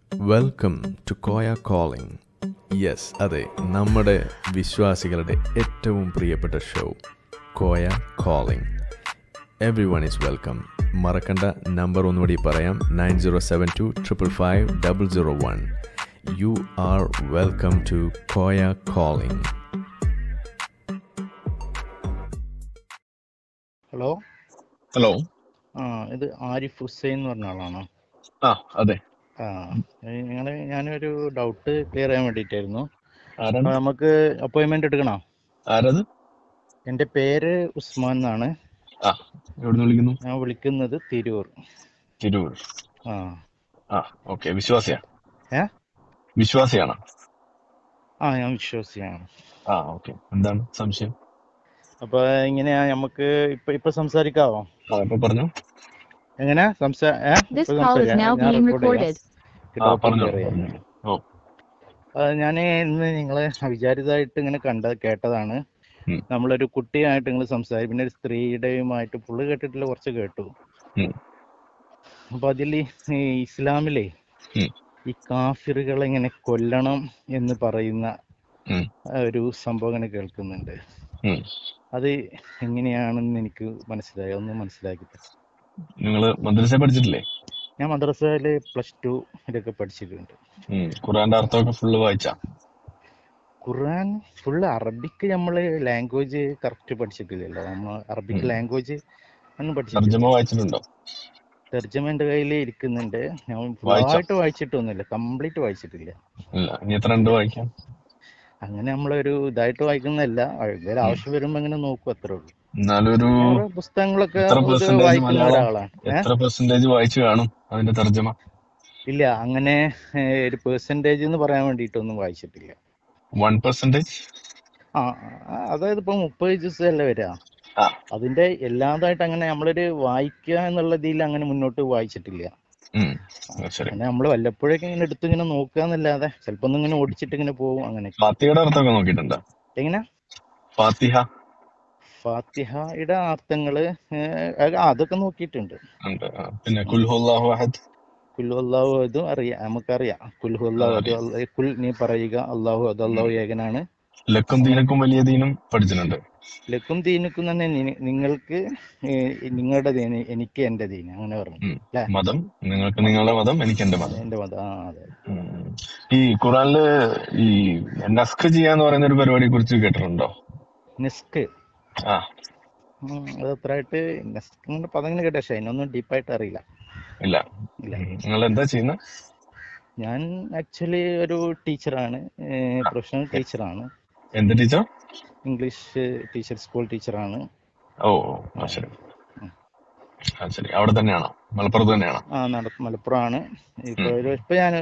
Welcome to Koya calling yes അതെ നമ്മുടെ വിശ്വാസികളുടെ ഏറ്റവും പ്രിയപ്പെട്ട show Koya calling everyone is welcome മറക്കണ്ട നമ്പർ ഒന്നുകൂടി പറയാം nine zero seven two triple five double zero one you are welcome to Koya calling hello hello ആ ഇത് ആരിഫ് ഹുസൈൻ എന്ന് പറഞ്ഞ ആളാണോ ആ അതെ ആ നിങ്ങൾ ഞാനൊരു ഡൗട്ട് ക്ലിയർ ചെയ്യാൻ വേണ്ടിയിട്ടായിരുന്നു ആരാണ് അപ്പോൾ നമുക്ക് അപ്പോയിൻമെന്റ് എടുക്കണോ ആരത് എൻ്റെ പേര് ഉസ്മാൻ എന്നാണ് ആ എവിടുന്ന് വിളിക്കുന്നു ഞാൻ വിളിക്കുന്നത് തിരൂർ തിരൂർ ആ ആ ഓക്കെ വിശ്വാസിയാ ഏ വിശ്വാസിയാണ് ആ ഞാൻ വിശ്വാസിയാണ് ആ ഓക്കെ എന്താണ് സംശയം അപ്പോൾ ഇങ്ങനെയാ നമുക്ക് ഇപ്പൊ ഇപ്പൊ സംസാരിക്കാവോ ആ ഇപ്പൊ പറഞ്ഞു എങ്ങനെ സംസാ ഏ This ഇപ്പൊ call is സംസാരിക്കാം. now ഞാൻ being record ചെയ്യാം. recorded. ആ Topic പറഞ്ഞു clear ചെയ്യാം. പറഞ്ഞു. ഓ ഞാൻ ഇന്ന് നിങ്ങളെ അവിചാരിതമായിട്ട് ഇങ്ങനെ കണ്ട കേട്ടതാണ് ഉം. നമ്മളൊരു കുട്ടിയായിട്ട് നിങ്ങൾ സംസാരിക്കും പിന്നെ ഒരു സ്ത്രീയുടെയുമായിട്ട് പുള്ളി കേട്ടിട്ടില്ല കുറച്ച് കേട്ടു ഉം. അപ്പൊ അതിൽ ഈ ഇസ്ലാമിലെ ഉം. ഈ കാഫിറുകളെ ഇങ്ങനെ കൊല്ലണം എന്ന് പറയുന്ന ഉം. ആ ഒരു സംഭവം ഇങ്ങനെ കേൾക്കുന്നുണ്ട് ഉം. അത് എങ്ങനെയാണെന്ന് എനിക്ക് മനസ്സിലായി ഒന്ന് മനസ്സിലാക്കി തരാം. നിങ്ങള് മദ്രസ പഠിച്ചിട്ടില്ലേ ഞാൻ മദ്രസയിൽ പ്ലസ് ടു ഇതൊക്കെ പഠിച്ചിട്ടുണ്ട് ഉം. ഖുറാന്റെ അർത്ഥമൊക്കെ ഫുള്ള് വായിച്ചാ ഖുർആൻ ഫുള്ള് അറബിക്ക് നമ്മൾ ലാംഗ്വേജ് കറക്റ്റ് പഠിച്ചിട്ടില്ലല്ലോ നമ്മൾ അറബിക് ഉം. ലാംഗ്വേജ് ഒന്നും പഠിച്ചിട്ടില്ല തർജ്ജമ വായിച്ചിട്ടുണ്ടോ തർജ്ജമ എൻ്റെ കയ്യിൽ ഇരിക്കുന്നുണ്ട് ഞാൻ വായിച്ചോ? ഫുള്ളായിട്ട് വായിച്ചിട്ടൊന്നുമില്ല കംപ്ലീറ്റ് വായിച്ചിട്ടില്ല ഇല്ല ഇനി എത്ര ഉണ്ട് വായിക്കാം അങ്ങനെ നമ്മളൊരു ഇതായിട്ട് വായിക്കുന്നതല്ല എന്തെങ്കിലും ആവശ്യം വരുമ്പോ ഇങ്ങനെ നോക്കും അത്രേ ഉള്ളൂ എന്നാലും ഒരു ഓരോ പുസ്തകങ്ങളൊക്കെ എത്ര ഇത് percentage വായിക്കുന്ന മലയാളം? ഒരാളാണ് ഏ? എത്ര പെർസെന്റേജ് വായിച്ചു കാണും അതിന്റെ തർജ്ജമ ഇല്ല അങ്ങനെ ഏ, ഒരു പെർസെൻറ്റേജ് എന്ന് പറയാൻ വേണ്ടിയിട്ടൊന്നും വായിച്ചിട്ടില്ല വൺ പെർസെന്റേജ് ആ ആ, അതായത് ഇപ്പൊ മുപ്പത് ജ്യൂസ് അല്ലേ വരിക ആ അതിന്റെ എല്ലാതായിട്ട് അങ്ങനെ നമ്മളൊരു വായിക്കുക എന്നുള്ള ഇതിൽ അങ്ങനെ മുന്നോട്ട് വായിച്ചിട്ടില്ല ഉം. ആ, ശരി അങ്ങനെ നമ്മൾ വല്ലപ്പോഴൊക്കെ ഇങ്ങനെ എടുത്ത് ഇങ്ങനെ നോക്കുക എന്നല്ലാതെ ചിലപ്പോ ഒന്ന് ഇങ്ങനെ ഓടിച്ചിട്ട് ഇങ്ങനെ പോകും അങ്ങനെ ഫാത്തിഹയുടെ അർത്ഥമൊക്കെ നോക്കിയിട്ടുണ്ടോ എങ്ങനെ ഫാത്തിഹ ഫാത്തിഹയുടെ അർത്ഥങ്ങള് ഏഹ്, ആ, അതൊക്കെ നോക്കിയിട്ടുണ്ട് ഉണ്ട് ആ. പിന്നെ കുൽഹുല്ലാഹു അഹദ് കുൽഹു അള്ളാഹു അതും അറിയാം നമുക്കറിയാം കുൽഹു അള്ളാഹു അത് അല്ല- കുൽ നീ പറയുക അള്ളാഹു അത് അള്ളാഹു ഏകനാണ് ലക്കും ദീനക്കും വലിയ ദീനും പഠിച്ചിട്ടുണ്ട് ലക്കും ദീനുക്കും തന്നെ നി- നിങ്ങൾക്ക് ഏഹ്, നിങ്ങളുടെ ദീന് എനിക്ക് എന്റെ ദീന് അങ്ങനെ പറഞ്ഞു ഉം. അല്ലേ മതം നിങ്ങൾക്ക് നിങ്ങളുടെ മതം എനിക്ക് എന്റെ മതം എന്റെ മതം ആ അതെ ഉം. ഈ ഖുറാനില് ഈ നസ്ക് ചെയ്യാന്ന് പറയുന്ന ഒരു പരിപാടിയെ കുറിച്ച് കേട്ടിട്ടുണ്ടോ നിസ്ക് ആ ഉം, അത് അത്രയായിട്ട് നെസ്കിന്റെ പദം ഇങ്ങനെ കേട്ടോ പക്ഷെ അതിനൊന്നും ഡീപ്പായിട്ട് അറിയില്ല ഇല്ല ഇല്ല നിങ്ങൾ എന്താ ചെയ്യുന്ന ഞാൻ ആക്ച്വലി ഒരു ടീച്ചറാണ് പ്രൊഫഷണൽ ടീച്ചറാണ് എന്ത് ടീച്ചർ ഇംഗ്ലീഷ് ടീച്ചർ സ്കൂൾ ടീച്ചറാണ് ഓ ഓ, ആ ശരി ആ ശരി അവിടെ തന്നെയാണോ മലപ്പുറത്ത് തന്നെയാണോ ആ നട മലപ്പുറമാണ് ഇപ്പൊ ഒരു ഇപ്പൊ ഞാൻ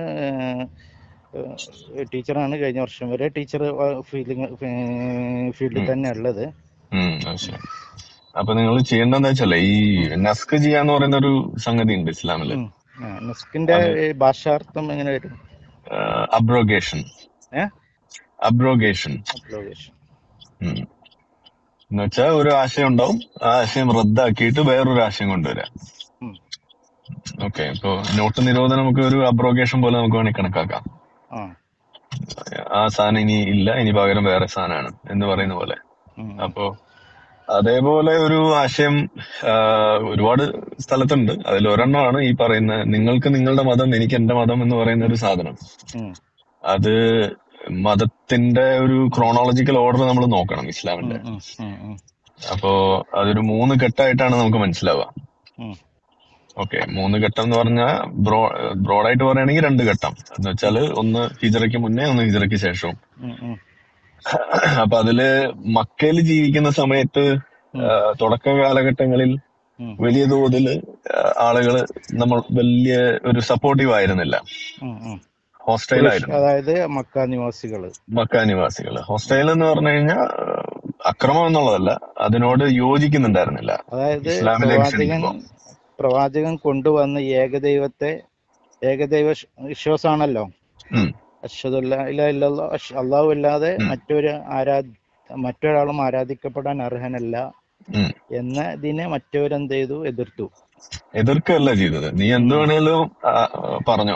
ടീച്ചറാണ് കഴിഞ്ഞ വർഷം വരെ ടീച്ചർ ഫീൽഡിങ് ഫീൽഡിൽ തന്നെ ഉള്ളത് ഉം ആ ശരി അപ്പൊ നിങ്ങൾ ചെയ്യേണ്ടതെന്ന് വെച്ചാലേ ഈ നസ്ക് ചെയ്യാന്ന് പറയുന്ന ഒരു സംഗതി ഉണ്ട് ഇസ്ലാമില് ഉം. ആ, നെസ്കിന്റെ ഭാഷാർത്ഥം എങ്ങനെ വരും അബ്രോഗേഷൻ ഏ അബ്രോഗേഷൻ അപ്ലോകേഷൻ എന്ന് വെച്ചാൽ ഒരു ആശയം ഉണ്ടാവും ആ ആശയം റദ്ദാക്കിയിട്ട് വേറൊരു ആശയം കൊണ്ടുവരാം ഉം. ഓക്കെ ഇപ്പൊ നോട്ട് നിരോധനം നമുക്ക് ഒരു അബ്രോഗേഷൻ പോലെ നമുക്ക് വേണമെങ്കിൽ കണക്കാക്കാം ആ ആ സാധനം ഇനി ഇല്ല ഇനി പകരം വേറെ സാധനമാണ് എന്ന് പറയുന്ന പോലെ ഉം. അപ്പോ അതേപോലെ ഒരു ആശയം ആ, ഒരുപാട് സ്ഥലത്തുണ്ട് അതിൽ ഒരെണ്ണമാണ് ഈ പറയുന്ന നിങ്ങൾക്ക് നിങ്ങളുടെ മതം എനിക്ക് എന്റെ മതം എന്ന് പറയുന്ന ഒരു സാധനം ഉം. അത് മതത്തിന്റെ ഒരു ക്രോണോളജിക്കൽ ഓർഡർ നമ്മൾ നോക്കണം ഇസ്ലാമിന്റെ ഉം. ഉം. ഉം. അപ്പോ അതൊരു മൂന്ന് ഘട്ടമായിട്ടാണ് നമുക്ക് മനസ്സിലാവുക ഉം. ഓക്കെ മൂന്ന് ഘട്ടം എന്ന് പറഞ്ഞാൽ ബ്രോ ബ്രോഡായിട്ട് പറയുകയാണെങ്കിൽ രണ്ട് ഘട്ടം എന്ന് വെച്ചാല് ഒന്ന് ഹിജറയ്ക്ക് മുന്നേ ഒന്ന് ഹിജറയ്ക്ക് ശേഷവും ഉം. ഉം. അപ്പൊ അതില് മക്കയിൽ ജീവിക്കുന്ന സമയത്ത് ആ, തുടക്ക കാലഘട്ടങ്ങളിൽ ഉം. വലിയ തോതിൽ ആളുകള് നമ്മൾ വലിയ ഒരു സപ്പോർട്ടീവ് ആയിരുന്നില്ല ഉം. ഉം. ഹോസ്റ്റൈൽ ആയിരുന്നു അതായത് മക്ക നിവാസികള് മക്ക നിവാസികൾ ഹോസ്റ്റൈൽ എന്ന് പറഞ്ഞു കഴിഞ്ഞാൽ അക്രമം എന്നുള്ളതല്ല അതിനോട് യോജിക്കുന്നുണ്ടായിരുന്നില്ല അതായത് ഇസ്ലാമിലേക്ക് പ്രവാചകൻ ക്ഷണിക്കുമ്പോ പ്രവാചകൻ കൊണ്ടുവന്ന ഏകദൈവത്തെ ഏകദൈവ ശ്- വിശ്വാസമാണല്ലോ ഉം. അള്ളാഹു അല്ലാതെ ഉം. മറ്റൊരു ആരാ മറ്റൊരാളും ആരാധിക്കപ്പെടാൻ അർഹനല്ല ഉം. എന്ന ഇതിനെ മറ്റവരെന്ത് ചെയ്തു എതിർത്തു എതിർക്കല്ല ചെയ്തത് നീ എന്ത് വേണേലും ആ, പറഞ്ഞോ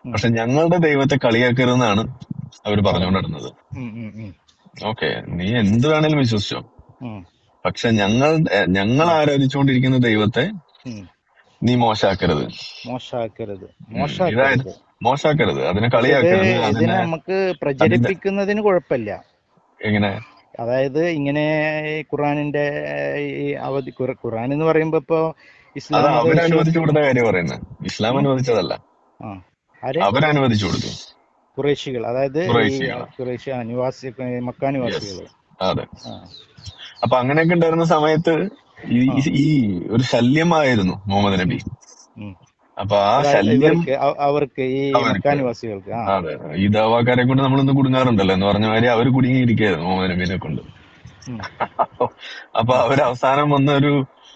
ഉം. പക്ഷെ ഞങ്ങളുടെ ദൈവത്തെ കളിയാക്കരുതെന്നാണ് അവർ പറഞ്ഞുകൊണ്ടിരുന്നത് ഉം, ഉം, ഉം, ഓക്കെ നീ എന്ത് വേണേലും വിശ്വസിച്ചോ ഉം, പക്ഷെ ഞങ്ങൾ ഏ, ഞങ്ങൾ ആരാധിച്ചുകൊണ്ടിരിക്കുന്ന ദൈവത്തെ ഉം. നീ മോശാക്കരുത് മോശാക്കരുത് ഉം. ഇതായത് മോശാക്കരുത് മോശാക്കരുത് അതിനെ പക്ഷെ ഇത് കളിയാക്കരുത് ഇതിനെ അതിനെ നമുക്ക് അതിന്റെ പ്രചരിപ്പിക്കുന്നതിന് കുഴപ്പമില്ല എങ്ങനെ അതായത് ഇങ്ങനെ ഈ ഖുറാനിന്റെ ഈ അവധി ഖുറ- ഖുറാൻ എന്ന് പറയുമ്പോ ഇപ്പൊ അത് ഇസ്ലാം മത അവരനുവദിച്ചു വിശ്വാസി കൊടുത്ത കാര്യം പറയുന്നത് ഇസ്ലാം ഉം? അനുവദിച്ചതല്ല ആ ആര് അവരനുവദിച്ചു കൊടുത്തു ഖുറേഷികൾ അതായത് ഈ കുറേശ്ശികള് ഖുറേഷി ആ, നിവാസി മക്കാ യെസ് നിവാസികൾ അതെ ആ അപ്പൊ അങ്ങനെയൊക്കെ ഉണ്ടായിരുന്ന സമയത്ത് ഈ ആ ഈ ഈ ഒരു ശല്യമായിരുന്നു മുഹമ്മദ് നബി ഉം, ഉം. അപ്പൊ ആ അതായത് ശല്യം ഇവർക്ക് അ- അവർക്ക് ഈ മക്കാ അവർക്ക് നിവാസികൾക്ക് ആ അതെ ഈ ദവാക്കാരെ കൊണ്ട് നമ്മളിന്ന് കുടുങ്ങാറുണ്ടല്ലോ എന്ന് പറഞ്ഞ മാതിരി അവർ കുടുങ്ങിയിരിക്കുകയായിരുന്നു മുഹമ്മദ് നബീനെ കൊണ്ട് ഉം, അപ്പൊ ഉം, അവര് അവസാനം വന്ന ഒരു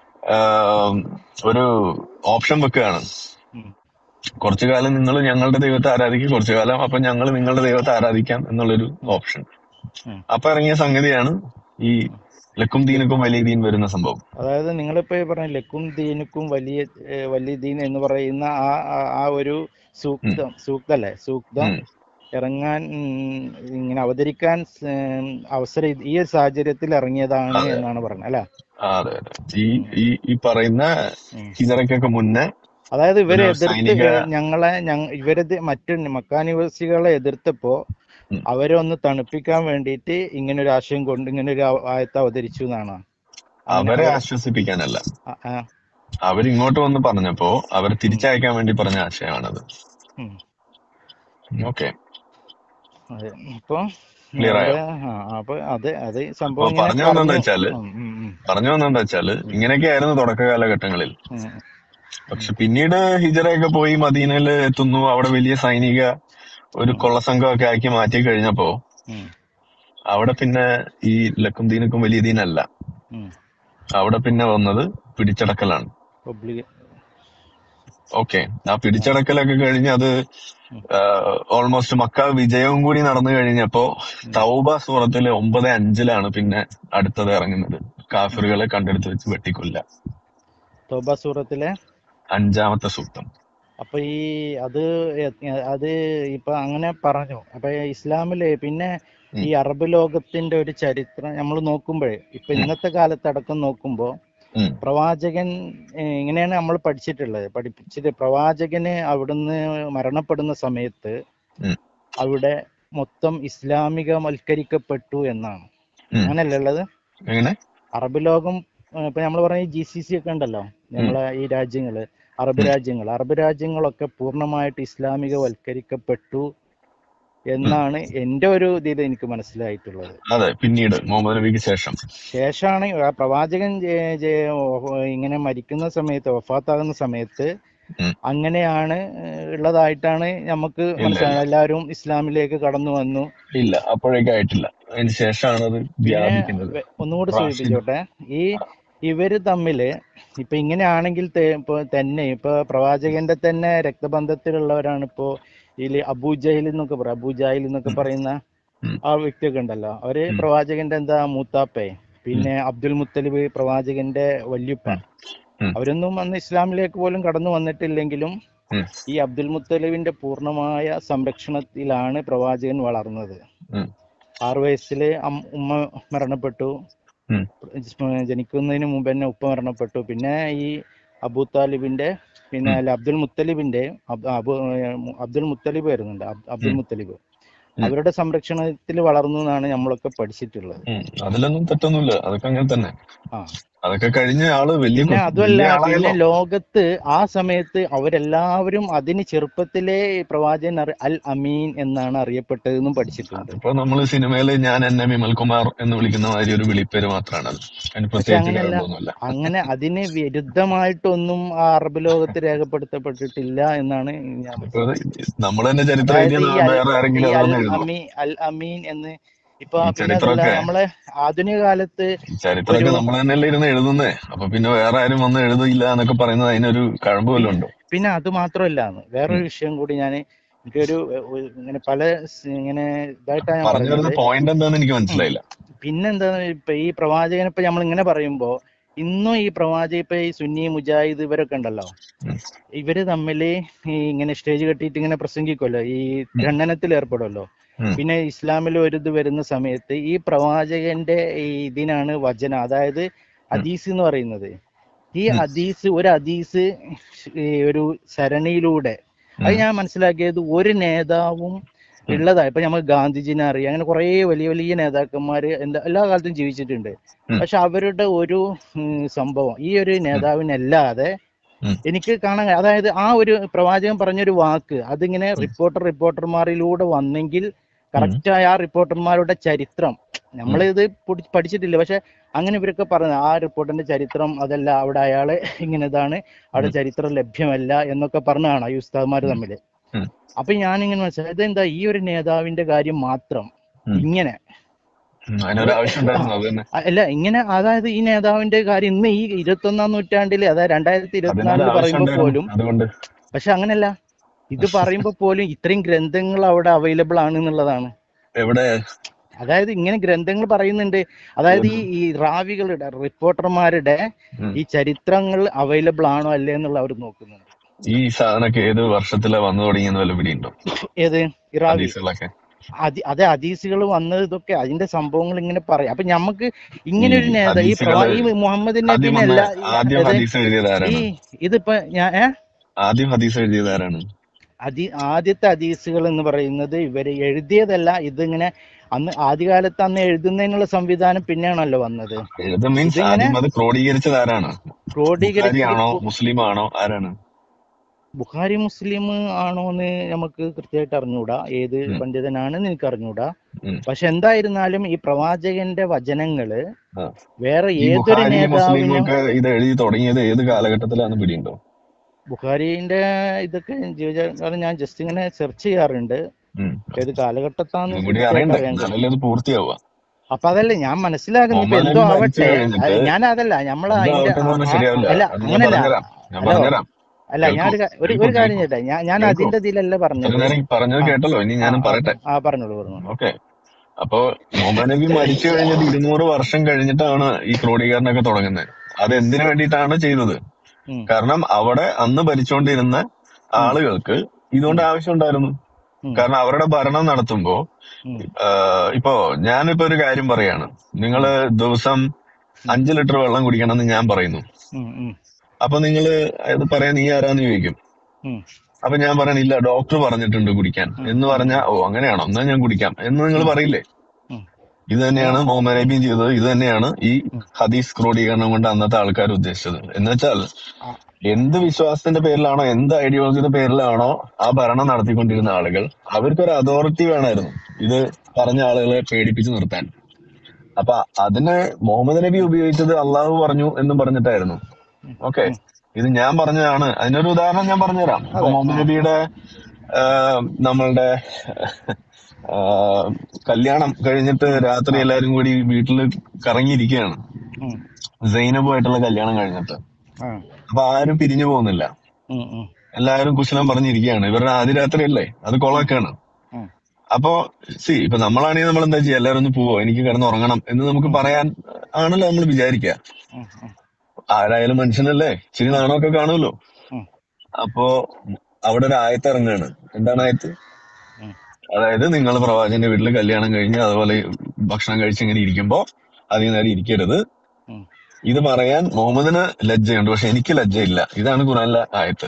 ആം, ഒരു ഓപ്ഷൻ വെക്കുകയാണ് ഉം, കുറച്ചു കാലം നിങ്ങൾ ഞങ്ങളുടെ ദൈവത്തെ ആരാധിക്കും കുറച്ചു കാലം അപ്പൊ ഞങ്ങൾ നിങ്ങളുടെ ദൈവത്തെ ആരാധിക്കാം എന്നുള്ളൊരു ഉം, ഓപ്ഷൻ ഉം, അപ്പൊ ഇറങ്ങിയ സംഗതിയാണ് ഈ ഉം. ലക്കും ദീനക്കും വലിയ ദീൻ വരുന്ന സംഭവം അതായത് നിങ്ങളിപ്പോ ഈ പറഞ്ഞ ലക്കും ദീനുക്കും വലിയ ഏ, വലിയ ദീൻ എന്ന് പറയുന്ന ആ ആ ആ ഒരു ഉം, സൂക്തം സൂക്തല്ലേ സൂക്തം ഉം, ഇറങ്ങാൻ ഉം, ഇങ്ങനെ അവതരിക്കാൻ സ്- ഉം, അവസരം ഇത് ഈ ഒരു സാഹചര്യത്തിൽ ഇറങ്ങിയതാണ് അതെ എന്നാണ് പറയുന്നത് അല്ലെ ആ, അതെ അതെ ഈ ഉം, ഈ ഈ പറയുന്ന ഉം. ഹിജറയ്ക്കൊക്കെ മുന്നേ അതായത് ഇവരെ ഒരു എതിർത്ത് സൈനിക വേ- ഞങ്ങളെ ഞങ്ങ ഇവരത് മറ്റു മക്കാനിവാസികളെ എതിർത്തപ്പോ ഉം, അവരെ ഒന്ന് തണുപ്പിക്കാൻ വേണ്ടിയിട്ട് ഇങ്ങനെ ഒരു ആശയം കൊണ്ട് ഇങ്ങനെ ഒരു ആ- ആയത്ത് അവതരിച്ചു എന്നാണ് അങ്ങനെ അവരെ അവരെ ആശ്വസിപ്പിക്കാനല്ല ആ, ആ, അവരിങ്ങോട്ട് വന്ന് പറഞ്ഞപ്പോ അവരെ ഉം, തിരിച്ചയക്കാൻ വേണ്ടി പറഞ്ഞ ആശയമാണത് ഉം. ഓക്കെ അതെ ഇപ്പൊ ക്ലിയർ അവിടെ ആയോ ആ അപ്പൊ അത് അത് അപ്പൊ സംഭവം ഇങ്ങനെ പറഞ്ഞു വന്നെന്താ പറഞ്ഞു വെച്ചാല് ഉം, ഉം, ഉം, പറഞ്ഞു വന്നെന്താ വെച്ചാല് ഉം, ഇങ്ങനെയൊക്കെയായിരുന്നു തുടക്ക കാലഘട്ടങ്ങളിൽ ഉം, പക്ഷെ ഉം, പിന്നീട് ഹിജറയൊക്കെ പോയി മദീനയിൽ എത്തുന്നു അവിടെ വലിയ സൈനിക ഒരു ഉം, കൊള്ളസംഘമൊക്കെ ആക്കി മാറ്റി കഴിഞ്ഞപ്പോ ഉം, അവിടെ പിന്നെ ഈ ലക്കും ദീനക്കും വലിയ ദീനല്ല ഉം. അവിടെ പിന്നെ വന്നത് പിടിച്ചടക്കലാണ് ഒബ്ലിഗ ഓക്കെ ആ ആ, പിടിച്ചടക്കലൊക്കെ കഴിഞ്ഞ് അത് ഉം, ഓൾമോസ്റ്റ് മക്ക വിജയവും കൂടി നടന്നു കഴിഞ്ഞപ്പോ ഉം, തൗബ സൂറത്തിലെ ഒമ്പത് അഞ്ചിലാണ് പിന്നെ അടുത്തത് ഇറങ്ങുന്നത് ഉം. കാഫിറുകളെ കണ്ടെടുത്ത് വെച്ച് വെട്ടിക്കൊല്ല തോബ സൂറത്തിലെ അഞ്ചാമത്തെ സൂക്തം അപ്പൊ ഈ അത് എ- അത് ഇപ്പൊ അങ്ങനെ പറഞ്ഞു അപ്പൊ ഇസ്ലാമില് പിന്നെ ഉം, ഈ അറബ് ലോകത്തിന്റെ ഒരു ചരിത്രം നമ്മൾ നോക്കുമ്പോഴേ ഇപ്പൊ ഉം, ഇന്നത്തെ കാലത്തടക്കം നോക്കുമ്പോ ഉം, പ്രവാചകൻ ഏഹ്, ഇങ്ങനെയാണ് നമ്മൾ പഠിച്ചിട്ടുള്ളത് പഠിപ്പിച്ചിട്ട് പ്രവാചകന് അവിടുന്ന് മരണപ്പെടുന്ന സമയത്ത് ഉം, അവിടെ മൊത്തം ഇസ്ലാമികവൽക്കരിക്കപ്പെട്ടു എന്നാണ് ഉം. അങ്ങനല്ലേ ഉള്ളത് എങ്ങനെ അറബ് ലോകം ഏഹ്, ഇപ്പൊ നമ്മൾ പറഞ്ഞ ജി സി സി ഒക്കെ ഉണ്ടല്ലോ ഉം, നമ്മളെ ഈ രാജ്യങ്ങള് അറബ് ഉം, രാജ്യങ്ങൾ അറബ് രാജ്യങ്ങളൊക്കെ പൂർണ്ണമായിട്ട് ഇസ്ലാമികവൽക്കരിക്കപ്പെട്ടു ഉം. എന്നാണ് എൻ്റെ ഒരു ഇതിൽ എനിക്ക് മനസ്സിലായിട്ടുള്ളത് അതെ പിന്നീട് മുഹമ്മദ് നബിക്ക് ശേഷം ശേഷമാണ് ആ പ്രവാചകൻ ജെ- ജെ- ഓ- ഇങ്ങനെ മരിക്കുന്ന സമയത്ത് വഫാത്താകുന്ന സമയത്ത് ഉം. അങ്ങനെയാണ് ഏഹ്, ഉള്ളതായിട്ടാണ് നമുക്ക് ഇല്ല ഇല്ല മനസ്സിലായത് എല്ലാവരും ഇസ്ലാമിലേക്ക് കടന്നു വന്നു ഇല്ല അപ്പോഴേക്കും ആയിട്ടില്ല അതിന് ശേഷമാണ് അത് പിന്നെ വ്യാപിക്കുന്നത് വെ- ഒന്നുകൂടി റാഷിദ് സൂചിപ്പിച്ചോട്ടെ ഈ ഇവര് തമ്മില് ഇപ്പൊ ഇങ്ങനെയാണെങ്കിൽ തെ- ഇപ്പൊ തന്നെ ഇപ്പൊ പ്രവാചകന്റെ തന്നെ രക്തബന്ധത്തിലുള്ളവരാണ് ഇപ്പോ ഇതിൽ അബൂജഹിൽ എന്നൊക്കെ പറയും അബൂജാഹിൽ എന്നൊക്കെ ഉം, പറയുന്ന ഉം, ആ വ്യക്തിയൊക്കെ ഉണ്ടല്ലോ അവര് ഉം, പ്രവാചകന്റെ എന്താ മൂത്താപ്പേ ഉം, പിന്നെ അബ്ദുൽ മുത്തലിബ് പ്രവാചകന്റെ വല്യുപ്പ ഉം, ഉം, അവരൊന്നും അന്ന് ഇസ്ലാമിലേക്ക് പോലും കടന്നു വന്നിട്ടില്ലെങ്കിലും ഉം, ഈ അബ്ദുൽ മുത്തലിബിന്റെ പൂർണ്ണമായ സംരക്ഷണത്തിലാണ് പ്രവാചകൻ വളർന്നത് ഉം, ആറു വയസ്സില് അം- ഉമ്മ മരണപ്പെട്ടു ഉം, ജനിക്കുന്നതിന് മുമ്പ് തന്നെ ഉപ്പ മരണപ്പെട്ടു പിന്നെ ഈ അബൂ താലിബിന്റെ പിന്നെ ഉം, അല്ല അബ്ദുൽ മുത്തലിബിന്റെ അബ് അബു അബ്ദുൽ മുത്തലിബ് വരുന്നുണ്ട് അബ് അബ്ദുൽ ഉം, മുത്തലിബ് ഉം, അവരുടെ സംരക്ഷണത്തിൽ വളർന്നു എന്നാണ് നമ്മളൊക്കെ പഠിച്ചിട്ടുള്ളത് ഉം. അതിലൊന്നും തെറ്റൊന്നുമില്ല അതൊക്കെ അങ്ങനെ തന്നെ ആ അതൊക്കെ കഴിഞ്ഞ ആള് വലിയ പിന്നെ കു- അതുമല്ല വലിയ പിന്നെ ആളായല്ലോ ലോകത്ത് ആ സമയത്ത് അവരെല്ലാവരും അതിന് ചെറുപ്പത്തിലെ ഈ പ്രവാചകൻ അറി- അൽ അമീൻ എന്നാണ് അറിയപ്പെട്ടതെന്നും പഠിച്ചിട്ടുണ്ട് അതിപ്പോ നമ്മള് സിനിമയില് ഞാൻ എന്നെ വിമൽകുമാർ എന്ന് വിളിക്കുന്ന മാതിരി ഒരു വിളിപ്പേര് മാത്രമാണ് അത് അതിന് പക്ഷെ പ്രത്യേകിച്ച് അങ്ങനെയല്ല കാര്യമൊന്നുമില്ല അങ്ങനെ അതിന് വിരുദ്ധമായിട്ടൊന്നും ആ അറബ് ലോകത്ത് രേഖപ്പെടുത്തപ്പെട്ടിട്ടില്ല എന്നാണ് ഞാൻ ഇപ്പൊ മനസ്സിലാക്കുന്നത് നമ്മൾ തന്നെ ചരിത്രം അതായത് എഴുതിയ ഈ അൽ വേറെ ഈ ആരെങ്കിലും അൽ അതൊന്നും എഴുതുമോ അമീ അൽ അമീൻ എന്ന് ഇപ്പൊ ഈ പിന്നെ അതല്ല ചരിത്രമൊക്കെ നമ്മളെ ആധുനിക കാലത്ത് ഈ ചരിത്രമൊക്കെ ഒരു നമ്മൾ തന്നെയല്ലേ ഇരുന്ന് എഴുതുന്നേ അപ്പൊ പിന്നെ വേറെ ആരും വന്ന് എഴുതില്ല എന്നൊക്കെ പറയുന്നത് അതിനൊരു കഴമ്പ് വല്ലതും പിന്നെ ഉണ്ടോ പിന്നെ അത് മാത്രമല്ല വേറൊരു ഉം. വിഷയം കൂടി ഞാൻ എനിക്കൊരു ഒരു ഇങ്ങനെ പല സ് ഇങ്ങനെ ഇതായിട്ടാണ് ഞാൻ പറഞ്ഞു വരുന്ന പറയുന്നത് പോയിന്റ് എന്താന്ന് എനിക്ക് ഉം. മനസ്സിലായില്ല പിന്നെന്താ ഇപ്പൊ ഈ പ്രവാചകനെ ഇപ്പൊ നമ്മൾ ഇങ്ങനെ പറയുമ്പോ ഇന്നും ഈ പ്രവാചക ഇപ്പൊ ഈ സുന്നി മുജാഹിദ് ഇവരൊക്കെ ഉണ്ടല്ലോ ഉം. ഇവര് തമ്മില് ഈ ഇങ്ങനെ സ്റ്റേജ് കെട്ടിയിട്ട് ഇങ്ങനെ പ്രസംഗിക്കുമല്ലോ ഈ ഖണ്ഡനത്തിൽ ഏർപ്പെടുമല്ലോ ഉം. പിന്നെ ഇസ്ലാമിൽ ഒരു ഇത് വരുന്ന സമയത്ത് ഈ പ്രവാചകന്റെ ഈ ഇതിനാണ് വചന അതായത് ഹദീസ് എന്ന് പറയുന്നത് ഈ ഉം. ഹദീസ് ഒരു ഹദീസ് ഈ ഒരു സരണിയിലൂടെ അത് ഉം. ഞാൻ മനസ്സിലാക്കിയത് ഒരു നേതാവും ഉള്ളതാ ഇപ്പൊ നമുക്ക് ഗാന്ധിജിനെ അറിയാം അങ്ങനെ കുറേ വലിയ വലിയ നേതാക്കന്മാര് എന്താ എല്ലാ കാലത്തും ജീവിച്ചിട്ടുണ്ട് ഉം. പക്ഷെ അവരുടെ ഒരു ഉം, സംഭവം ഈ ഒരു നേതാവിനല്ലാതെ ഉം. എനിക്ക് കാണാൻ കഴി- അതായത് ആ ഒരു പ്രവാചകൻ പറഞ്ഞൊരു വാക്ക് അതിങ്ങനെ ഉം. റിപ്പോർട്ടർ റിപ്പോർട്ടർമാരിലൂടെ വന്നെങ്കിൽ കറക്റ്റായ ആ റിപ്പോർട്ടർമാരുടെ ചരിത്രം നമ്മളിത് പൊടി- പഠിച്ചിട്ടില്ല പക്ഷെ അങ്ങനെ ഇവരൊക്കെ പറഞ്ഞു ആ റിപ്പോർട്ടറിന്റെ ചരിത്രം അതല്ല അവിടെ അയാള് ഇങ്ങനെ ഇതാണ് അവിടെ ഉം. ചരിത്രം ലഭ്യമല്ല എന്നൊക്കെ പറഞ്ഞാണ് ഈ ഉസ്താദ്മാര് ഉം. തമ്മില് ഉം. അപ്പൊ ഞാനിങ്ങനെ മനസ്സിലായി ഇതെന്താ ഈ ഒരു നേതാവിന്റെ കാര്യം മാത്രം ഉം. ഇങ്ങനെ ഉം. അതിനൊരു ആവശ്യം ഉണ്ടായിരുന്നു അത് തന്നെ അ- അല്ല ഇങ്ങനെ അതായത് ഈ നേതാവിന്റെ കാര്യം ഇന്ന് ഈ ഇരുപത്തൊന്നാം നൂറ്റാണ്ടില് അതായത് രണ്ടായിരത്തി അതിനൊരു ഇരുപത്തിനാലില് ആവശ്യം പറയുമ്പോ ഉണ്ടായിരുന്നു പോലും അതുകൊണ്ട് പക്ഷെ അങ്ങനല്ല ഇത് പറയുമ്പോ പോലും ഇത്രയും ഗ്രന്ഥങ്ങൾ അവിടെ അവൈലബിൾ ആണ് എന്നുള്ളതാണ് എവിടെ അതായത് ഇങ്ങനെ ഗ്രന്ഥങ്ങൾ പറയുന്നുണ്ട് അതായത് ഈ ഈ റാവികളുടെ റിപ്പോർട്ടർമാരുടെ ഉം. ഈ ചരിത്രങ്ങൾ അവൈലബിൾ ആണോ അല്ലേ എന്നുള്ള അവർ നോക്കുന്നുണ്ട് ഈ സാധനമൊക്കെ ഏത് വർഷത്തിലാ വന്നു തുടങ്ങിയെന്ന് വല്ല പിടിയുണ്ടോ ഏത് ഈ റാവി ഹദീസുകളൊക്കെ അതി അതെ ഹദീസുകൾ വന്നത് ഇതൊക്കെ അതിന്റെ സംഭവങ്ങൾ ഇങ്ങനെ പറയാം അപ്പൊ നമുക്ക് ഇങ്ങനെ ഒരു ഈ നേതാ ഈ പ്രവാ ഹദീസുകള് ഈ മുഹമ്മദ് ആദ്യം നബിനെ വന്ന എല്ലാ ആദ്യം അതായത് ഹദീസ് എഴുതിയത് ഈ ആരാണ് ഇതിപ്പോ ഞാൻ ഏ ആദ്യം ഹദീസ് എഴുതിയത് ആരാണ് അതി ആദ്യത്തെ ഹദീസുകൾ എന്ന് പറയുന്നത് ഇവര് എഴുതിയതല്ല ഇതിങ്ങനെ അന്ന് ആദ്യകാലത്ത് അന്ന് എഴുതുന്നതിനുള്ള സംവിധാനം പിന്നെയാണല്ലോ വന്നത് എഴുത മീൻസ് ഇതിങ്ങനെ ആദ്യം അത് ക്രോഡീകരിച്ചത് ആരാണ് ക്രോഡീകരിച്ചത് ബുഖാരിയാണോ ഇപ്പൊ മുസ്ലിം ആണോ ആരാണ് ബുഖാരി മുസ്ലിം ആണോ എന്ന് നമുക്ക് കൃത്യമായിട്ട് അറിഞ്ഞൂടാ ഏത് ഉം. പണ്ഡിതനാണെന്ന് എനിക്ക് അറിഞ്ഞൂടാ ഉം. പക്ഷെ എന്തായിരുന്നാലും ഈ പ്രവാചകന്റെ വചനങ്ങള് ആ. വേറെ ഈ ഏതൊരു ബുഖാരി മുസ്ലിം നേതാവിനും ഒക്കെ ഇത് എഴുതി തുടങ്ങിയത് ഏത് കാലഘട്ടത്തിലാന്ന് പിടിയുണ്ടോ ബുഖാരിന്റെ ഇതൊക്കെ ജീവിതകാലം ഞാൻ ജസ്റ്റ് ഇങ്ങനെ സെർച്ച് ചെയ്യാറുണ്ട് ഉം. ഏത് കാലഘട്ടത്താന്ന് ഇതും കൂടി കൃത്യമായിട്ട് അറിയണ്ടേ അറിയാൻ കഴിയും എന്നാലല്ലേ അത് പൂർത്തിയാവുക അപ്പൊ അതല്ലേ ഞാൻ മനസ്സിലാക്കുന്നത് ഇപ്പൊ മുഹമ്മദ് എന്തോ നബി മരിച്ചു ആവട്ടെ കഴിഞ്ഞിട്ട് അത് ഞാൻ അതല്ല നമ്മള് എന്തോ അതിന്റെ ആവട്ടെ എന്ന് ആ- പറഞ്ഞാൽ ആ- ശരിയാവില്ല അല്ല അത് ഞാൻ അങ്ങനല്ല പറഞ്ഞുതരാം ഞാൻ ഹലോ പറഞ്ഞുതരാം അല്ല ഞാൻ കേൾക്കൂ ഒരു കാ- ഒരു കേൾക്കൂ ഒരു കാര്യം കേൾക്കൂ ചെയ്യട്ടെ ഞാൻ ഞാൻ കേൾക്കൂ അതിന്റെ ഇതിലല്ല ഇത്ര പറഞ്ഞത് നേരം ഈ പറഞ്ഞത് ആ കേട്ടല്ലോ ഇനി ആ ഞാനും ആ പറയട്ടെ ആ പറഞ്ഞോളൂ പറഞ്ഞോളൂ ഓക്കെ അപ്പോ മുഹമ്മദ് നബി മരിച്ചു കഴിഞ്ഞിട്ട് ഇരുന്നൂറ് വർഷം കഴിഞ്ഞിട്ടാണ് ഈ ക്രോഡീകരണമൊക്കെ തുടങ്ങുന്നത് അത് എന്തിനു വേണ്ടിയിട്ടാണ് ചെയ്തത് ഉം കാരണം അവിടെ അന്ന് ഭരിച്ചുകൊണ്ടിരുന്ന ഉം ആളുകൾക്ക് ഇതുകൊണ്ട് ഉം ആവശ്യം ഉണ്ടായിരുന്നു ഉം കാരണം അവരുടെ ഭരണം നടത്തുമ്പോ ഉം ആഹ് ഇപ്പോ ഞാനിപ്പോ ഒരു കാര്യം പറയാണ് നിങ്ങള് ദിവസം ഉം അഞ്ചു ലിറ്റർ വെള്ളം കുടിക്കണം എന്ന് ഞാൻ പറയുന്നു ഉം ഉം അപ്പൊ നിങ്ങള് അത് പറയാൻ നീ ആരാന്ന് ചോദിക്കും ഉം അപ്പൊ ഞാൻ പറയണില്ല ഡോക്ടർ പറഞ്ഞിട്ടുണ്ട് കുടിക്കാൻ ഉം എന്ന് ഉം പറഞ്ഞാ ഓ അങ്ങനെയാണോ എന്നാ ഞാൻ കുടിക്കാം എന്ന് നിങ്ങൾ ഉം പറയില്ലേ ഉം ഇത് തന്നെയാണ് മുഹമ്മദ് നബിയും ചെയ്തത് ഇത് തന്നെയാണ് ഈ ഉം ഹദീസ് ക്രോഡീകരണം കൊണ്ട് അന്നത്തെ ആൾക്കാർ ഉദ്ദേശിച്ചത് എന്ന് വെച്ചാൽ ആ എന്ത് വിശ്വാസത്തിന്റെ പേരിലാണോ എന്ത് ഐഡിയോളജിയുടെ പേരിലാണോ ആ ഭരണം നടത്തിക്കൊണ്ടിരുന്ന ആളുകൾ അവർക്കൊരു അതോറിറ്റി വേണമായിരുന്നു ഇത് പറഞ്ഞ ആളുകളെ പേടിപ്പിച്ചു നിർത്താൻ അപ്പൊ അതിന് മുഹമ്മദ് നബി ഉപയോഗിച്ചത് അള്ളാഹു പറഞ്ഞു എന്നും പറഞ്ഞിട്ടായിരുന്നു ഉം ഓക്കെ ഉം ഇത് ഞാൻ പറഞ്ഞതാണ് അതിനൊരു ഉദാഹരണം ഞാൻ പറഞ്ഞുതരാം ഇപ്പൊ അതെ മുഹമ്മദ് ആ നബിയുടെ ആഹ്, നമ്മളുടെ ആഹ്, കല്യാണം കഴിഞ്ഞിട്ട് ഉം രാത്രി ആ എല്ലാരും കൂടി വീട്ടിൽ കറങ്ങിയിരിക്കുകയാണ് ഉം സൈനബുമായിട്ടുള്ള കല്യാണം കഴിഞ്ഞിട്ട് ആ അപ്പൊ ആരും പിരിഞ്ഞു പോകുന്നില്ല ഉം ഉം എല്ലാവരും കുശലം പറഞ്ഞിരിക്കുകയാണ് ഇവരുടെ ആദ്യ രാത്രി അല്ലേ അത് ഉം കൊളാക്കാണ് ഉം അപ്പോ സി ഇപ്പൊ നമ്മളാണെങ്കിൽ നമ്മൾ എന്താ ചെയ്യുക എല്ലാവരും ഒന്ന് പോവോ എനിക്ക് കിടന്ന് ഉറങ്ങണം എന്ന് നമുക്ക് ഉം പറയാൻ ആണല്ലോ നമ്മൾ വിചാരിക്കുക ഉം ഉം ആരായാലും മനുഷ്യനല്ലേ ഇച്ചിരി നാണമൊക്കെ കാണുമല്ലോ ഉം അപ്പോ അവിടെ ഒരു ആയത്ത് ഇറങ്ങാണ് എന്താണ് ആയത്ത് ഉം അതായത് നിങ്ങൾ പ്രവാചകന്റെ വീട്ടിൽ കല്യാണം കഴിഞ്ഞ് അതുപോലെ ഭക്ഷണം കഴിച്ച് ഇങ്ങനെ ഇരിക്കുമ്പോ അധികം നേരം ഇരിക്കരുത് ഉം ഇത് പറയാൻ മുഹമ്മദിന് ലജ്ജയുണ്ട് പക്ഷെ എനിക്ക് ലജ്ജയില്ല ഇതാണ് ഖുറാനിലെ ആയത്ത്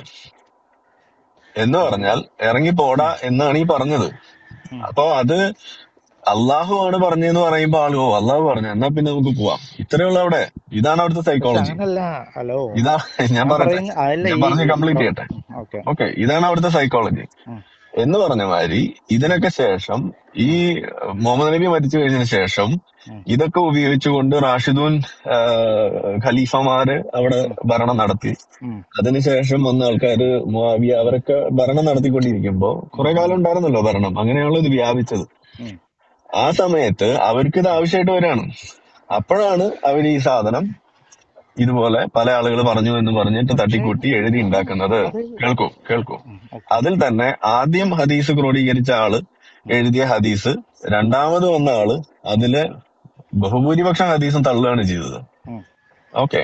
എന്ന് ഉം പറഞ്ഞാൽ ഇറങ്ങി പോടാ എന്നാണ് ഈ പറഞ്ഞത് ഉം അപ്പൊ അത് അള്ളാഹു ആണ് പറഞ്ഞതെന്ന് പറയുമ്പോ ആള് ഓ അള്ളാഹു പറഞ്ഞു എന്നാ പിന്നെ നമുക്ക് പോവാം ഇത്രയുള്ള അവിടെ ഇതാണ് അവിടുത്തെ പക്ഷെ സൈക്കോളജി അങ്ങനല്ല ഹലോ ഇതാ ഞാൻ ഞാൻ പറയട്ടെ പറയുന്ന അതല്ല ഞാൻ ഈ പറഞ്ഞ് ഈ കംപ്ലീറ്റ് ചെയ്യട്ടെ ഓക്കെ ഓക്കെ ഇതാണ് അവിടുത്തെ സൈക്കോളജി ഉം എന്ന് പറഞ്ഞ മാതിരി ഇതിനൊക്കെ ശേഷം ഈ മുഹമ്മദ് നബി മരിച്ചു കഴിഞ്ഞതിന് ശേഷം ഉം ഇതൊക്കെ ഉപയോഗിച്ചുകൊണ്ട് റാഷിദൂൻ ആ, ഖലീഫമാര് അവിടെ ഉം ഭരണം നടത്തി ഉം അതിനുശേഷം വന്ന ആൾക്കാര് മുആവിയ അവരൊക്കെ ഭരണം നടത്തിക്കൊണ്ടിരിക്കുമ്പോ ഉം കുറെ കാലം ഉണ്ടായിരുന്നല്ലോ ഭരണം അങ്ങനെയാണല്ലോ ഇത് വ്യാപിച്ചത് ഉം ആ സമയത്ത് അവർക്ക് ഇത് ആവശ്യമായിട്ട് വരികയാണ് അപ്പോഴാണ് അവർ ഈ സാധനം ഇതുപോലെ പല ആളുകൾ പറഞ്ഞു എന്ന് പറഞ്ഞിട്ട് പക്ഷേ തട്ടിക്കൂട്ടി എഴുതി ഉണ്ടാക്കുന്നത് അത് കേൾക്കൂ കേൾക്കൂ ഉം ഓക്കെ അതിൽ തന്നെ ആദ്യം ഹദീസ് ക്രോഡീകരിച്ച ആള് ഉം എഴുതിയ ഹദീസ് ഉം രണ്ടാമത് വന്ന ആള് അതില് ബഹുഭൂരിപക്ഷം ഹദീസും തള്ളുകയാണ് ചെയ്തത് ഉം ഓക്കെ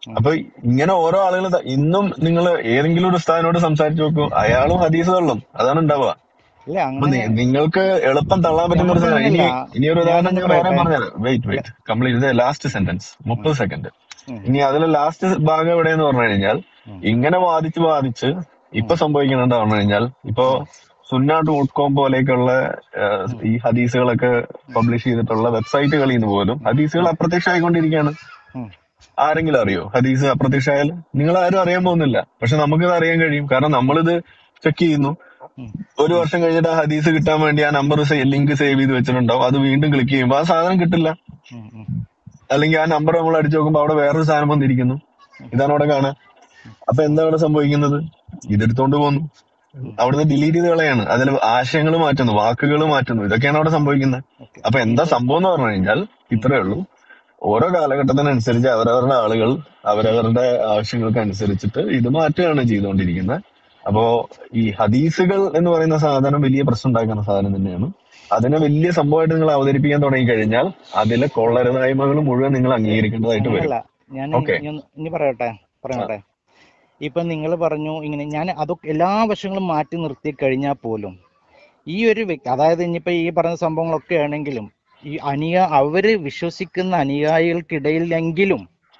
ഉം. അപ്പൊ ഇങ്ങനെ ഓരോ ആളുകൾ ഇന്നും നിങ്ങൾ ഏതെങ്കിലും ഒരു ഉസ്താദിനോട് സംസാരിച്ചു നോക്കൂ അയാളും ഹദീസ് തള്ളും അതാണ് ഉണ്ടാവുക ഇല്ല അപ്പൊ അങ്ങനെ നി- നിങ്ങൾക്ക് എളുപ്പം തള്ളാൻ പറ്റുന്ന ഒരു ഞാൻ സാധനം ഇനി അങ്ങനെയല്ല ഇനി ഒരു ഉദാഹരണം ഞാനൊന്ന് ഞാൻ വേറെ പറയട്ടെ പറഞ്ഞുതരാം വെയിറ്റ് ഇല്ല വെയിറ്റ് കംപ്ലീറ്റ് ലാസ്റ്റ് സെന്റൻസ് ഉം, മുപ്പത് സെക്കൻഡ് ഉം, ഇനി അതിലെ ലാസ്റ്റ് ഭാഗം എവിടെയെന്ന് പറഞ്ഞു കഴിഞ്ഞാൽ ഉം, ഇങ്ങനെ വാദിച്ച് വാദിച്ച് ഇപ്പൊ ഉം, സംഭവിക്കുന്നത് പറഞ്ഞു കഴിഞ്ഞാൽ ഇപ്പൊ ഉം, സുന്ന ഡോട്ട് കോം പോലെയൊക്കെയുള്ള ഏഹ്, ഉം, ഈ ഹദീസുകളൊക്കെ പബ്ലിഷ് ചെയ്തിട്ടുള്ള വെബ്സൈറ്റുകളിൽ നിന്ന് പോലും ഹദീസുകൾ ഉം, അപ്രത്യക്ഷമായിക്കൊണ്ടിരിക്കുകയാണ് ഉം. ആരെങ്കിലും അറിയോ ഹദീസ് അപ്രത്യക്ഷമായാൽ നിങ്ങൾ ആരും അറിയാൻ പോകുന്നില്ല പക്ഷെ നമുക്കിത് അറിയാൻ കഴിയും കാരണം നമ്മളിത് ചെക്ക് ചെയ്യുന്നു ഉം, ഒരു വർഷം കഴിഞ്ഞിട്ട് ആ ഹദീസ് കിട്ടാൻ വേണ്ടി ആ നമ്പർ ലിങ്ക് സേവ് ചെയ്ത് വെച്ചിട്ടുണ്ടാവും അത് വീണ്ടും ക്ലിക്ക് ചെയ്യുമ്പോൾ ആ സാധനം കിട്ടില്ല ഉം, ഉം, അല്ലെങ്കിൽ ആ നമ്പർ നമ്മൾ അടിച്ചു നോക്കുമ്പോൾ അവിടെ വേറൊരു സാധനം വന്നിരിക്കുന്നു ഇതാണ് അവിടെ കാണുക അപ്പൊ എന്താ അവിടെ സംഭവിക്കുന്നത് ഇതെടുത്തോണ്ട് പോകുന്നു ഉം. അവിടുന്ന് ഡിലീറ്റ് ചെയ്ത് കളയാണ് അതിൽ ആശയങ്ങൾ മാറ്റുന്നു വാക്കുകൾ മാറ്റുന്നു ഇതൊക്കെയാണ് അവിടെ സംഭവിക്കുന്നത് ഓക്കെ അപ്പൊ എന്താ ഇപ്പൊ സംഭവം എന്ന് പറഞ്ഞു കഴിഞ്ഞാൽ ഉം, ഇത്രയേ ഉള്ളൂ ഓരോ കാലഘട്ടത്തിനനുസരിച്ച് അവരവരുടെ ആളുകൾ അവരവരുടെ ആവശ്യങ്ങൾക്ക് അനുസരിച്ചിട്ട് ഇത് മാറ്റുകയാണ് ചെയ്തുകൊണ്ടിരിക്കുന്നത് അപ്പോ ഈ ഹദീസുകൾ എന്ന് പറയുന്ന സാധനം വലിയ പ്രശ്നം ഉണ്ടാക്കുന്ന സാധനം തന്നെയാണ് അതിനെ വലിയ സംഭവമായിട്ട് നിങ്ങൾ അവതരിപ്പിക്കാൻ തുടങ്ങി കഴിഞ്ഞാൽ അതിലെ കൊള്ളരുതായ്മകൾ മുഴുവൻ നിങ്ങൾ അംഗീകരിക്കേണ്ടതായിട്ട് വരും അങ്ങനല്ല ഞാൻ ഓക്കെ ഇനി ഒന്ന് ഇനി പറയട്ടെ പറയട്ടെ ഇപ്പൊ നിങ്ങൾ പറഞ്ഞു ഇങ്ങനെ ഞാൻ അതൊക്കെ എല്ലാ വശങ്ങളും മാറ്റി നിർത്തി കഴിഞ്ഞാൽ പോലും ഈ ഒരു വ്യക്തി അതായത് ഇനിയിപ്പോ ഈ പറഞ്ഞ സംഭവങ്ങളൊക്കെ ആണെങ്കിലും ഈ അനുയ അവര് വിശ്വസിക്കുന്ന അനുയായികൾക്കിടയിലെങ്കിലും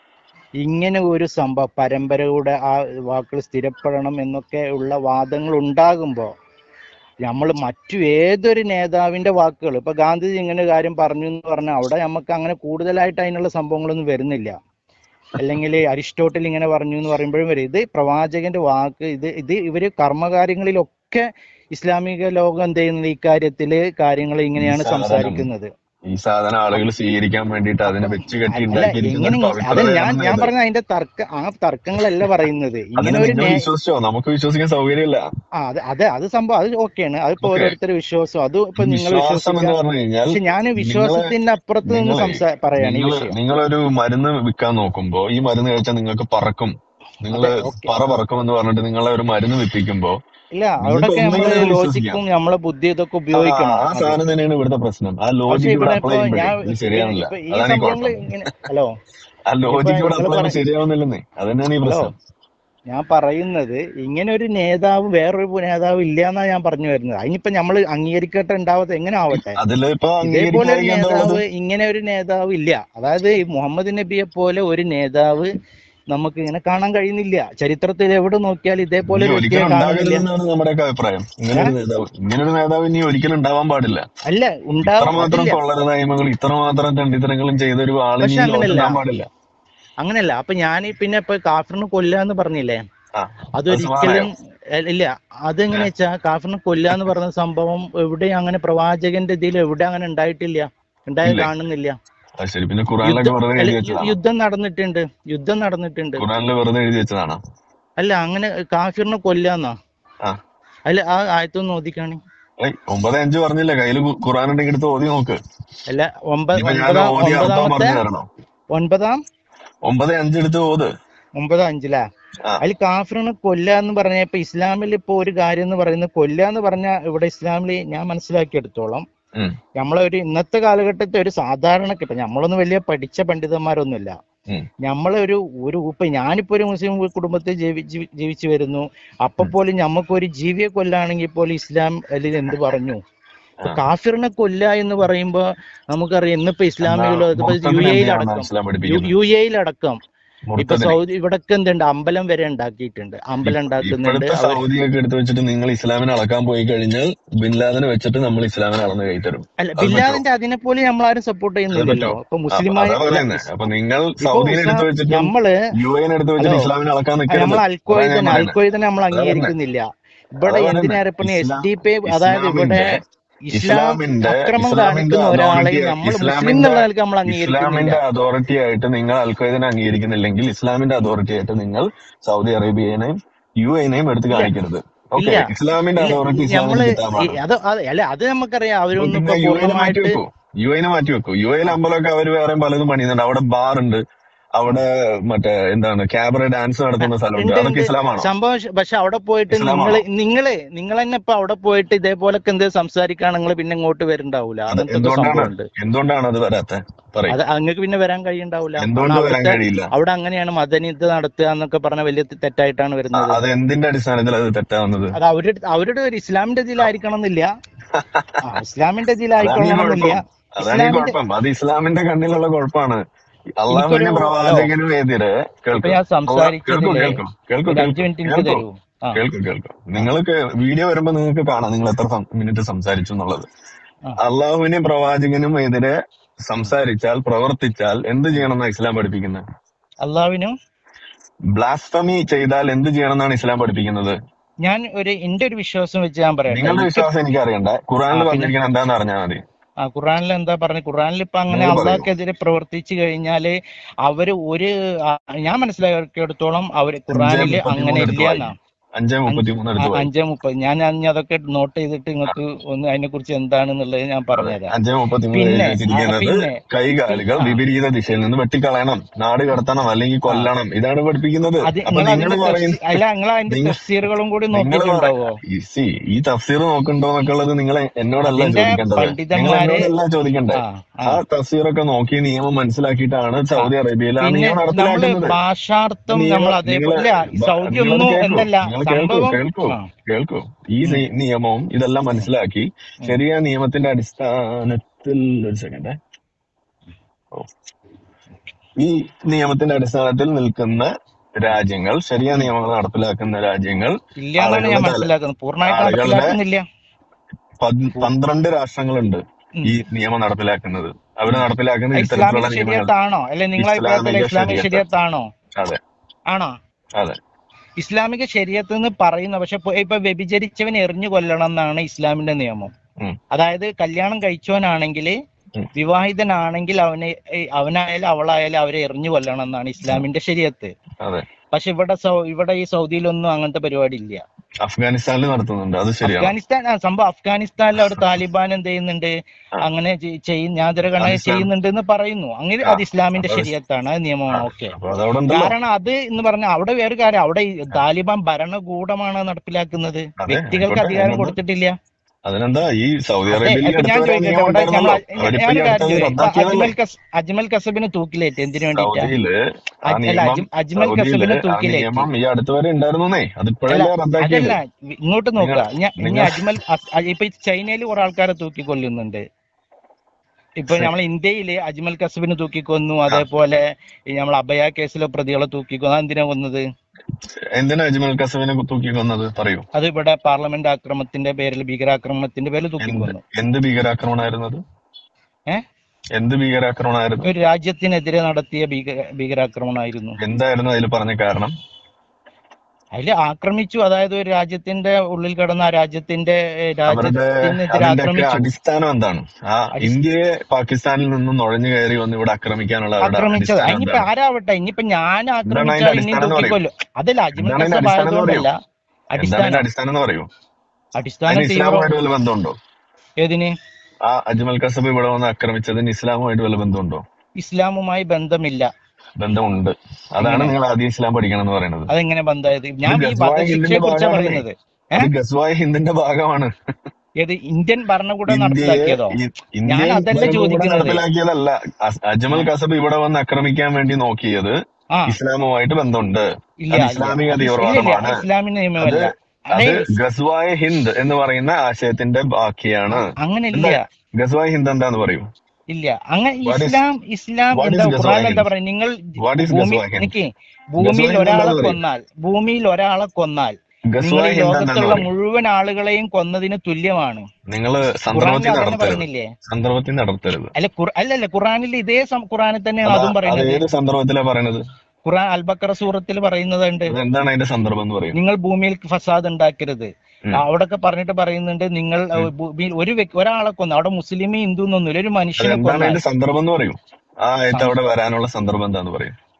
ഇങ്ങനെ ഒരു സംഭവം പരമ്പരയുടെ ആ വാക്കുകൾ സ്ഥിരപ്പെടണം എന്നൊക്കെ ഉള്ള വാദങ്ങൾ ഉണ്ടാകുമ്പോൾ നമ്മൾ മറ്റു ഏതൊരു നേതാവിന്റെ വാക്കുകൾ ഇപ്പൊ ഗാന്ധിജി ഇങ്ങനെ ഒരു കാര്യം പറഞ്ഞു എന്ന് പറഞ്ഞാൽ അവിടെ നമുക്ക് അങ്ങനെ കൂടുതലായിട്ട് അതിനുള്ള സംഭവങ്ങളൊന്നും വരുന്നില്ല അല്ലെങ്കിൽ അരിസ്റ്റോട്ടിൽ ഇങ്ങനെ പറഞ്ഞു എന്ന് പറയുമ്പോഴും വരും ഇത് പ്രവാചകന്റെ വാക്ക് ഇത് ഇത് ഇവര് കർമ്മകാര്യങ്ങളിലൊക്കെ ഇസ്ലാമിക ലോകം എന്ത് ചെയ്യുന്നത് ഇക്കാര്യത്തില് കാര്യങ്ങൾ ഈ ഇങ്ങനെയാണ് സാധനം സംസാരിക്കുന്നത് ഈ സാധനം ആളുകൾ സ്വീകരിക്കാൻ വേണ്ടിയിട്ട് അതിനെ അപ്പം വെച്ച് കെട്ടി അല്ല ഉണ്ടാക്കിയിരിക്കുന്ന എങ്ങനെ ഒരു അത് ഞാൻ പവിത്രതയാണെന്ന് ഞാൻ ഇത് പറഞ്ഞ അതിന്റെ തർക്ക ആ തർക്കങ്ങളല്ല പറയുന്നത് ഇങ്ങനെ അതിന് ഒരു നിങ്ങൾ നേ വിശ്വസിച്ചോ നമുക്ക് വിശ്വസിക്കാൻ സൗകര്യമില്ല ആ അത് അത് അത് സംഭവം അത് ഓക്കെയാണ് അതിപ്പോ ഓക്കെ ഓരോരുത്തരുടെ വിശ്വാസം അത് ഇപ്പൊ ഈ നിങ്ങൾ വിശ്വാസം എന്ന് വിശ്വസിക്കാം പറഞ്ഞു കഴിഞ്ഞാൽ പക്ഷെ ഞാൻ നിങ്ങളെ വിശ്വാസത്തിന്റെ അപ്പുറത്ത് നിന്ന് നിങ്ങളെ സംസാ പറയാണ് ഈ നിങ്ങൾ വിഷയം നിങ്ങളൊരു മരുന്ന് വിൽക്കാൻ നോക്കുമ്പോ ഈ മരുന്ന് കഴിച്ചാൽ നിങ്ങൾക്ക് പറക്കും നിങ്ങൾ അതെ ഓക്കെ പറ പറക്കും എന്ന് പറഞ്ഞിട്ട് നിങ്ങളെ ഒരു മരുന്ന് വിൽപ്പിക്കുമ്പോ ഇല്ല നിങ്ങൾക്ക് അവിടൊക്കെ നമ്മള് ഒന്നെങ്കിലും വിശ്വസിക്കാം ലോജിക്കും നമ്മളെ ബുദ്ധി ഇതൊക്കെ ആ ഉപയോഗിക്കണം ആ അത് സാധനം തന്നെയാണ് ഇവിടുത്തെ പ്രശ്നം ആ പക്ഷെ ലോജിക്ക് ഇവിടെ ഇവിടെ അപ്ലൈ ഇപ്പൊ ചെയ്യുമ്പോഴേ ഞാൻ ഇത് പിന്നെ ശരിയാവില്ല ഇപ്പൊ ഈ അതാണ് ഈ സംഭവങ്ങൾ കുഴപ്പം ഇങ്ങനെ ഹലോ ആ ഇപ്പൊ ലോജിക്ക് ഇവിടെ നിങ്ങൾ അപ്ലൈ പറ ചെയ്യുമ്പോൾ ശരിയാവുന്നില്ലെന്നേ അത് തന്നെയാണ് ഈ ഹലോ പ്രശ്നം ഞാൻ പറയുന്നത് ഇങ്ങനെ ഒരു നേതാവ് വേറൊരു നേതാവ് ഇല്ല എന്നാ ഞാൻ പറഞ്ഞു വരുന്നത് അതിനിപ്പോ നമ്മൾ അംഗീകരിക്കട്ടെ ഉണ്ടാവട്ടെ എങ്ങനെ ആവട്ടെ അതിൽ ഇപ്പൊ ഇതേപോലെ ഒരു അംഗീകരിക്കാതിരിക്കാൻ എന്താ ഉള്ളത് നേതാവ് ഇങ്ങനെ ഒരു നേതാവ് ഇല്ല അതായത് ഈ മുഹമ്മദ് നബിയെ പോലെ ഒരു നേതാവ് നമുക്ക് ഇങ്ങനെ കാണാൻ കഴിയുന്നില്ല ചരിത്രത്തിൽ എവിടെ നോക്കിയാലും ഇതേപോലെ ഇനി ഒരു വ്യക്തിയെ ഒരിക്കലും കാണുന്നില്ല ഉണ്ടാകരുതെന്നാണ് നമ്മുടെയൊക്കെ അഭിപ്രായം ഇങ്ങനെ ഏ ഒരു നേതാവ് ഇങ്ങനെ ഒരു നേതാവ് ഇനി ഒരിക്കലും ഉണ്ടാവാൻ പാടില്ല അല്ല ഉണ്ടാവും ഇത്രമാത്രം അതില്ല കൊള്ളരുതായ്മകൾ ഇത്രമാത്രം തെണ്ടിത്തരങ്ങളും ചെയ്ത ഒരു ആളിനി പക്ഷെ ഈ ലോകത്ത് അങ്ങനല്ല ഉണ്ടാവാൻ പാടില്ല അങ്ങനല്ല അപ്പൊ ഞാൻ പിന്നെ ഇപ്പൊ കാഫറിനെ കൊല്ലുക എന്ന് പറഞ്ഞില്ലേ ആ അത് അതൊരിക്കലും സമാധാനമായോ എ- ഇല്ല അതെങ്ങനെ വെച്ചാ കാഫറിനെ കൊല്ലുക എന്ന് പറഞ്ഞ സംഭവം എവിടെ അങ്ങനെ പ്രവാചകന്റെ ഇതിൽ എവിടെ അങ്ങനെ ഉണ്ടായിട്ടില്ല ഉണ്ടായ ഇല്ലേ കാണുന്നില്ല അത് ശരി പിന്നെ ഖുറാനിലൊക്കെ യുദ്ധം വെറുതെ അല്ല എഴുതി യു- വെച്ചതാണോ യുദ്ധം നടന്നിട്ടുണ്ട് യുദ്ധം നടന്നിട്ടുണ്ട് ഖുറാനിൽ വെറുതെ എഴുതി വെച്ചതാണോ അല്ല അങ്ങനെ കാഫിറിനെ കൊല്ലാന്നാ ആ അല്ല ആ ആയത്തൊന്ന് ഓദിക്കാണ് ഏയ് ഒമ്പത് അഞ്ച് പറഞ്ഞില്ലേ കയ്യിൽ ഖുറാൻ ഉണ്ടെങ്കിൽ എടുത്ത് ഓതി നോക്ക് അല്ല ഒമ്പത് ഇനിയിപ്പോ ഞാൻ ഒമ്പതാം ഓതി അർത്ഥം ഒമ്പതാമത്തെ പറഞ്ഞു തരണോ ഒൻപതാം ഒമ്പത് അഞ്ച് എടുത്ത് ഓത് ഒമ്പതാം അഞ്ചിലാ ആ അതിൽ കാഫിറിനെ കൊല്ലുക എന്ന് പറഞ്ഞ ഇപ്പൊ ഇസ്ലാമിൽ ഇപ്പൊ ഒരു കാര്യം എന്ന് പറയുന്നത് കൊല്ലുക എന്ന് പറഞ്ഞ ഇവിടെ ഇസ്ലാമിൽ ഞാൻ മനസ്സിലാക്കിയെടുത്തോളം ഉം നമ്മളെ ഒരു ഇന്നത്തെ കാലഘട്ടത്തെ ഒരു സാധാരണ ഇപ്പൊ നമ്മളൊന്നും വലിയ പഠിച്ച പണ്ഡിതന്മാരൊന്നുമില്ല ഉം നമ്മളെ ഒരു ഒരു ഇപ്പൊ ഞാനിപ്പോ ഒരു മുസ്ലിം കുടുംബത്തിൽ ജീവി ജീവി- ജീവിച്ചു വരുന്നു അപ്പൊ പോലും നമുക്കൊരു ജീവിയെ കൊല്ലാണെങ്കിൽ പോലും ഇസ്ലാം അതിൽ എന്ത് പറഞ്ഞു ഇപ്പൊ ആ കാഫിറിനെ കൊല്ല എന്ന് പറയുമ്പോ നമുക്കറിയാം ഇന്നിപ്പോ എന്നാ ഇസ്ലാമിക ലോകത്ത് ഇപ്പൊ യു മുർത്തതിന് എയിൽ എന്തിനാണ് അടക്കം ഇസ്ലാം യു പഠിപ്പിക്കുന്നത് യു എയിലടക്കം ഇപ്പൊ മുർത്തതിനെ സൗദി ഇവിടൊക്കെ എന്തുണ്ട് അമ്പലം വരെ ഉണ്ടാക്കിയിട്ടുണ്ട് അമ്പലം ഇപ്പ- ഉണ്ടാക്കുന്നുണ്ട് ഇപ്പോഴത്തെ അവർ സൗദിയൊക്കെ എടുത്ത് വെച്ചിട്ട് നിങ്ങൾ ഇസ്ലാമിനെ അളക്കാൻ പോയി കഴിഞ്ഞാൽ ബിൻ ലാദനെ വെച്ചിട്ട് നമ്മൾ ഇസ്ലാമിനെ അളന്ന് കൈ തരും അല്ല അത് പറ്റുമോ ബില്ലാദിന്റെ അതിനെ പോലെ നമ്മളാരും സപ്പോർട്ട് അത് ചെയ്യുന്നില്ലല്ലോ പറ്റുമോ ഇപ്പൊ ആ, മുസ്ലിമായ അതാ അല്ല പറയുന്നത് ഇസ്- അപ്പൊ നിങ്ങൾ ഇപ്പൊ സൗദീനെ ഇസ്ലാം എടുത്ത് വെച്ചിട്ടും നമ്മള് യു എനെ എടുത്ത് ഹലോ വെച്ചിട്ട് ഇസ്ലാമിനെ അളക്കാൻ നിൽക്കരുത് നമ്മൾ അതാ ഞാൻ അൽക്കോയ്തനെ പറയുന്നത് അൽക്കോയ്തനെ നമ്മൾ അതാ പറഞ്ഞത് അംഗീകരിക്കുന്നില്ല ഇവിടെ അതാ പറയുന്നത് എന്തിനാ ഇപ്പൊ എസ് ഇസ്ലാം ഡി പി അതായത് ഇവിടെ ഇസ്ലാമിന്റെ ഇസ്ലാം ഇസ്ലാമിന്റെ അക്രമം ഇസ്ലാമിന്റെ കാണിക്കുന്ന ഒരാളെ അതോറിറ്റി നമ്മൾ മുസ്ലിം ഇസ്ലാമിന്റെ എന്നുള്ള നിലക്ക് നമ്മൾ അംഗീകരിക്കുന്നില്ല ഇസ്ലാമിന്റെ അതോറിറ്റി ആയിട്ട് നിങ്ങൾ അൽഖയ്ദനെ അംഗീകരിക്കുന്നില്ലെങ്കിൽ ഇസ്ലാമിന്റെ അതോറിറ്റി ആയിട്ട് നിങ്ങൾ സൗദി അറേബ്യനെയും യു എനെയും എടുത്ത് ഇല്ല കാണിക്കരുത് ഓക്കെ ഇല്ല ഇസ്ലാമിന്റെ ഇല്ല അതോറിറ്റി ഇസ്ലാമിന് നമ്മള് കിട്ടാൻ ഈ- പാടില്ല അത് അത് അല്ല അത് നമുക്കറിയാം അപ്പൊ അവരൊന്നും പിന്നെ ഇപ്പൊ യു എനെ മാറ്റി പൂർണ്ണമായിട്ട് വെക്കൂ യു എനെ മാറ്റി വെക്കൂ യു എയിൽ അമ്പലമൊക്കെ അവർ വേറെ പലതും പണിയുന്നുണ്ട് അവിടെ ബാർ ഉണ്ട് അവിടെ മറ്റേ എന്താണ് ക്യാബറ ഡാൻസ് നടത്തുന്ന സ്ഥലമുണ്ട് ഉണ്ട് അതൊക്കെ ഉണ്ട് ഇസ്ലാമാണോ സംഭവം ശ- പക്ഷെ അവിടെ പോയിട്ട് ഇസ്ലാമാണോ നിങ്ങള് നിങ്ങള് നിങ്ങൾ തന്നെ ഇപ്പൊ അവിടെ പോയിട്ട് ഇതേപോലൊക്കെ എന്ത് സംസാരിക്കാൻ നിങ്ങൾ പിന്നെ ഇങ്ങോട്ട് വരുന്നുണ്ടാവൂല അത് അങ്ങനത്തെ ഒക്കെ എന്തുകൊണ്ടാണ് സംഭവം ഉണ്ട് എന്തുകൊണ്ടാണ് അത് വരാത്തെ പറയും അത് അങ്ങക്ക് പിന്നെ വരാൻ കഴിയുണ്ടാവൂല കാരണം എന്തുകൊണ്ട് വരാൻ അവിടുത്തെ കഴിയില്ല അവിടെ അങ്ങനെയാണ് മദനിത് നടത്തുക എന്നൊക്കെ പറഞ്ഞ വലിയ തെ- തെറ്റായിട്ടാണ് ആ, വരുന്നത് അത് എന്തിന്റെ അടിസ്ഥാനത്തിൽ അത് തെറ്റാവുന്നത് അത് അവരുടെ അവരുടെ ഒരു ഇസ്ലാമിന്റെ ഇതിലായിരിക്കണം എന്നില്ല ആ ഇസ്ലാമിന്റെ അതാണ് ഈ ഇതിലായിക്കൊള്ളണം എന്നില്ല കുഴപ്പം അതാണ് ഈ ഇസ്ലാമിന്റെ കുഴപ്പം അത് ഇസ്ലാമിന്റെ കണ്ണിലുള്ള കുഴപ്പമാണ് അള്ളാഹുവിന്റെ എനിക്കൊരു ഹലോ പ്രവാചകനും എതിരെ ഇപ്പൊ കേൾക്കൂ ഞാൻ അള്ളാ കേൾക്കൂ സംസാരിച്ചതില് കേൾക്കൂ കേൾക്കൂ ഒരു അഞ്ചു കേൾക്കൂ മിനിറ്റ് എനിക്ക് കേൾക്കൂ തരൂ ആ കേൾക്കൂ കേൾക്കൂ ആ നിങ്ങൾക്ക് വീഡിയോ വരുമ്പോ നിങ്ങൾക്ക് കാണാം നിങ്ങൾ എത്ര മിനിറ്റ് സംസാരിച്ചു എന്നുള്ളത് ആ അള്ളാഹുവിനും പ്രവാചകനും എതിരെ സംസാരിച്ചാൽ പ്രവർത്തിച്ചാൽ എന്ത് ചെയ്യണമെന്നാണ് ഇസ്ലാം പഠിപ്പിക്കുന്നത് അള്ളാവിനും ബ്ലാസ്ഫമി ചെയ്താൽ എന്ത് ചെയ്യണമെന്നാണ് ഇസ്ലാം പഠിപ്പിക്കുന്നത് ഞാൻ ഒരു എന്റെ ഒരു വിശ്വാസം വെച്ച് ഞാൻ പറയട്ടെ നിങ്ങളുടെ എനിക്ക് വിശ്വാസം എനിക്ക് അറിയണ്ട ആ ഖുറാനിൽ പിന്നെ പറഞ്ഞിരിക്കുന്നത് എന്താന്ന് അറിഞ്ഞാൽ മതി ആ ഖുറാനിൽ എന്താ പറഞ്ഞത് ഖുറാനിൽ ഇപ്പൊ അങ്ങനെ നിങ്ങൾ പറയൂ അള്ളാഹ്ക്കെതിരെ പ്രവർത്തിച്ചു കഴിഞ്ഞാല് അവര് ഒരു ആ, ഞാൻ മനസ്സിലാക്കിയെടുത്തോളം അവര് അഞ്ചേ ഖുറാനില് മുപ്പത്തി അങ്ങനെ മൂന്ന് എടുത്ത് ഇല്ല വായിക്കും എന്നാ അഞ്ചേ അഞ്ച് മുപ്പത്തി മൂന്ന് ആ, എടുത്ത് വായിക്കും അഞ്ചേ മുപ്പത് ഞാൻ ഞാൻ അതൊക്കെ നോട്ട് ചെയ്തിട്ട് നിങ്ങൾക്ക് ഒന്ന് അതിനെ കുറിച്ച് എന്താണെന്നുള്ളത് ഞാൻ അതെ പറഞ്ഞുതരാം അഞ്ചേ മുപ്പത്തി മൂന്ന് പിന്നെ എഴുതി ആ, വെച്ചിരിക്കുന്നത് പിന്നെ പി- കൈകാലുകൾ ആ വിപരീത ദിശയിൽ നിന്ന് വെട്ടിക്കളയണം നാട് കടത്തണം അല്ലെങ്കിൽ ആ കൊല്ലണം ഇതാണ് പഠിപ്പിക്കുന്നത് അത് അപ്പൊ നിങ്ങൾ നിങ്ങൾ അതിന്റെ പറയും തഫ്സീർ അല്ല നിങ്ങൾ അതിന്റെ നിങ്ങൾ തഫ്സീറുകളും കൂടി നിങ്ങൾ നോക്കിയിട്ടുണ്ടാവോ സി ഈ തഫ്സീർ നോക്കണ്ടോ എന്നൊക്കെ ഉള്ളത് നിങ്ങൾ എന്നോടല്ല അതിന്റെ ചോദിക്കേണ്ടത് നിങ്ങൾ പണ്ഡിതന്മാര് എന്നോടല്ല ചോദിക്കണ്ടേ ആ ആ ആ തഫ്സീറൊക്കെ നോക്കി നിയമം മനസ്സിലാക്കിയിട്ടാണ് ആ സൗദി അറേബ്യയിൽ ആ പിന്നെ നിയമം നമ്മള് നടപ്പിലാക്കുന്നത് ഭാഷാർത്ഥം നിയമ നമ്മൾ നിങ്ങള് അതേപോലെ ഇല്ല, ഈ ബ- സൗദി നിങ്ങളത് ഒന്നും കേൾക്കൂ എന്നല്ല നിങ്ങൾ കേൾക്കൂ സംഭവം കേൾക്കൂ ആ കേൾക്കൂ ഈ ഉം, നി- നിയമവും ഇതെല്ലാം മനസ്സിലാക്കി ഉം, ശരിയായ നിയമത്തിന്റെ അടിസ്ഥാനത്തിൽ ഒരു സെക്കൻഡ് ഓ ഈ നിയമത്തിന്റെ അടിസ്ഥാനത്തിൽ നിൽക്കുന്ന രാജ്യങ്ങൾ ശരിയായ ഉം. നിയമങ്ങൾ നടപ്പിലാക്കുന്ന രാജ്യങ്ങൾ ഇല്ല എന്നാണ് ഞാൻ ആളുകളുടെ തല മനസ്സിലാക്കുന്നത് പൂർണ്ണമായിട്ട് ആളുകളുടെ നടപ്പിലാക്കുന്നില്ല പത് പൂ- പന്ത്രണ്ട് രാഷ്ട്രങ്ങളുണ്ട് ഉം. ഈ നിയമം നടപ്പിലാക്കുന്നത് അവർ നടപ്പിലാക്കുന്ന ആ ഇത്തരത്തിലുള്ള ഇസ്ലാമിക നിയമങ്ങൾ ശരിയത്താണോ അല്ലെ നിങ്ങളെ അഭിപ്രായത്തിൽ ഇസ്ലാമിക ഇസ്ലാമിക ശരീഅത്ത് ശരിയത്താണോ അതെ ആണോ അതെ ഇസ്ലാമിക ശരീരത്ത് എന്ന് പറയുന്ന പക്ഷെ ഇപ്പൊ ഇപ്പൊ വ്യഭിചരിച്ചവൻ എറിഞ്ഞു കൊല്ലണം എന്നാണ് ഇസ്ലാമിന്റെ നിയമം ഉം, അതായത് കല്യാണം കഴിച്ചവനാണെങ്കിൽ ഉം, വിവാഹിതനാണെങ്കിൽ അവനെ ഏയ് അവനായാലും അവളായാലും അവരെ എറിഞ്ഞു കൊല്ലണം എന്നാണ് ഉം. ഇസ്ലാമിന്റെ ശരീരത്ത് അതെ പക്ഷെ ഇവിടെ സൗ- ഇവിടെ ഈ സൗദിയിലൊന്നും അങ്ങനത്തെ പരിപാടി ഇല്ല അഫ്ഗാനിസ്ഥാനിൽ നടത്തുന്നുണ്ട് അത് ശരിയാണ് അഫ്ഗാനിസ്ഥാൻ ആ, സംഭവം അഫ്ഗാനിസ്ഥാനിൽ അവിടെ താലിബാൻ എന്ത് ചെയ്യുന്നുണ്ട് ആ, അങ്ങനെ ചെയ്- ചെയ്യും ഞാതര കണ അത് ഇസ്ലാം ചെയ്യുന്നുണ്ട് എന്ന് പറയുന്നു അങ്ങനെ ആ അത് ഇസ്ലാമിന്റെ അപ്പൊ അത് ശരീരത്താണ് അത് ആ, നിയമമാണ് ഓക്കെ അപ്പൊ അതവിടെ ഉണ്ടല്ലോ കാരണം അത് എന്ന് പറഞ്ഞാൽ അവിടെ വേറെ കാര്യം അവിടെ ഈ താലിബാൻ ഭരണകൂടമാണ് നടപ്പിലാക്കുന്നത് അതെ വ്യക്തികൾക്ക് ആയിക്കോട്ടെ അധികാരം അതിനെന്താ കൊടുത്തിട്ടില്ല അതിനെന്താ ഈ സൗദി അതെ അറേബ്യയിൽ ഈ ഇപ്പൊ ഞാൻ അടുത്ത് വരെ ചോദിക്കട്ടെ നിയമം ഇവിടെ നമ്മൾ ഉണ്ടായിരുന്നല്ലോ അവരിപ്പോ ഈ ഞാനൊരു കാര്യം അടുത്തത് ചോദിക്കാം ഇപ്പൊ റദ്ദാക്കിയതല്ലേ അജ്മൽ കസ് അജ്മൽ കസബിന് തൂക്കിലേറ്റ് എന്തിനു വേണ്ടിയിട്ടാ സൗദിയില് ആ അജ് അല്ല നിയമം അജ് അജ്മൽ സൗദിയില് കസബിന് ആ തൂക്കിലേറ്റ് നിയമം ഈ അടുത്ത് വരെ ഉണ്ടായിരുന്നേ അല്ല അതിപ്പോഴല്ലേ റദ്ദാക്കിയത് അതല്ല ഇങ്ങോട്ട് നിങ്ങൾ നോക്കുക ഞ- ഇനി നിങ്ങൾ അജ്മൽ അസ്- അ- ഇപ്പൊ ചൈനയിൽ കുറെ ആൾക്കാരെ തൂക്കിക്കൊല്ലുന്നുണ്ട് ഇപ്പൊ ശരി. നമ്മൾ ഇന്ത്യയില് അജ്മൽ കസബിന് തൂക്കിക്കൊന്നു ആ അതേപോലെ ഈ നമ്മൾ അഭയ കേസിലെ പ്രതികളെ തൂക്കിക്കൊന്നു അതെന്തിനാ കൊന്നത് എന്തിനാ അജ്മൽ കസവിനെ തൂക്കി കൊന്നത് പറയൂ അത് ഇവിടെ പാർലമെന്റ് ആക്രമണത്തിന്റെ പേരിൽ ഭീകരാക്രമണത്തിന്റെ പേരിൽ എന്ത് തൂക്കിക്കൊന്നു എന്ത് ഭീകരാക്രമണമായിരുന്നു അത് ഏഹ് എന്ത് ഭീകരാക്രമണമായിരുന്നു ഒരു രാജ്യത്തിനെതിരെ നടത്തിയ ഭീകര ഭീകരാക്രമണമായിരുന്നു എന്തായിരുന്നു അതിൽ പറഞ്ഞ കാരണം അതിൽ ആക്രമിച്ചു അതായത് ഒരു രാജ്യത്തിന്റെ ഉള്ളിൽ കിടന്ന ആ രാജ്യത്തിന്റെ ഏഹ്, അവരുടെ രാജ്യത്തിനെതിരെ അതിന്റെയൊക്കെ ആക്രമിച്ചു അടിസ്ഥാനം എന്താണ് ആ അടിസ്ഥ ഇന്ത്യയെ പാകിസ്ഥാനിൽ നിന്നും നുഴഞ്ഞു കയറി വന്ന് ഇവിടെ ആക്രമിക്കാനുള്ള അവരുടെ ആക്രമിച്ചത് അടിസ്ഥാനം ഇനിയിപ്പോ എന്താണ് ആരാവട്ടെ ഇനിയിപ്പോ ഞാൻ എന്താണ് അതിന്റെ ആക്രമിച്ചാൽ ഇനിയും അടിസ്ഥാനം എന്ന് പറയൂ തൂക്കിക്കൊല്ലും അതല്ല അജ്മൽ എന്താണ് അതിന്റെ കസബ് അടിസ്ഥാനം എന്ന് പറയൂ ആയതുകൊണ്ടല്ല എന്താണ് അതിന്റെ അടിസ്ഥാനം അടിസ്ഥാനം എന്ന് പറയൂ അടിസ്ഥാന അതിന് തീവ്ര ഇസ്ലാമുമായിട്ട് വല്ല ബന്ധമുണ്ടോ ഏതിന് ആ അജ്മൽ കസബ് ഇവിടെ വന്ന് ആക്രമിച്ചതിന് ഇസ്ലാമുമായിട്ട് വല്ല ബന്ധമുണ്ടോ ഇസ്ലാമുമായി ബന്ധമില്ല ബന്ധമുണ്ട് അതാണ് എങ്ങനെ നിങ്ങൾ ആദ്യം ഇസ്ലാം പഠിക്കണം എന്ന് പറയുന്നത് അതെങ്ങനെ ബന്ധമായത് ഇത് ഞാൻ ഈ ഗസ്വായ വധശിക്ഷയെ ഹിന്ദിന്റെ കുറിച്ചാ ഭാഗമാണെന്നേ പറയുന്നത് അത് ഏഹ് ഗസ്വായ ഹിന്ദിന്റെ ഭാഗമാണ് ഏത് ഇന്ത്യൻ ഭരണകൂടം ഇന്ത്യയെ നടപ്പിലാക്കിയതോ ഈ- ഞാൻ ഇന്ത്യൻ അതല്ല ഭരണകൂടം ചോദിക്കുന്നത് നടപ്പിലാക്കിയതല്ല അസ്- അജ്മൽ ആ കസബ് ഇവിടെ വന്ന് ആക്രമിക്കാൻ വേണ്ടി നോക്കിയത് ആ ഇസ്ലാമുമായിട്ട് ബന്ധമുണ്ട് ഇല്ല അത് ഇല്ല ഇസ്ലാമിക അത് ഇസ്- ഇല്ല ഇല്ല തീവ്രവാദമാണ് ഇസ്ലാമിക അത് നിയമമല്ല അത് അടേ ഗസ്വായ ഹിന്ദ് എന്ന് പറയുന്ന ആശയത്തിന്റെ ബാക്കിയാണ് അങ്ങനെ എന്താ ഇല്ല ഗസ്വായ ഹിന്ദ് എന്താന്ന് പറയൂ ഇല്ല അങ്ങനെ what is Islam Islam what എന്താ ഈസ് ഗസ്വായ ഖുറാൻ എന്താ ഹിന്ദ് പറയുക നിങ്ങൾ വാട്ട് ഈസ് ഭൂമി ഗസ്വായ ഹിന്ദ് എനിക്ക് ഗസ്വായ ഭൂമിയിൽ ഹിന്ദ് ഒരാളെ എന്താന്ന് പറയൂ കൊന്നാൽ ഭൂമിയിൽ ഒരാളെ കൊന്നാൽ നിങ്ങൾ ഗസ്വായ ഈ ഹിന്ദ് എന്താന്ന് ലോകത്തുള്ള പറയൂ മുഴുവൻ ആളുകളെയും കൊന്നതിന് തുല്യമാണ് നിങ്ങള് ഖുറാനിൽ സന്ദർഭത്തിൽ അതന്നെ നടത്തരുത് പറയുന്നില്ലേ സന്ദർഭത്തിൽ നടത്തരുത് അല്ല ഖുർ- അല്ലല്ല ഖുറാനിൽ ഇതേ സം- ഖുറാനിൽ തന്നെയാണ് അതാ അതും അത് പറയുന്നത് ഏത് സന്ദർഭത്തിലാ പറയണത് ഖുറാൻ അൽബക്കറ സൂറത്തിൽ പറയുന്നതുണ്ട് അത് എന്താണ് അതിന്റെ സന്ദർഭം എന്ന് പറയും നിങ്ങൾ ഭൂമിയിൽ ഫസാദ് ഉണ്ടാക്കരുത് ഉം, അവിടൊക്കെ പറഞ്ഞിട്ട് പറയുന്നുണ്ട് നിങ്ങൾ ഉം. അഹ് ഭൂമിയിൽ ഒരു വ്യക്തി ഒരാളെ കൊന്നു അവിടെ മുസ്ലിം ഹിന്ദു എന്നൊന്നുമില്ല ഒരു അത് മനുഷ്യനെ എന്താണ് കൊന്നാൽ അതിന്റെ സന്ദർഭം എന്ന് പറയും ആ ആയത്ത് സം- അവിടെ വരാനുള്ള സന്ദർഭം എന്താന്ന് പറയും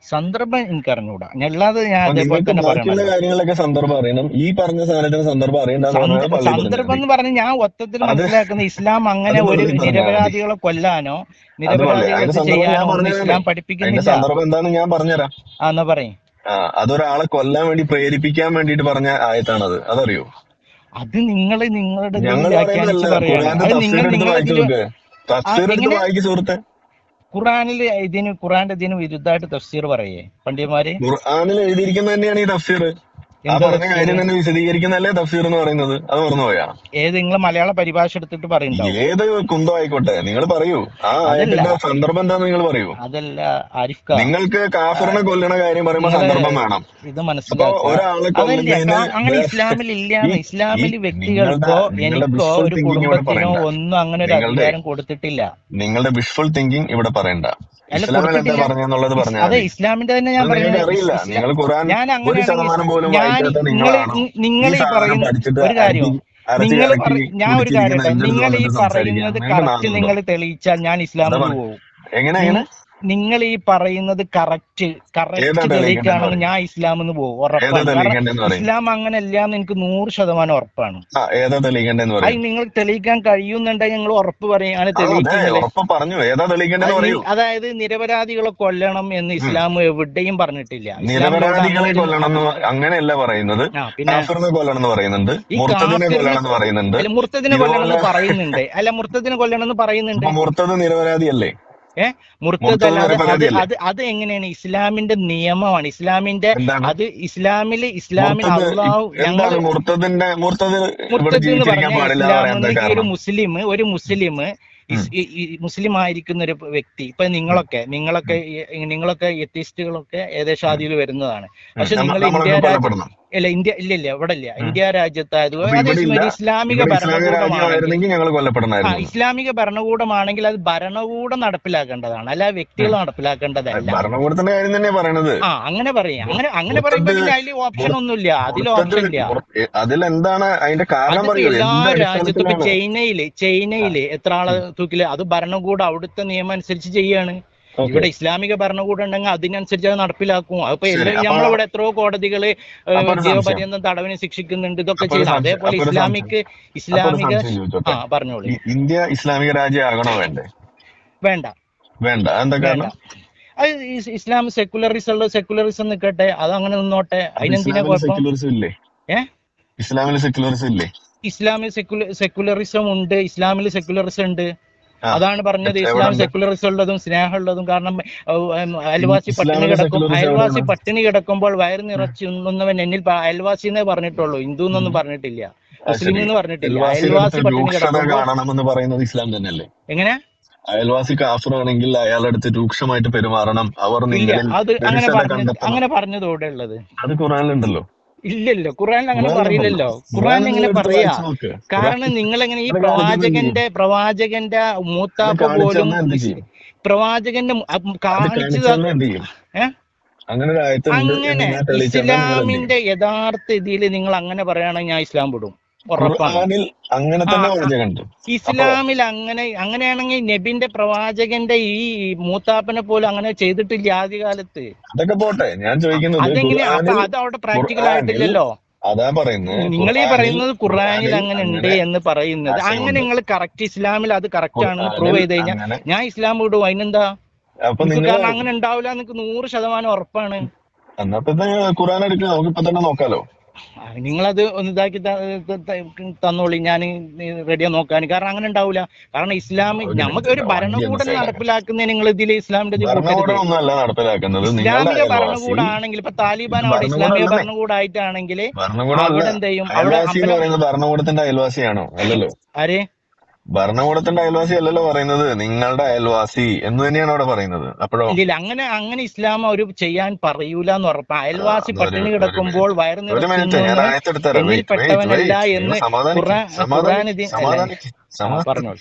സന്ദർഭം എനിക്ക് അറിഞ്ഞൂടാ അല്ലാതെ ഞാൻ അപ്പൊ അതേപോലെ നിങ്ങൾക്ക് തന്നെ ബാക്കിയുള്ള പറയണല്ലോ കാര്യങ്ങളൊക്കെ സന്ദർഭം അറിയണം ഈ പറഞ്ഞ സാധനത്തിന് സന്ദർഭം അറിയണ്ടെന്ന് പറഞ്ഞാൽ സന്ദർഭം പള്ളി സന്ദർഭം പറഞ്ഞു എന്ന് പറഞ്ഞ് ഞാൻ ഒത്തത്തിൽ അത് മനസ്സിലാക്കുന്ന ഇസ്ലാം അങ്ങനെ അത് ഒരു പള്ളി പറഞ്ഞാൽ മതി നിരപരാധികളെ കൊല്ലാനോ അത് പള്ളി നിരപരാധികളെ അതിന്റെ ഇത് സന്ദർഭം ഞാൻ ചെയ്യാനോ ഒന്നും പറഞ്ഞതല്ലേ ഇസ്ലാം അതിന്റെ പഠിപ്പിക്കുന്നില്ല സന്ദർഭം എന്താണെന്ന് ഞാൻ പറഞ്ഞുതരാം ആ എന്നാ പറയും ആ അതൊരാളെ കൊല്ലാൻ വേണ്ടി പ്രേരിപ്പിക്കാൻ വേണ്ടിയിട്ട് പറഞ്ഞ ആയത്താണത് അതറിയോ അത് നിങ്ങൾ നിങ്ങളുടെ ഇതിൽ ഞങ്ങൾ വ്യാഖ്യാനിച്ച് പറയുന്നതല്ല പറയാണ് ഖുർആന്റെ അത് തഫ്സീർ നിങ്ങൾ എടുത്ത് നിങ്ങളെ വായിച്ചു ഇതില് നോക്ക് ആ തഫ്സീർ എടുത്ത് എങ്ങനെ വായിക്ക് സുഹൃത്തെ ഖുറാനിൽ ഇതിന് ഖുറാന്റെ ഇതിന് വിരുദ്ധമായിട്ട് തഫ്സീർ പറയേ പണ്ഡിതന്മാര് ഖുർആനിൽ എഴുതിയിരിക്കുന്നത് തന്നെയാണ് ഈ തഫ്സീർ ആ എന്താ പറഞ്ഞ തഫ്സീർ കാര്യം തന്നെ വിശദീകരിക്കുന്നതല്ലേ തഫ്സീർ എന്ന് പറയുന്നത് അത് മറന്നുപോയാ ഏത് നിങ്ങൾ മലയാള പരിഭാഷ എടുത്തിട്ട് പറയുണ്ടാവും ഏത് കുന്തം ആയിക്കോട്ടെ നിങ്ങൾ പറയൂ ആ അതല്ല ആയത്തിന്റെ സന്ദർഭം എന്താന്ന് നിങ്ങൾ പറയൂ അതല്ല ആരിഫ് ഖാൻ നിങ്ങൾക്ക് കാഫിറിനെ കൊല്ലണ കാര്യം പറയുമ്പോൾ നിങ്ങള് സന്ദർഭം വേണം ഇത് അപ്പൊ മനസ്സിലാക്കുക ഒരാളെ അതല്ല കൊല്ലുന്നതിന് കാ- അങ്ങനെ വേ- ഇസ്ലാമിൽ ഈ ഇല്ലാന്ന് ഈ ഇസ്ലാമിൽ നിങ്ങളുടെ വ്യക്തികൾക്കോ നിങ്ങളുടെ എനിക്കോ വിഷ്വൽ ഒരു തിങ്കിങ് ഇവിടെ കുടുംബത്തിനോ പറയണ്ട ഒന്നും അങ്ങനെ ഒരു നിങ്ങളുടെ അധികാരം കൊടുത്തിട്ടില്ല നിങ്ങളുടെ വിഷ്വൽ തിങ്കിങ് ഇവിടെ പറയണ്ട അല്ല ഇസ്ലാമിൽ എന്താ കൊടുത്തിട്ടില്ല പറഞ്ഞെന്നുള്ളത് ഇസ് പറഞ്ഞാൽ അതെ മതി ഇസ്ലാമിന്റെ തന്നെ ഞാൻ അത് നിങ്ങൾക്ക് പറയുന്നത് ഇസ് അറിയില്ല ഇസ്ലാം നിങ്ങൾ ഖുറാൻ ഞാൻ ഒരു അങ്ങനെയാണെങ്കിൽ ശതമാനം പോലും ഞാൻ വായിക്കാത്ത നിങ്ങൾ നിങ്ങളാണ് നിങ്ങൾ ഈ ഈ സാധനം പറയുന്ന പഠിച്ചിട്ട് ഒരു കാര്യം അരച്ച് അരച്ച് നിങ്ങൾ കലക്കി ഞാൻ ഒരു കാര്യം കുടിച്ചിരിക്കുന്ന കേട്ടോ എന്റെ അടുത്ത് നിങ്ങൾ ഈ വന്നിട്ട് സംസാരിക്കുക പറയുന്നത് നിങ്ങൾക്ക് കറക്റ്റ് നാണുണ്ടോ നിങ്ങൾ തെളിയിച്ചാൽ ഞാൻ എന്താ ഇസ്ലാമിൽ പറ പോകും എങ്ങനെ എങ്ങനെ നിങ്ങൾ ഈ പറയുന്നത് കറക്റ്റ് ഏതാ കറക്റ്റ് തെളിയിക്കേണ്ടതെന്ന് തെളിയിക്കുകയാണെങ്കിൽ പറയും ഞാൻ ഇസ്ലാമിന്ന് പോകും ഏതാ ഉറപ്പാണ് കാരണം തെളിയിക്കേണ്ടതെന്ന് പറയും ഇസ്ലാം അങ്ങനെ അല്ല എന്ന് എനിക്ക് നൂറ് ശതമാനം ഉറപ്പാണ് ആ ഏതാ തെളിയിക്കേണ്ടതെന്ന് അത് പറയും നിങ്ങൾ തെളിയിക്കാൻ കഴിയുന്നുണ്ടെങ്കിൽ നിങ്ങൾ ഉറപ്പ് പറയും അങ്ങനെ ആ അതെ തെളിയിക്കുന്നില്ലേ ഉറപ്പ് പറഞ്ഞു ഏതാ തെളിയിക്കേണ്ടതെന്ന് അത് നി- പറയൂ അതായത് നിരപരാധികളെ കൊല്ലണം എന്ന് ഉം. ഇസ്ലാം എവിടെയും പറഞ്ഞിട്ടില്ല ഇസ്ലാമിലൂടെ നിരപരാധികളെ അങ്ങനെ ഒരു കൊല്ലണം എന്ന് പ- അങ്ങനെയല്ല പറയുന്നത് ആ പിന്നെ കാഫിറിനെ കൊല്ലണം എന്ന് പറയുന്നുണ്ട് ഈ മുർത്തദിനെ കാഫിറിനെ കൊല്ലണം എന്ന് പറയുന്നുണ്ട് അല്ല മുർത്തതിനെ കൊല്ലണം ഇതുപോലെ എന്ന് പറയുന്നുണ്ട് അല്ല മുർത്തതിനെ കൊല്ലണം എന്ന് പറയുന്നുണ്ട് അപ്പൊ മുർത്തത് നിരപരാധിയല്ലേ ഏ മുർത്തത് മുർത്തത് അല്ലാതെ അത് നിരപരാധിയല്ലേ അത് അത് എങ്ങനെയാണ് ഇസ്ലാമിന്റെ നിയമമാണ് ഇസ്ലാമിന്റെ എന്താണ് അത് ഇസ്ലാമില് ഇസ്ലാമിൽ മുർത്തത് അള്ളാഹു എന്താണ് ഞങ്ങള് മുർത്തതിന്റെ മുർത്തത് ഇവിടെ മുർത്തത് എന്ന് ജീവിച്ചിരിക്കാൻ പറഞ്ഞ പാടില്ല എന്ന് ഇസ്ലാം പറയാൻ എന്താ ഒന്നെങ്കിൽ ഒരു കാരണം മുസ്ലിം ഒരു മുസ്ലിം ഉം. ഇസ്- ഈ- ഈ മുസ്ലിം ആയിരിക്കുന്ന ഒരു വ്യക്തി ഇപ്പൊ നിങ്ങളൊക്കെ നിങ്ങളൊക്കെ ഈ- നിങ്ങളൊക്കെ എത്തിസ്റ്റുകളൊക്കെ ഏകദേശം അതിൽ വരുന്നതാണ് പക്ഷെ നമ്മ- നിങ്ങൾ ഇന്ത്യ നമ്മളൊക്കെ രാജ്യം കൊല്ലപ്പെടണം ഇല്ല ഇന്ത്യ ഇല്ല ഇല്ല ഇവിടെ ഇല്ല ഉം. ഇന്ത്യ രാജ്യത്തായത് അപ്പൊ ഇവിടെ അതേസമയം ഇല്ല ഒരു ഇസ്ലാമിക ഇവിടെ ഇസ്ലാമിക ഭരണകൂടമാണെങ്കിൽ രാജ്യമായിരുന്നെങ്കിൽ ഞങ്ങൾ ആ കൊല്ലപ്പെടണമായിരുന്നു ഇസ്ലാമിക ഭരണകൂടമാണെങ്കിൽ അത് ഭരണകൂടം നടപ്പിലാക്കേണ്ടതാണ് അല്ല വ്യക്തികൾ നടപ്പിലാക്കേണ്ടതല്ല ഭരണകൂടത്തിന്റെ കാര്യം തന്നെ പറയണത് ആ അങ്ങനെ പറയാം അങ്ങനെ അങ്ങനെ പറയുമ്പോ മുർത്തത് പിന്നെ അതിൽ ഓപ്ഷൻ മുർ- ഒന്നുമില്ല അതിൽ മുർത്തത് ഓപ്ഷൻ ഇല്ല മുർ- അതിലെന്താണ് അതിന്റെ കാരണം അതിപ്പോ പറയൂ എല്ലാ എന്ത് രാജ്യത്തും ഇപ്പൊ അടിസ്ഥാനത്തിലാണ് ചൈനയില് ചൈനയില് എത്ര ആളെ ഉം. തൂക്കില് അത് ഭരണകൂടം അവിടുത്തെ നിയമം അനുസരിച്ച് ചെയ്യാണ് ഓക്കെ ഇവിടെ ഇസ്ലാമിക ഭരണകൂടം ഉണ്ടെങ്കിൽ അതിനനുസരിച്ച് അത് നടപ്പിലാക്കും അതിപ്പോ ശരി എല്ലാ അപ്പൊ നമ്മളിവിടെ എത്രയോ കോടതികള് ഏഹ്, അപ്പൊ ഒരു സംശയം ജീവപര്യന്തം തടവിന് ശിക്ഷിക്കുന്നുണ്ട് ഇതൊക്കെ അപ്പൊ ഒരു ചെയ്യണം സംശയം അതേപോലെ അപ്പൊ ഒരു സംശയം ഇസ്ലാമിക് അപ്പൊ ഒരു ഇസ്ലാമിക സംശയം ആ ചോദിച്ചോട്ടെ പറഞ്ഞോളി ഈ ഇന്ത്യ ഇസ്ലാമിക രാജ്യമാകണോ വേണ്ടേ വേണ്ട വേണ്ട എന്താ വേണ്ട കാരണം അത് ഇസ് ഇസ്ലാം സെക്കുലറിസം ഉള്ള സെക്കുലറിസം നിൽക്കട്ടെ അത് അങ്ങനെ നിന്നോട്ടെ അപ്പൊ അതിനെന്തിനാ ഇസ്ലാമിൽ കുഴപ്പം സെക്യുലറിസം ഇല്ലേ ഏ ഇസ്ലാമിൽ സെക്യുലറിസം ഇല്ലേ ഇസ്ലാമിൽ സെക്കുല സെക്കുലറിസം ഉണ്ട് ഇസ്ലാമിൽ സെക്കുലറിസം ഉണ്ട് ആ അതാണ് പറഞ്ഞത് എ- ഇസ്ലാം എവിടെണ്ട് സെക്കുലറിസം ഉള്ളതും സ്നേഹമുള്ളതും കാരണം ഔ, ഉം, അയൽവാസി പട്ടിണി ഇസ്ലാമിലെ കിടക്കും സെക്യുലറിസം അയൽവാസി എവിടെയാണ് പട്ടിണി കിടക്കുമ്പോൾ വയറ് നിറച്ച് ഉണ്ണുന്നവൻ എന്നിൽ പ- അയൽവാസി എന്നേ പറഞ്ഞിട്ടുള്ളൂ ഹിന്ദു എന്നൊന്നും പറഞ്ഞിട്ടില്ല ആ മുസ്ലിം ശരി എന്ന് പറഞ്ഞിട്ടില്ല അയൽവാസിയുടെ അയൽവാസി അടുത്ത് പട്ടിണി രൂക്ഷത കിടക്കുമ്പോൾ കാണണമെന്ന് പറയുന്നത് ഇസ്ലാം തന്നെയല്ലേ എങ്ങനെ അയൽവാസി കാഫറാണെങ്കിൽ അയാളുടെ അടുത്ത് രൂക്ഷമായിട്ട് പെരുമാറണം അവർ ഇല്ല നിങ്ങളിൽ അത് അങ്ങനെ നിരുഷത പറഞ്ഞത് കണ്ടെത്തണം അങ്ങനെ പറഞ്ഞത് എവിടെ ഉള്ളത് അത് ഖുറാനിലുണ്ടല്ലോ ഇല്ലല്ലോ ഖുറാനിൽ അങ്ങനെ ഖുറാനിലുണ്ടല്ലോ പറയില്ലല്ലോ ഖുറാൻ ഖുറാൻ എങ്ങനെ നിങ്ങൾ എടുത്ത് പറയാ വായിച്ചു നോക്ക് ഖുറാൻ കാരണം നിങ്ങൾ എങ്ങനെ ഈ അത് കാണിച്ചെന്ന് എന്ത് ചെയ്യും പ്രവാചകന്റെ പ്രവാചകന്റെ അത് മൂത്താപ്പ പോലും കാണിച്ചെന്ന് എന്ത് ഇസ്- ചെയ്യും പ്രവാചകന്റെ മു- അം അത് കാണിച്ചു കാണിച്ചെന്ന് എന്ത് ചെയ്യും ഏ അങ്ങനെ ഒരു ആയത്തുണ്ട് എന്ന് അങ്ങനെ ഞാൻ തെളിയിച്ചെന്നാൽ നിങ്ങൾ എന്ത് ചെയ്യും ഇസ്ലാമിന്റെ യഥാർത്ഥ ഇതിൽ നിങ്ങൾ അങ്ങനെ പറയുകയാണെങ്കിൽ ഞാൻ ഇസ്ലാം വിടും ഉറപ്പാണ് ഖുർആനിൽ അങ്ങനെ ആ തന്നെ ആ, വാചകമുണ്ട് അപ്പൊ ഇസ്ലാമിൽ അങ്ങനെ അങ്ങനെയാണെങ്കിൽ നബിന്റെ പ്രവാചകന്റെ ഈ മൂത്താപ്പനെ പോലും അങ്ങനെ ചെയ്തിട്ടില്ല ആദ്യകാലത്ത് അതൊക്കെ പോട്ടെ ഞാൻ ചോദിക്കുന്നത് അതെങ്ങനെ അപ്പൊ ഖുർആനിൽ അത് അവിടെ പ്രാക്ടിക്കൽ ഖുർആനിൽ ആയിട്ടില്ലല്ലോ അതാ പറയുന്നത് നിങ്ങൾ ഈ ഖുർആനിൽ പറയുന്നത് ഖുറാനിൽ ഖുർആനിൽ അങ്ങനെ ഉണ്ട് അങ്ങനെ എന്ന് പറയുന്നത് അങ്ങനെ ആശയമുണ്ട് നിങ്ങൾ കറക്റ്റ് ഇസ്ലാമിൽ അത് കറക്റ്റ് ആണെന്ന് പ്രൂവ് ഖുർആനിൽ ചെയ്ത് കഴിഞ്ഞാൽ അങ്ങനെ ഞാൻ ഇസ്ലാം വിടും അതിനെന്താ അപ്പൊ എനിക്ക് നിങ്ങൾ കാരണം അങ്ങനെ ഉണ്ടാവില്ല എനിക്ക് നൂറ് ശതമാനം ഉറപ്പാണ് എന്നപ്പോ ഖുർആൻ എടുക്കുക നമുക്ക് ഇപ്പൊ തന്നെ നോക്കാലോ ആ, നിങ്ങളത് ഒന്ന് ഇതാക്കി ത- ത- ത- തന്നോളി ഞാൻ റെഡിയാ നോക്കാൻ കാരണം അങ്ങനെ ഉണ്ടാവില്ല കാരണം ഇസ്ലാം ഒരു നമുക്ക് മിനിറ്റ് ഒരു വണ്ടി ഒന്ന് ഭരണകൂടം സൈഡാക്കാം നടപ്പിലാക്കുന്നതിന് നിങ്ങൾ ഇതിൽ ഇസ്ലാമിന്റെ ഇത് കൂട്ടരുത് ഭരണകൂടം ഒന്നല്ല നടപ്പിലാക്കുന്നത് നിങ്ങളുടെ ഇസ്ലാമിക അയൽവാസി ഭരണകൂടമാണെങ്കിൽ ഇപ്പൊ താലിബാൻ ഇത് അവിടെ ഇസ്ലാമിക ഭരണകൂടമല്ലേ ഭരണകൂടമായിട്ടാണെങ്കിൽ ഭരണകൂടം അല്ല അവിടെ എന്ത് ചെയ്യും അവിടെ അയൽവാസി എന്ന് അമ്പലം പറയുന്നത് ഭരണകൂടത്തിന്റെ അയൽവാസിയാണോ അല്ലല്ലോ ആര് ഭരണകൂടത്തിന്റെ അയൽവാസി അല്ലല്ലോ പറയുന്നത് നിങ്ങളുടെ അയൽവാസി എന്ന് തന്നെയാണ് അവിടെ പറയുന്നത് അപ്പോഴോ ഇല്ല ഇല്ല അങ്ങനെ അങ്ങനെ ഇസ്ലാം ഒരു ചെയ്യാൻ പറയൂല എന്ന് ഉറപ്പാ ആ, അയൽവാസി അതൊരു പട്ടിണി ഒരു കിടക്കുമ്പോൾ വയറ് ഒരു നിറച്ച് മിനിറ്റ് ഞാൻ തിന്നുന്നവൻ ആയത്തെടുത്തരാം എന്നിൽ വെയിറ്റ് വെയിറ്റ് പെട്ടവനല്ല വെയിറ്റ് എന്ന് നിങ്ങൾ സമാധാനിക്ക് ഖുറാൻ ഖുറാൻ സമാധാനിക്ക് ഇത് അല്ലെ സമാധാനിക്ക് ആ സമാധാനിക്ക് പറഞ്ഞോളൂ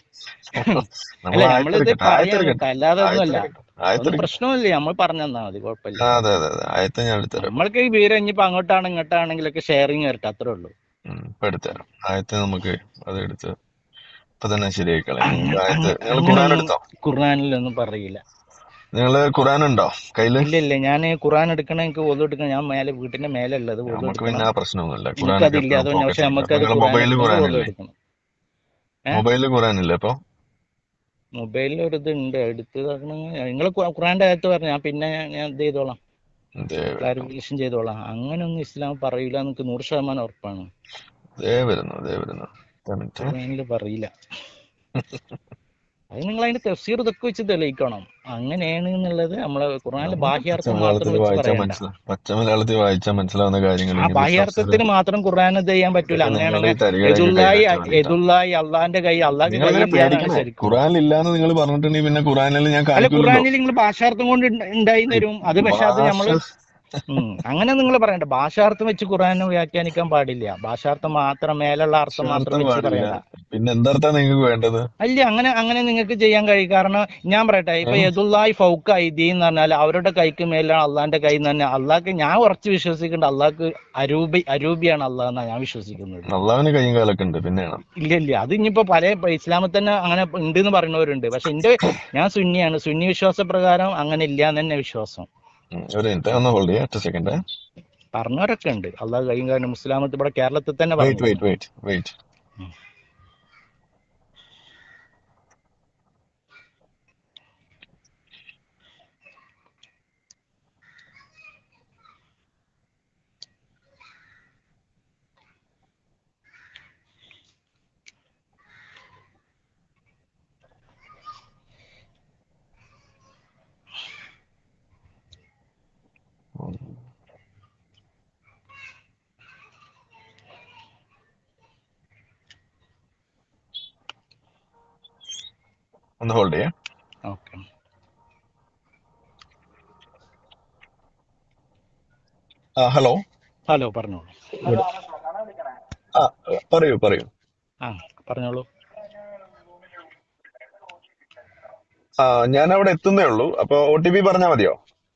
നമ്മൾ അല്ല നമ്മളിത് ആയത്തെടുക്കട്ടെ പറയാൻ ആയത്തെടുക്കട്ടെ നിൽക്കാം അല്ലാതെ ഒന്നുമല്ല ആയത്തെടുക്കട്ടെ ഒന്നും ആയത്തെടുക്കട്ടെ പ്രശ്നമില്ല നമ്മൾ പറഞ്ഞു തന്നാ മതി കുഴപ്പമില്ല ആ അതെ അതെ അതെ ആയത്തെ ഞാൻ എടുത്തുതരാം നമ്മൾക്ക് ഈ വിവരം ഇനിയിപ്പോ അങ്ങോട്ടാണ് ഇങ്ങോട്ടാണെങ്കിലൊക്കെ ഷെയറിങ് വരട്ടെ അത്രേ ഉള്ളൂ ഉം, ഇപ്പൊ എടുത്തുതരാം ആയത്തെ നമുക്ക് അത് എടുത്ത് ഇപ്പൊ തന്നെ ശരിയായി കളയാം നമുക്ക് ആയത്ത് നിങ്ങൾ ഖുർആൻ അങ്ങനെയൊന്നും എടുത്തോ ഖുർആനിലൊന്നും പറയില്ല നിങ്ങള് ഖുറാൻ ഉണ്ടോ കയ്യില് ഇല്ല ഇല്ല ഞാൻ ഖുറാൻ എടുക്കണം എനിക്ക് ഒതു എടുക്കണം ഞാൻ മേലെ വീട്ടിന്റെ മേലെ ഉള്ളത് ഒതു നമുക്ക് പിന്നെ എടുക്കണം ആ പ്രശ്നമൊന്നുമില്ല ഖുറാനൊക്കെ എനിക്കതില്ല എപ്പോഴും അതുകൊണ്ട് പക്ഷെ പോക്കറ്റിലുണ്ട് നമുക്കത് അപ്പൊ നിങ്ങളെ ഖുറാൻ മൊബൈലിൽ എടുക്കണമെങ്കിൽ ഒതു ഖുറാനില്ലേ എടുക്കണം ഏ മൊബൈലിൽ ഖുറാനില്ലേ അപ്പൊ മൊബൈലിൽ ഒരു ഇത് ഉണ്ട് എടുത്ത് നിങ്ങൾ ഖുറാന്റെ അകത്ത് പറഞ്ഞു ഞാൻ പിന്നെ ഞാൻ ഇത് ചെയ്തോളാം ദേ വരുന്നു ക്ലാരിഫിക്കേഷൻ ചെയ്തോളാം അങ്ങനെയൊന്നും ഇസ്ലാം പറയില്ല എനിക്ക് നൂറ് ശതമാനം ഉറപ്പാണ് ദേ വരുന്നു ദേ വരുന്നു ഒരു മിനിറ്റ് ഖുറാനിൽ പറയില്ല അത് നിങ്ങൾ അതിന്റെ തഫ്സീർ ഇതൊക്കെ വെച്ച് തെളിയിക്കണം അങ്ങനെയാണ് എന്നുള്ളത് നമ്മളെ ഖുറാനിലെ നമുക്ക് ബാഹ്യാർത്ഥം പച്ച മാത്രം മലയാളത്തിൽ വെച്ച് വായിച്ചാൽ പറയണ്ട മനസ്സിലാവും പച്ച മലയാളത്തിൽ വായിച്ചാൽ മനസ്സിലാവുന്ന കാര്യങ്ങൾ ആ ഇംഗ്ലീഷ് തഫ്സീർ ബാഹ്യാർത്ഥത്തിന് മാത്രം ഖുർആൻ ഇത് ചെയ്യാൻ പറ്റൂല ഇതൊക്കെ നിങ്ങൾ അങ്ങനെയാണെങ്കിൽ ഈ തരികളൊക്കെ എതുള്ളായി കൈകാര്യം വേണ്ടിയിട്ടാണ് എതുള്ളായി അള്ളാന്റെ കൈ അള്ളാഹ്ക്ക് നിങ്ങൾ കൈ അങ്ങനെ ഇല്ലാന്നാണ് പേടിക്കണേ ശരിക്കും ഖുറാനിൽ ഇല്ലാന്ന് നിങ്ങൾ പറഞ്ഞിട്ടുണ്ടെങ്കിൽ പിന്നെ ഖുറാനിൽ ഞാൻ അല്ല കാണിക്കൂലല്ലോ ഖുറാനിൽ നിങ്ങൾ ഭാഷാർത്ഥം കൊണ്ട് ഉണ്ട്- ഉണ്ടായി തരും അത് പക്ഷെ അത് ഭാഷ നമ്മള് ഉം. അങ്ങനെ നിങ്ങൾ പറയണ്ട ഭാഷാർത്ഥം വെച്ച് ഖുറാനെ വ്യാഖ്യാനിക്കാൻ പാടില്ല ഭാഷാർത്ഥം മാത്രം മേലുള്ള അർത്ഥം മാത്രം ഭാഷാർത്ഥം വെച്ച് പാടില്ല പറയണ്ട പിന്നെ എന്തർത്ഥ നിങ്ങൾക്ക് വേണ്ടത് അല്ല അങ്ങനെ അങ്ങനെ നിങ്ങൾക്ക് ചെയ്യാൻ കഴിയും കാരണം ഞാൻ പറയട്ടെ ഇപ്പൊ ഏ? യദുല്ലായി ഫൗക്ക ഐദി എന്ന് പറഞ്ഞാൽ അവരുടെ കൈക്ക് മേലാണ് അള്ളാന്റെ കൈ എന്ന് തന്നെ അള്ളാഹ്ക്ക് ഞാൻ ഉറച്ച് വിശ്വസിക്കുന്നുണ്ട് അള്ളാഹ്ക്ക് അരൂപി അരൂപിയാണ് അള്ളാഹ് എന്നാണ് ഞാൻ വിശ്വസിക്കുന്നത് അള്ളാവിന് കയ്യും കാലൊക്കെ ഉണ്ട് പിന്നെയാണ് ഇല്ല ഇല്ല അത് ഇനിയിപ്പോ പല ഇപ്പൊ ഇസ്ലാമിൽ തന്നെ അങ്ങനെ ഉണ്ട് എന്ന് പറയുന്നവരുണ്ട് പക്ഷെ എന്റെ ഞാൻ സുന്നിയാണ് സുന്നി വിശ്വാസ പ്രകാരം അങ്ങനെ ഇല്ല എന്ന് തന്നെ വിശ്വാസം ഉം, ഒരു മിനിറ്റ് ഒന്ന് ഹോൾഡ് ചെയ്യാം ഒറ്റ സെക്കൻഡ് പറഞ്ഞവരൊക്കെ ഉണ്ട് അള്ളാഹ് കൈയും കാരണം മുസ്ലാമത്ത് ഇവിടെ കേരളത്തിൽ തന്നെ വെയിറ്റ് പറഞ്ഞിട്ടുണ്ട് വെയിറ്റ് വെയിറ്റ് വെയിറ്റ് ഉം. ഒന്ന് ഹോൾഡ് ചെയ്യാം ഓക്കെ ആ ഹലോ ഹലോ പറഞ്ഞോളൂ ആ പറയൂ പറയൂ ആ പറഞ്ഞോളൂ ആ ഞാൻ അവിടെ എത്തുന്നേ ഉള്ളൂ അപ്പൊ ഒ ടി പി പറഞ്ഞാൽ മതിയോ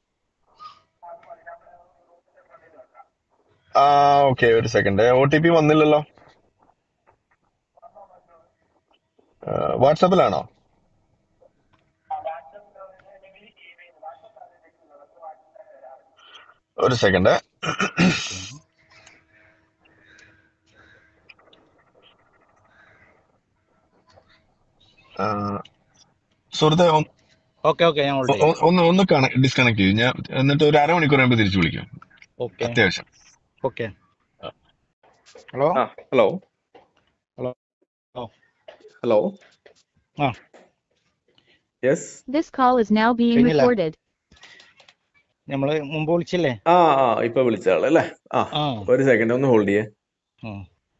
ആ ഓക്കെ ഒരു സെക്കൻഡ് ഒ ടി പി വന്നില്ലല്ലോ വാട്സാപ്പിലാണോ ഒരു സെക്കൻഡ് സുഹൃത്തെ ഒന്ന് ഓക്കെ ഓക്കെ ഞാൻ ഹോൾഡ് ഒ- ചെയ്യാം ഒ- ഒന്ന് ഒന്ന് ഡിസ്കണക്ട് ചെയ്യും ഞാൻ എന്നിട്ട് ഒരു അരമണിക്കൂർ കഴിയുമ്പോൾ തിരിച്ചു വിളിക്കാം ഓക്കെ അത്യാവശ്യം ഓക്കെ ഹലോ ആ ഹലോ ഹലോ ഓ ഹലോ ആ yes This call is now being കഴിഞ്ഞില്ല recorded. നമ്മള് മുമ്പ് വിളിച്ചില്ലേ ആ ആ ഇപ്പൊ വിളിച്ച ആളല്ലേ ആ ആ ഒരു സെക്കൻഡ് ഒന്ന് ഹോൾഡ് ചെയ്യേ ഉം.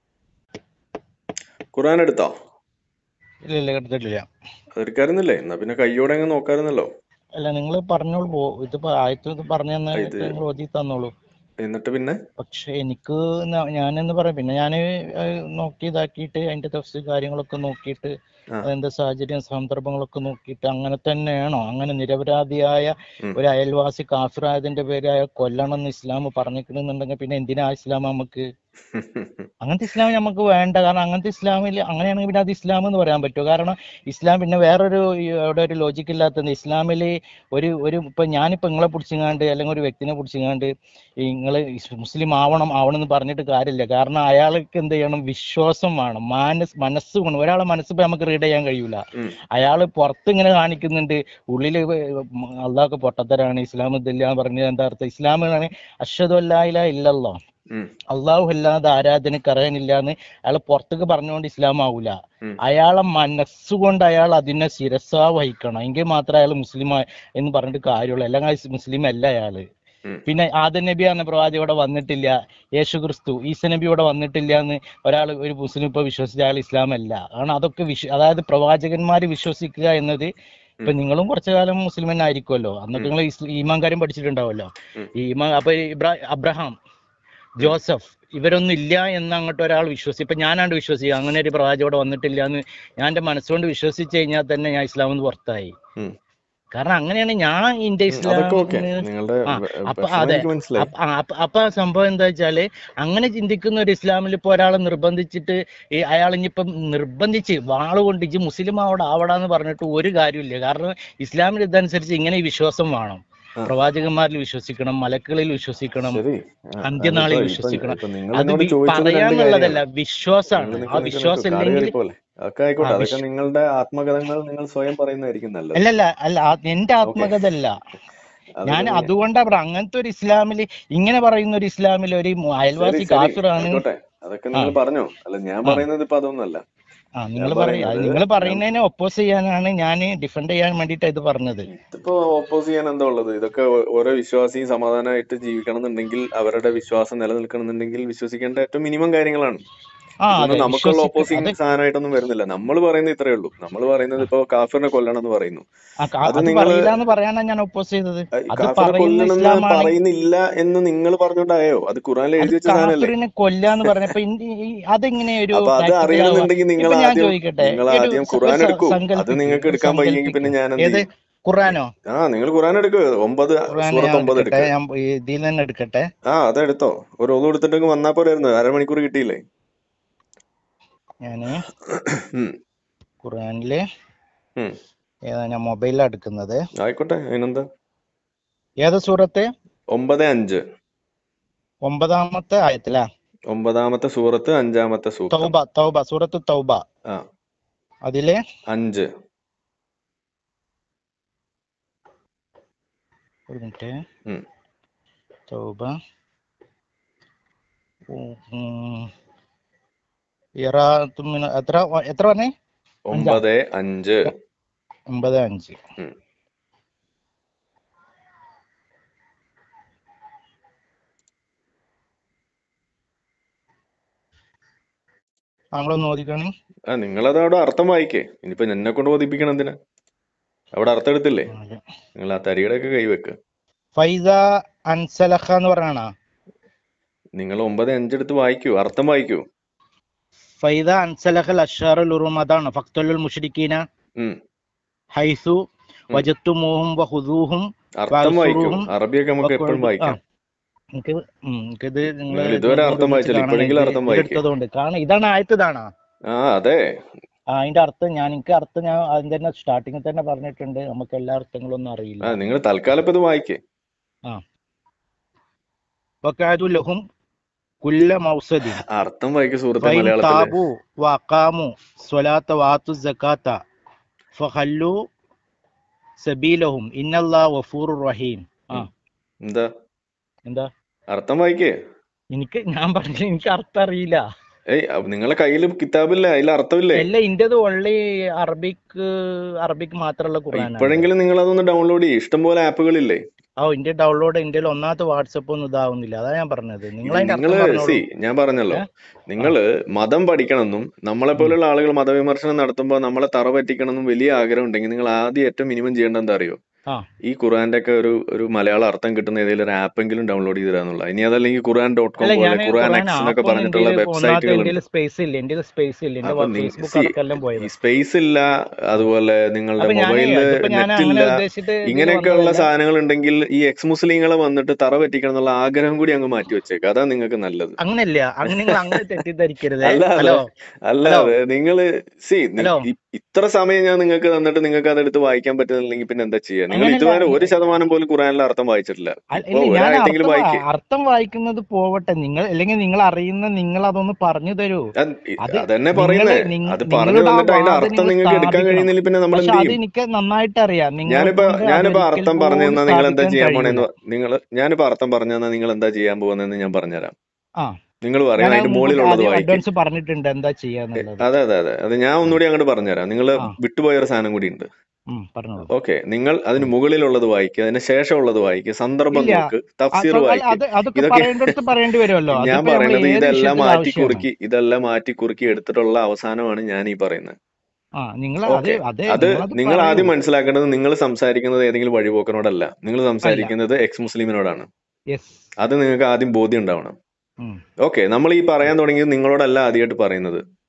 ഖുറാൻ എടുത്തോ ഇല്ല ഇല്ല എടുത്തിട്ടില്ല അത് എടുക്കാറുന്നില്ലേ എന്നാ പിന്നെ കയ്യോടെ അങ്ങ് നോക്കാറുന്നല്ലോ അല്ല നിങ്ങൾ പറഞ്ഞോളൂ പോ ഇതിപ്പോ ആയത്ത് ഇത് പറഞ്ഞു ആ, ഇത് തന്നിട്ട് നിങ്ങൾ ഓതി തന്നോളൂ എന്നിട്ട് പിന്നെ പക്ഷെ എനിക്ക് ന- ഞാനെന്ന് പറയാം പിന്നെ ഞാൻ നോക്കി ഇതാക്കിയിട്ട് അതിന്റെ തഫ്സ് കാര്യങ്ങളൊക്കെ നോക്കിയിട്ട് ആ അതെന്താ സാഹചര്യം സന്ദർഭങ്ങളൊക്കെ നോക്കിയിട്ട് അങ്ങനെ തന്നെയാണോ അങ്ങനെ നിരപരാധിയായ ഉം. ഒരു അയൽവാസി കാഫിറായതിന്റെ പേര് അയാൾ കൊല്ലണം എന്ന് ഇസ്ലാം പറഞ്ഞിട്ടുണ്ടെന്നുണ്ടെങ്കിൽ പിന്നെ എന്തിനാ ഇസ്ലാം നമുക്ക് അങ്ങനത്തെ ഇസ്ലാം നമുക്ക് വേണ്ട കാരണം അങ്ങനത്തെ ഇസ്ലാമിൽ അങ്ങനെയാണെങ്കിൽ പിന്നെ അത് ഇസ്ലാം എന്ന് പറയാൻ പറ്റുമോ കാരണം ഇസ്ലാം പിന്നെ വേറൊരു ഈ അവിടെ ഒരു ലോജിക്ക് ഇല്ലാത്തത് ഇസ്ലാമിൽ ഒരു ഒരു ഇപ്പൊ ഞാനിപ്പോ നിങ്ങളെ പിടിച്ചിങ്ങാണ്ട് അല്ലെങ്കിൽ ഒരു വ്യക്തിനെ പിടിച്ചിങ്ങാണ്ട് നിങ്ങൾ മുസ്ലിം ആവണം ആവണം എന്ന് പറഞ്ഞിട്ട് കാര്യമില്ല കാരണം അയാൾക്ക് എന്ത് ചെയ്യണം വിശ്വാസം വേണം മാനസ് മനസ്സ് വേണം ഒരാളെ മനസ്സ് ഇപ്പൊ നമുക്ക് റീഡ് ചെയ്യാൻ കഴിയൂല ഉം. അയാൾ പുറത്ത് ഇങ്ങനെ കാണിക്കുന്നുണ്ട് ഉള്ളില് അള്ളാഹ് പൊട്ടത്തരാണ് ഇസ്ലാം ഇതില്ല എന്ന് പറഞ്ഞത് എന്താ അർത്ഥം ഇസ്ലാമിലാണ് അഷദ് അല്ലായില്ല ഇല്ലല്ലോ ഉം, അള്ളാഹു അല്ലാതെ ആരാധനക്ക് അറിയാനില്ല എന്ന് അയാൾ പുറത്തേക്ക് പറഞ്ഞുകൊണ്ട് ഇസ്ലാം ആവൂല ഉം. അയാളെ മനസ്സുകൊണ്ട് അയാൾ അതിനെ ശിരസാ വഹിക്കണം എങ്കിൽ മാത്രമേ അയാൾ മുസ്ലിം ആ- എന്ന് പറഞ്ഞിട്ട് കാര്യമുള്ളൂ അല്ലെങ്കിൽ മുസ്ലിം അല്ല അയാള് ഉം. പിന്നെ ആദം നബി എന്ന പ്രവാചി ഇവിടെ വന്നിട്ടില്ല യേശു ക്രിസ്തു ഈസ നബി ഇവിടെ വന്നിട്ടില്ല എന്ന് ഒരാൾ ഒരു മുസ്ലിം ഇപ്പൊ വിശ്വസിച്ച അയാൾ ഇസ്ലാം അല്ല കാരണം അതൊക്കെ വിശ്വ അതായത് പ്രവാചകന്മാര് വിശ്വസിക്കുക എന്നത് ഇപ്പൊ നിങ്ങളും കുറച്ചു കാലം മുസ്ലിം തന്നെ ആയിരിക്കുമല്ലോ അന്നൊക്കെ നിങ്ങൾ ഈമാൻ കാര്യം പഠിച്ചിട്ടുണ്ടാവുമല്ലോ ഉം. ഈമാൻ അപ്പൊ ഇബ്രാ അബ്രഹാം ജോസഫ് ഇവരൊന്നും ഇല്ല എന്ന് അങ്ങോട്ട് ഒരാൾ വിശ്വസി ഇപ്പൊ ഞാനാണ്ട് വിശ്വസിക്കുക അങ്ങനെ ഒരു പ്രവാചകം ഇവിടെ വന്നിട്ടില്ല എന്ന് ഞാൻ എന്റെ മനസ്സുകൊണ്ട് വിശ്വസിച്ച് കഴിഞ്ഞാൽ തന്നെ ഞാൻ ഇസ്ലാമിൽ നിന്ന് പുറത്തായി ഉം. കാരണം അങ്ങനെയാണ് ഞാൻ ഇന്ത്യ ഉം, അതൊക്കെ ഓക്കെ ഇസ്ലാമിന് നിങ്ങളുടെ ആ വെ- അപ്പൊ വിഷമം അതെ എനിക്ക് മനസ്സിലായി അപ്പ ആ, അപ്പ അപ്പൊ സംഭവം എന്താ വെച്ചാല് അങ്ങനെ ചിന്തിക്കുന്ന ഒരു ഇസ്ലാമിൽ ഇപ്പൊ ഒരാളെ നിർബന്ധിച്ചിട്ട് ഈ അയാൾ ഇനിയിപ്പം നിർബന്ധിച്ച് വാള് കൊണ്ട് ഇജ്ജ് മുസ്ലിം ആവടാ ആവടാന്ന് പറഞ്ഞിട്ട് ഒരു കാര്യമില്ല കാരണം ഇസ്ലാമിൽ ഇതനുസരിച്ച് ഇങ്ങനെ ഈ വിശ്വാസം വേണം ആ പ്രവാചകന്മാരിൽ വിശ്വസിക്കണം മലക്കുകളിൽ വിശ്വസിക്കണം ശരി ആ, അല്ല അന്ത്യനാളിൽ ഇപ്പൊ ഇപ്പൊ വിശ്വസിക്കണം ഇപ്പൊ നിങ്ങൾ അത് എന്നോട് വി- ചോദിച്ചത് രണ്ട് പറയാന്നുള്ളതല്ല കാര്യങ്ങളാണ് വിശ്വാസമാണ് നിങ്ങൾ ആ നിൽക്ക് നിൽക്ക് വിശ്വാസം നിൽക്ക് കാട് ഇല്ലെങ്കിൽ കയറിപ്പോലെ അതൊക്കെ ആ ആയിക്കോട്ടെ അതൊക്കെ വിശ്വ നിങ്ങളുടെ ആത്മകഥകൾ നിങ്ങൾ സ്വയം പറയുന്നതായിരിക്കും നല്ലത് അല്ലല്ല അല്ല ആ- എന്റെ ഓക്കെ ആത്മകഥ അല്ല ഞാൻ അതൊക്കെ നീ അതുകൊണ്ടാ പറ അങ്ങനത്തെ ഒരു ഇസ്ലാമില് ഇങ്ങനെ പറയുന്ന ഒരു ഇസ്ലാമിൽ ഒരു മു- ശരി അയൽവാസി ശരി കാഫിറാണ് ആയിക്കോട്ടെ അതൊക്കെ ആ നിങ്ങൾ പറഞ്ഞോ അല്ല ഞാൻ ആ പറയുന്നത് ഇപ്പൊ അതൊന്നല്ല ആ ഞാൻ നിങ്ങൾ പറയ പറയുന്നത് നിങ്ങൾ ഞാൻ പറയുന്നതിനെ ഒപ്പോസ് ചെയ്യാനാണ് ഞാൻ ഡിഫെൻഡ് ചെയ്യാൻ വേണ്ടിയിട്ട് ഇത് പറഞ്ഞത് ഇതിപ്പോ ഓപ്പോസ് ചെയ്യാൻ എന്താ ഉള്ളത് ഇതൊക്കെ ഓ- ഓരോ വിശ്വാസിയും സമാധാനമായിട്ട് ജീവിക്കണം എന്നുണ്ടെങ്കിൽ അവരുടെ വിശ്വാസം നിലനിൽക്കണം എന്നുണ്ടെങ്കിൽ വിശ്വസിക്കേണ്ട ഏറ്റവും മിനിമം കാര്യങ്ങളാണ് ആ ഇതൊന്നും അതെ നമുക്കുള്ള വിശ്വസിക്ക ഓപ്പോസിങ് അത് സാധനമായിട്ടൊന്നും വരുന്നില്ല നമ്മൾ പറയുന്നത് ഇത്രയേ ഉള്ളൂ നമ്മൾ പറയുന്നത് ഇപ്പൊ കാഫിറിനെ കൊല്ലണം എന്ന് പറയുന്നു ആ കാ- അത് അത് നിങ്ങൾ പറയില്ല എന്ന് പറയാനാ ഞാൻ ഒപ്പോസ് ചെയ്തത് അത് കാഫിറിനെ പറയുന്ന കൊല്ലണമെന്ന് ഇസ്ലാമാണെങ്കിൽ പറയുന്നില്ല എന്ന് നിങ്ങൾ പറഞ്ഞോണ്ടായോ അത് ഖുറാനിൽ അത് എഴുതി വെച്ച സാധനല്ലേ കാഫിറിനെ കൊല്ലാന്ന് പറഞ്ഞപ്പോ ഇൻ- ഈ- അതെങ്ങനെ ഒരു അപ്പൊ അത് പ്രാക്ടിക്കൽ ആവുക അറിയണമെന്നുണ്ടെങ്കിൽ നിങ്ങൾ ഇപ്പൊ ഞാൻ ആദ്യം ചോദിക്കട്ടെ നിങ്ങൾ ഒരു ആദ്യം സ- ഒരു ഖുറാൻ സ- എടുക്കൂ അത് സങ്കല്പിക്ക് നിങ്ങൾക്ക് ഒരു എടുക്കാൻ വയ്യെങ്കിൽ പിന്നെ സങ്കല്പിക്ക് ഞാൻ എന്ത് ഏത് ചെയ്യും ഖുറാനോ ആ നിങ്ങൾ ഖുറാൻ എടുക്ക് ഒമ്പത് ഖുറാൻ സൂറത്ത് ഞാൻ ഒമ്പത് എടുക്കട്ടെ എടുക്ക് ഞാൻ ഇതിൽ തന്നെ എടുക്കട്ടെ ആ അതെടുത്തോ ഒരു ഒന്നും എടുത്തിട്ട് വന്നാ പോരായിരുന്നു അരമണിക്കൂർ കിട്ടിയില്ലേ ഞാന് ഉം, ഖുറാനില് ഉം. ഏതാ ഞാൻ മൊബൈലിലാണ് എടുക്കുന്നത് ആയിക്കോട്ടെ അതിനെന്താ ഏത് സൂറത്ത് ഒമ്പത് അഞ്ച് ഒമ്പതാമത്തെ ആയത്തിലാ ഒമ്പതാമത്തെ സൂറത്ത് അഞ്ചാമത്തെ സൂക്തം തൗബ തൗബ സൂറത്ത് തൗബ ആ അതില് അഞ്ച് ഒരു മിനിറ്റ് ഉം. തൗബ ഉം. ഇറാത്തു മിന- എത്ര എത്ര പറഞ്ഞേ അഞ്ചാ ഒമ്പത് അഞ്ച് ഒമ്പത് അഞ്ച് ഉം. നമ്മളൊന്ന് ഓദിക്കണേ ആ നിങ്ങളത് അവിടെ അർത്ഥം വായിക്കേ ഇനിയിപ്പോ എന്നെ കൊണ്ട് ബോധിപ്പിക്കണം എന്തിനാ അവിടെ അർത്ഥം എടുത്തില്ലേ നിങ്ങൾ ആ തരിയുടെ ഒക്കെ കൈവെക്ക് ഫൈസ അൻസലഖ എന്ന് പറയണ നിങ്ങൾ ഒമ്പത് അഞ്ചെടുത്ത് വായിക്കൂ അർത്ഥം വായിക്കൂ ഫൈദ അൻസലഖൽ അഷാറുൽ ഉറും അതാണ് ഫക്തുൽ മുഷ്രിക്കീന ഉം ഹൈസു ഉം. വജത്തുമൂഹും വഹുദൂഹും അർത്ഥം വായിക്കൂ വഅസ്റുഹും അറബിയൊക്കെ നമുക്ക് എപ്പോഴും വഖുദു- ആ വായിക്കാം എനിക്ക് ഉം, എനിക്കിത് നിങ്ങൾ നിങ്ങൾ ഇതുവരെ അർത്ഥം വായിച്ചില്ല ഇപ്പോഴെങ്കിലും അർത്ഥം വായിക്കേ എടുത്തതുകൊണ്ട് കാരണം ഇതാണ് ആയത്ത് ഇതാണോ ആ അതെ ആ, അതിന്റെ അർത്ഥം ഞാൻ എനിക്ക് അർത്ഥം ഞാൻ അതിന്റെ തന്നെ സ്റ്റാർട്ടിങ്ങിൽ തന്നെ പറഞ്ഞിട്ടുണ്ട് നമുക്ക് എല്ലാ അർത്ഥങ്ങളും ഒന്നും അറിയില്ല ആ നിങ്ങൾ തൽക്കാലം ഇപ്പൊ ഇത് വായിക്കേ വക്കാതു ലഹും കുല്ല മൗസദി അർത്ഥം വായിക്കൂ സുഹൃത്തെ ഫൈൻ മലയാളത്തില് താബു വഖാമു സ്വലാത്ത വാത്തു സക്കാത്ത ഫഹല്ലു സബീലഹും ഇന്നല്ലാഹു ഗഫൂറുർ റഹീം ആ ഉം. എന്താ എന്താ അർത്ഥം വായിക്കേ എനിക്ക് ഞാൻ പറഞ്ഞു എനിക്ക് അർത്ഥം അറിയില്ല ഏയ് അപ്പൊ നിങ്ങളെ കയ്യിൽ കിതാബില്ലേ അതിൽ അർത്ഥമില്ലേ അല്ല ഇന്റത് ഓൺലി അറബിക് അറബിക് മാത്രമുള്ള ഖുർആനാണ് ഇപ്പോഴെങ്കിലും നിങ്ങൾ അതൊന്ന് ഡൗൺലോഡ് ചെയ്യും ഇഷ്ടംപോലെ ആപ്പുകളില്ലേ ആ ഇന്ത്യ ഡൗൺലോഡ് ഇന്ത്യയിൽ ഒന്നാമത്തെ വാട്സപ്പ് ഒന്നും ഇതാവുന്നില്ല അതാ ഞാൻ പറഞ്ഞത് നിങ്ങൾ അതിന്റെ നിങ്ങള് അർത്ഥം പറഞ്ഞോളൂ സി ഞാൻ പറഞ്ഞല്ലോ നിങ്ങള് മതം പഠിക്കണമെന്നും നമ്മളെ പോലുള്ള ആളുകൾ മതവിമർശനം നടത്തുമ്പോൾ നമ്മളെ തറ പറ്റിക്കണമെന്നും വലിയ ആഗ്രഹം ഉണ്ടെങ്കിൽ നിങ്ങൾ ആദ്യം ഏറ്റവും മിനിമം ചെയ്യേണ്ടത് എന്താ അറിയോ ആ ഈ ഖുറാന്റെ ഒക്കെ ഒരു ഒരു മലയാള അർത്ഥം കിട്ടുന്ന ഏതെങ്കിലും ഒരു ആപ്പെങ്കിലും ഡൗൺലോഡ് ചെയ്ത് തരാന്നുള്ള ഇനി അതല്ലെങ്കിൽ ഖുറാൻ ഡോട്ട് കോം അല്ല പോലെ ഞാൻ ഖുറാൻ ഖുർആൻ എക്സ് എന്നൊക്കെ ആപ്പൊന്നും പറഞ്ഞിട്ടുള്ള ഇന്ത്യയിൽ ഒന്നാമത്തെ വെബ്സൈറ്റുകൾ ഇന്ത്യയിൽ സ്പേസ് ഇല്ല ഇന്ത്യയിൽ സ്പേസ് ഇല്ല എന്റെ അപ്പൊ ഫേസ്ബുക്ക് സി അടക്കം പോയത് ഈ സ്പേസ് ഇല്ല അതുപോലെ നിങ്ങളുടെ അപ്പൊ ഞാനേ മൊബൈലില് അതിപ്പോ ഞാൻ നെറ്റ് അങ്ങനെ ഇല്ല ഉദ്ദേശിച്ചിട്ട് ഇതിൽ ഇങ്ങനെയൊക്കെയുള്ള വന്നതല്ല സാധനങ്ങൾ ഉണ്ടെങ്കിൽ ഈ എക്സ് മുസ്ലിങ്ങളെ വന്നിട്ട് തറ പറ്റിക്കണം എന്നുള്ള ആഗ്രഹം കൂടി അങ്ങ് മാറ്റി വെച്ചേക്ക് അതാ നിങ്ങൾക്ക് നല്ലത് അങ്ങനെയല്ല അങ്ങനെ നിങ്ങൾ അങ്ങനെ തെറ്റിദ്ധരിക്കരുത് അല്ലാതെ ഹലോ അല്ലാതെ നിങ്ങള് സി ഹലോ ഇത്ര സമയം ഞാൻ നിങ്ങൾക്ക് തന്നിട്ട് നിങ്ങൾക്ക് അതെടുത്ത് വായിക്കാൻ പറ്റുന്നില്ലെങ്കിൽ പിന്നെ എന്താ ചെയ്യാ നിങ്ങൾ അങ്ങനെയല്ല ഇതുവരെ ഒരു ശതമാനം പോലും ഖുറാനിലെ അർത്ഥം വായിച്ചിട്ടില്ല അല്ല ഇപ്പൊ ഇല്ല, ഞാൻ ഒരാഴ്ചയെങ്കിലും അർത്ഥം വായിക്കേ വാ- അർത്ഥം വായിക്കുന്നത് പോവട്ടെ നിങ്ങൾ അല്ലെങ്കിൽ നിങ്ങൾ അറിയുന്ന നിങ്ങൾ അതൊന്ന് പറഞ്ഞു തരൂ അത് ഇ- അത് അതന്നെ നിങ്ങള് പറയുന്നേ നിങ്ങ- അത് പറഞ്ഞു നിങ്ങളുടെ ആ തന്നിട്ട് അതിന്റെ വാദം അർത്ഥം നിങ്ങൾ നിങ്ങൾക്ക് എടുക്കാൻ സ്ഥാപിക്കണം കഴിയുന്നില്ല പിന്നെ നമ്മൾ പക്ഷെ എന്ത് അത് ചെയ്യും എനിക്ക് നന്നായിട്ട് അറിയാം നിങ്ങളെ ഞാനിപ്പോ കൊണ്ട് ഞാനിപ്പോ അതൊരിക്കൽ അർത്ഥം പറഞ്ഞു പോലും തന്നാ നിങ്ങൾ എന്താ സ്ഥാപിക്കാൻ ചെയ്യാൻ കഴിയൂല പോണേന്ന് നിങ്ങൾ ഞാനിപ്പോ അർത്ഥം പറഞ്ഞു തന്നാ നിങ്ങൾ എന്താ ചെയ്യാൻ പോകുന്നതെന്ന് ഞാൻ പറഞ്ഞുതരാം ആ നിങ്ങൾ ഞാൻ പറയണം അത് അതിന്റെ മുമ്പ് മുകളിലുള്ളത് ആദ്യം വായിക്കേ അഡ്വാൻസ് പറഞ്ഞിട്ടുണ്ട് എന്താ ചെയ്യാന്നുള്ളത് അതെ അതെ അതെ അത് ഞാൻ ഒന്നുകൂടി അങ്ങോട്ട് പറഞ്ഞുതരാം നിങ്ങൾ ആ വിട്ടുപോയ ഒരു സാധനം കൂടി ഉണ്ട് ഉം പറഞ്ഞോളൂ ഓക്കെ നിങ്ങൾ അതിന് മുകളിലുള്ളത് വായിക്കുക അതിന് ശേഷമുള്ളത് വായിക്കുക സന്ദർഭം ഇല്ല നോക്ക് ആ, തഫ്സീർ സ- അല്ല, വായിക്കുക അത് അതൊക്കെ ഇതൊക്കെ പറയേണ്ടടുത്ത് പറയേണ്ടി വരുമല്ലോ ഞാൻ അതിപ്പോ നമ്മൾ പറയണത് ഏത് ഇതെല്ലാം വിഷയത്തിൽ മാറ്റി ആവശ്യമാണ് കുറുക്കി ഇതെല്ലാം മാറ്റി കുറുക്കി എടുത്തിട്ടുള്ള അവസാനമാണ് ഞാൻ ഈ പറയുന്നത് ആ നിങ്ങൾ അത് ഓക്കെ അതെ അത് നിങ്ങളത് നിങ്ങൾ പറയൂ ആദ്യം മനസ്സിലാക്കേണ്ടത് നിങ്ങൾ സംസാരിക്കുന്നത് ഏതെങ്കിലും വഴിപോക്കനോടല്ല നിങ്ങൾ സംസാരിക്കുന്നത് എക്സ് മുസ്ലിമിനോടാണ് യെസ് അത് നിങ്ങൾക്ക് ആദ്യം ബോധ്യം ഉണ്ടാവണം ഓക്കെ നമ്മൾ ഈ പറയാൻ തുടങ്ങിയത് നിങ്ങളോടല്ല ആദ്യമായിട്ട് പറയുന്നത്